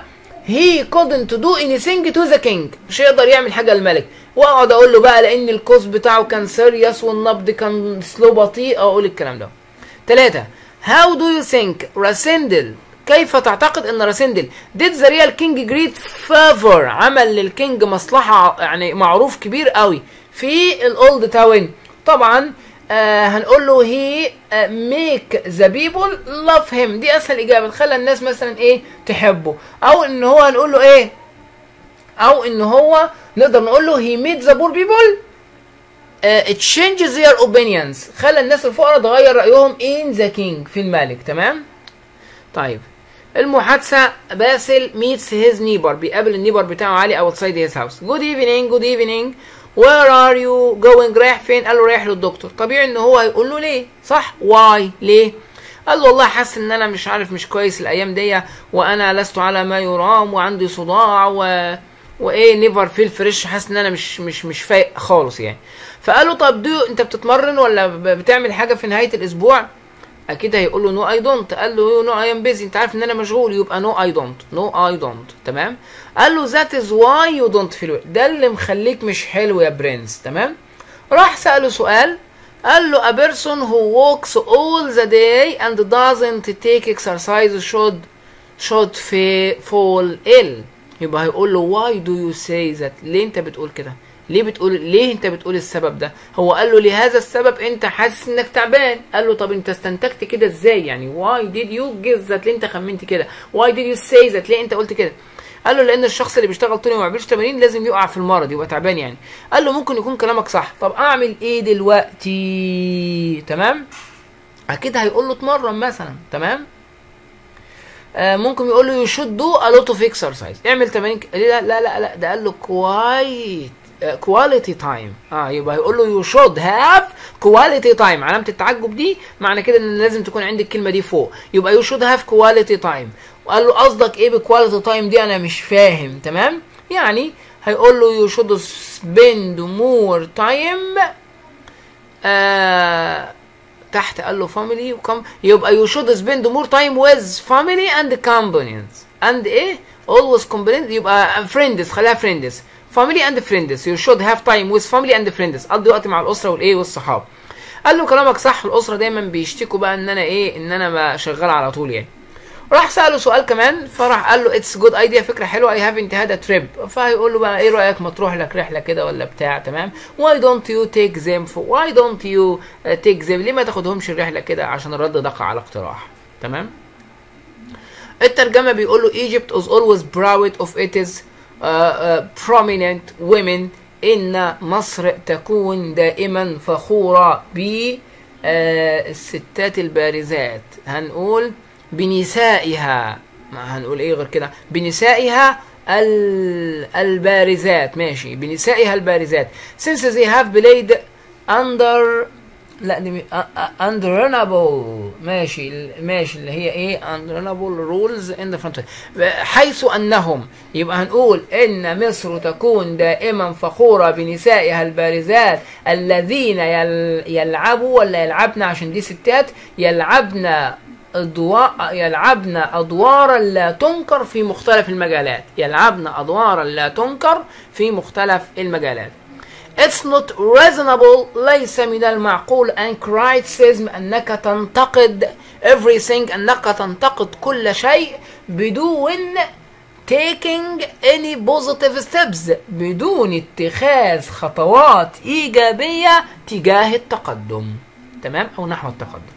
he couldn't do anything to the king مش هيقدر يعمل حاجه للملك واقعد اقول له بقى لان الكوز بتاعه كان سيريس والنبض كان سلو بطيء اقول الكلام ده ثلاثة how do you think راسندل كيف تعتقد ان راسندل did the real king great favor عمل للكينج مصلحة يعني معروف كبير قوي في الاولد تاون طبعا آه هنقول له هي ميك ذا بيبل لاف هيم دي اسهل اجابه خلى الناس مثلا ايه تحبه او ان هو هنقول له ايه او ان هو نقدر نقول له هي ميد ذا بور بيبل it changes their opinions خلى الناس الفقراء تغير رايهم in the king في الملك تمام طيب المحادثة باسل meets his neighbor بيقابل النيبر بتاعه علي outside his house good evening good evening where are you going رايح فين قال له رايح للدكتور طبيعي ان هو هيقول له ليه صح why ليه قال له والله حاسس ان انا مش عارف مش كويس الايام دي وانا لست على ما يرام وعندي صداع و وايه نيفر فيل فريش حاسس ان انا مش مش مش فايق خالص يعني فقال له طب دو انت بتتمرن ولا ب- بتعمل حاجه في نهايه الاسبوع اكيد هيقول له نو اي دونت قال له نو اي ام بيزي انت عارف ان انا مشغول يبقى نو اي دونت نو اي دونت تمام قال له ذات از واي يو دونت فيل ده اللي مخليك مش حلو يا برنس تمام راح ساله سؤال قال له a person who walks all the day and doesn't take exercise should should fa- fall ill يبقى هيقول له why do you say that ليه انت بتقول كده ليه بتقول ليه انت بتقول السبب ده هو قال له لهذا السبب انت حاسس انك تعبان قال له طب انت استنتجت كده ازاي يعني why did you guess that ليه انت خمنت كده why did you say that ليه انت قلت كده قال له لان الشخص اللي بيشتغل طول اليوم ما بيعملش تمارين لازم يقع في المرض يبقى تعبان يعني قال له ممكن يكون كلامك صح طب اعمل ايه دلوقتي تمام اكيد هيقول له اتمرن مثلا تمام آه ممكن يقول له يو شود دو ا لوت اوف اكسرسايز اعمل تمارين ك- لا لا لا لا ده قال له كوايت كواليتي تايم اه يبقى هيقول له يو شود هاف كواليتي تايم علامه التعجب دي معنى كده ان لازم تكون عندك الكلمه دي فوق يبقى يو شود هاف كواليتي تايم وقال له قصدك ايه بكواليتي تايم دي انا مش فاهم تمام يعني هيقول له يو شود سبيند مور تايم آه تحت قال له family وكم يبقى you should spend more time with family and companions and ايه always companions يبقى friends خليها friends family and friends you should have time with family and friends قضي وقت مع الاسره والايه والصحاب قال له كلامك صح الاسره دايما بيشتكوا بقى ان انا ايه ان انا ما شغال على طول يعني راح سأله سؤال كمان فراح قال له اتس جود ايديا فكره حلوه اي هافنت هاد تريب فهيقول له بقى ايه رايك ما تروح لك رحله كده ولا بتاع تمام واي دونت يو تيك ذيم واي دونت يو تيك ذيم ليه ما تاخدهمش الرحله كده عشان الرد دقع على اقتراح تمام الترجمه بيقول له Egypt is always proud of its uh, uh, prominent women إن مصر تكون دائما فخورة ب آه، الستات البارزات هنقول بنسائها ما هنقول ايه غير كده بنسائها ال- البارزات ماشي بنسائها البارزات since they have played under لا دي unreasonable ماشي ال- ماشي اللي هي ايه unreasonable rules in the front حيث انهم يبقى هنقول ان مصر تكون دائما فخوره بنسائها البارزات الذين يل يلعبوا ولا يلعبن عشان دي ستات يلعبن أدواء يلعبن أدوارا لا تنكر في مختلف المجالات يلعبن أدوارا لا تنكر في مختلف المجالات It's not reasonable ليس من المعقول and criticism أنك تنتقد everything أنك تنتقد كل شيء بدون taking any positive steps بدون اتخاذ خطوات إيجابية تجاه التقدم تمام أو نحو التقدم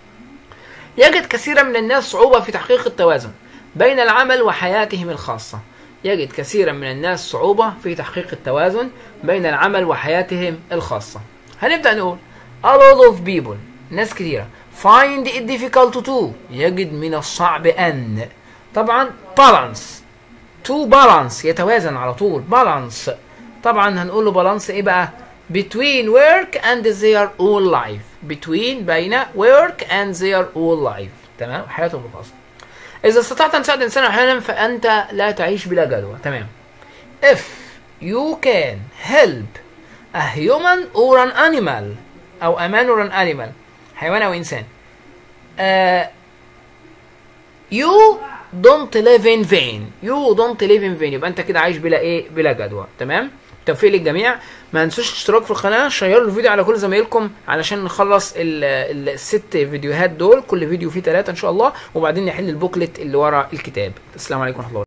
يجد كثيرا من الناس صعوبة في تحقيق التوازن بين العمل وحياتهم الخاصة يجد كثيرا من الناس صعوبة في تحقيق التوازن بين العمل وحياتهم الخاصة هنبدأ نقول a lot of people ناس كثيرة find it difficult to يجد من الصعب أن طبعا balance to balance يتوازن على طول balance طبعا هنقول له balance ايه بقى between work and their own life between بين work and their own life تمام حياتهم الخاصة إذا استطعت أن تساعد إنسانا أحيانا فأنت لا تعيش بلا جدوى تمام if you can help a human or an animal أو a man or an animal حيوان أو إنسان uh, you don't live in vain you don't live in vain يبقى انت كده عايش بلا ايه بلا جدوى تمام توفيق للجميع ما تنسوش الاشتراك في القناه شيروا الفيديو على كل زمايلكم علشان نخلص ال- ال- الست فيديوهات دول كل فيديو فيه ثلاثه ان شاء الله وبعدين نحل البوكلت اللي ورا الكتاب السلام عليكم ورحمه الله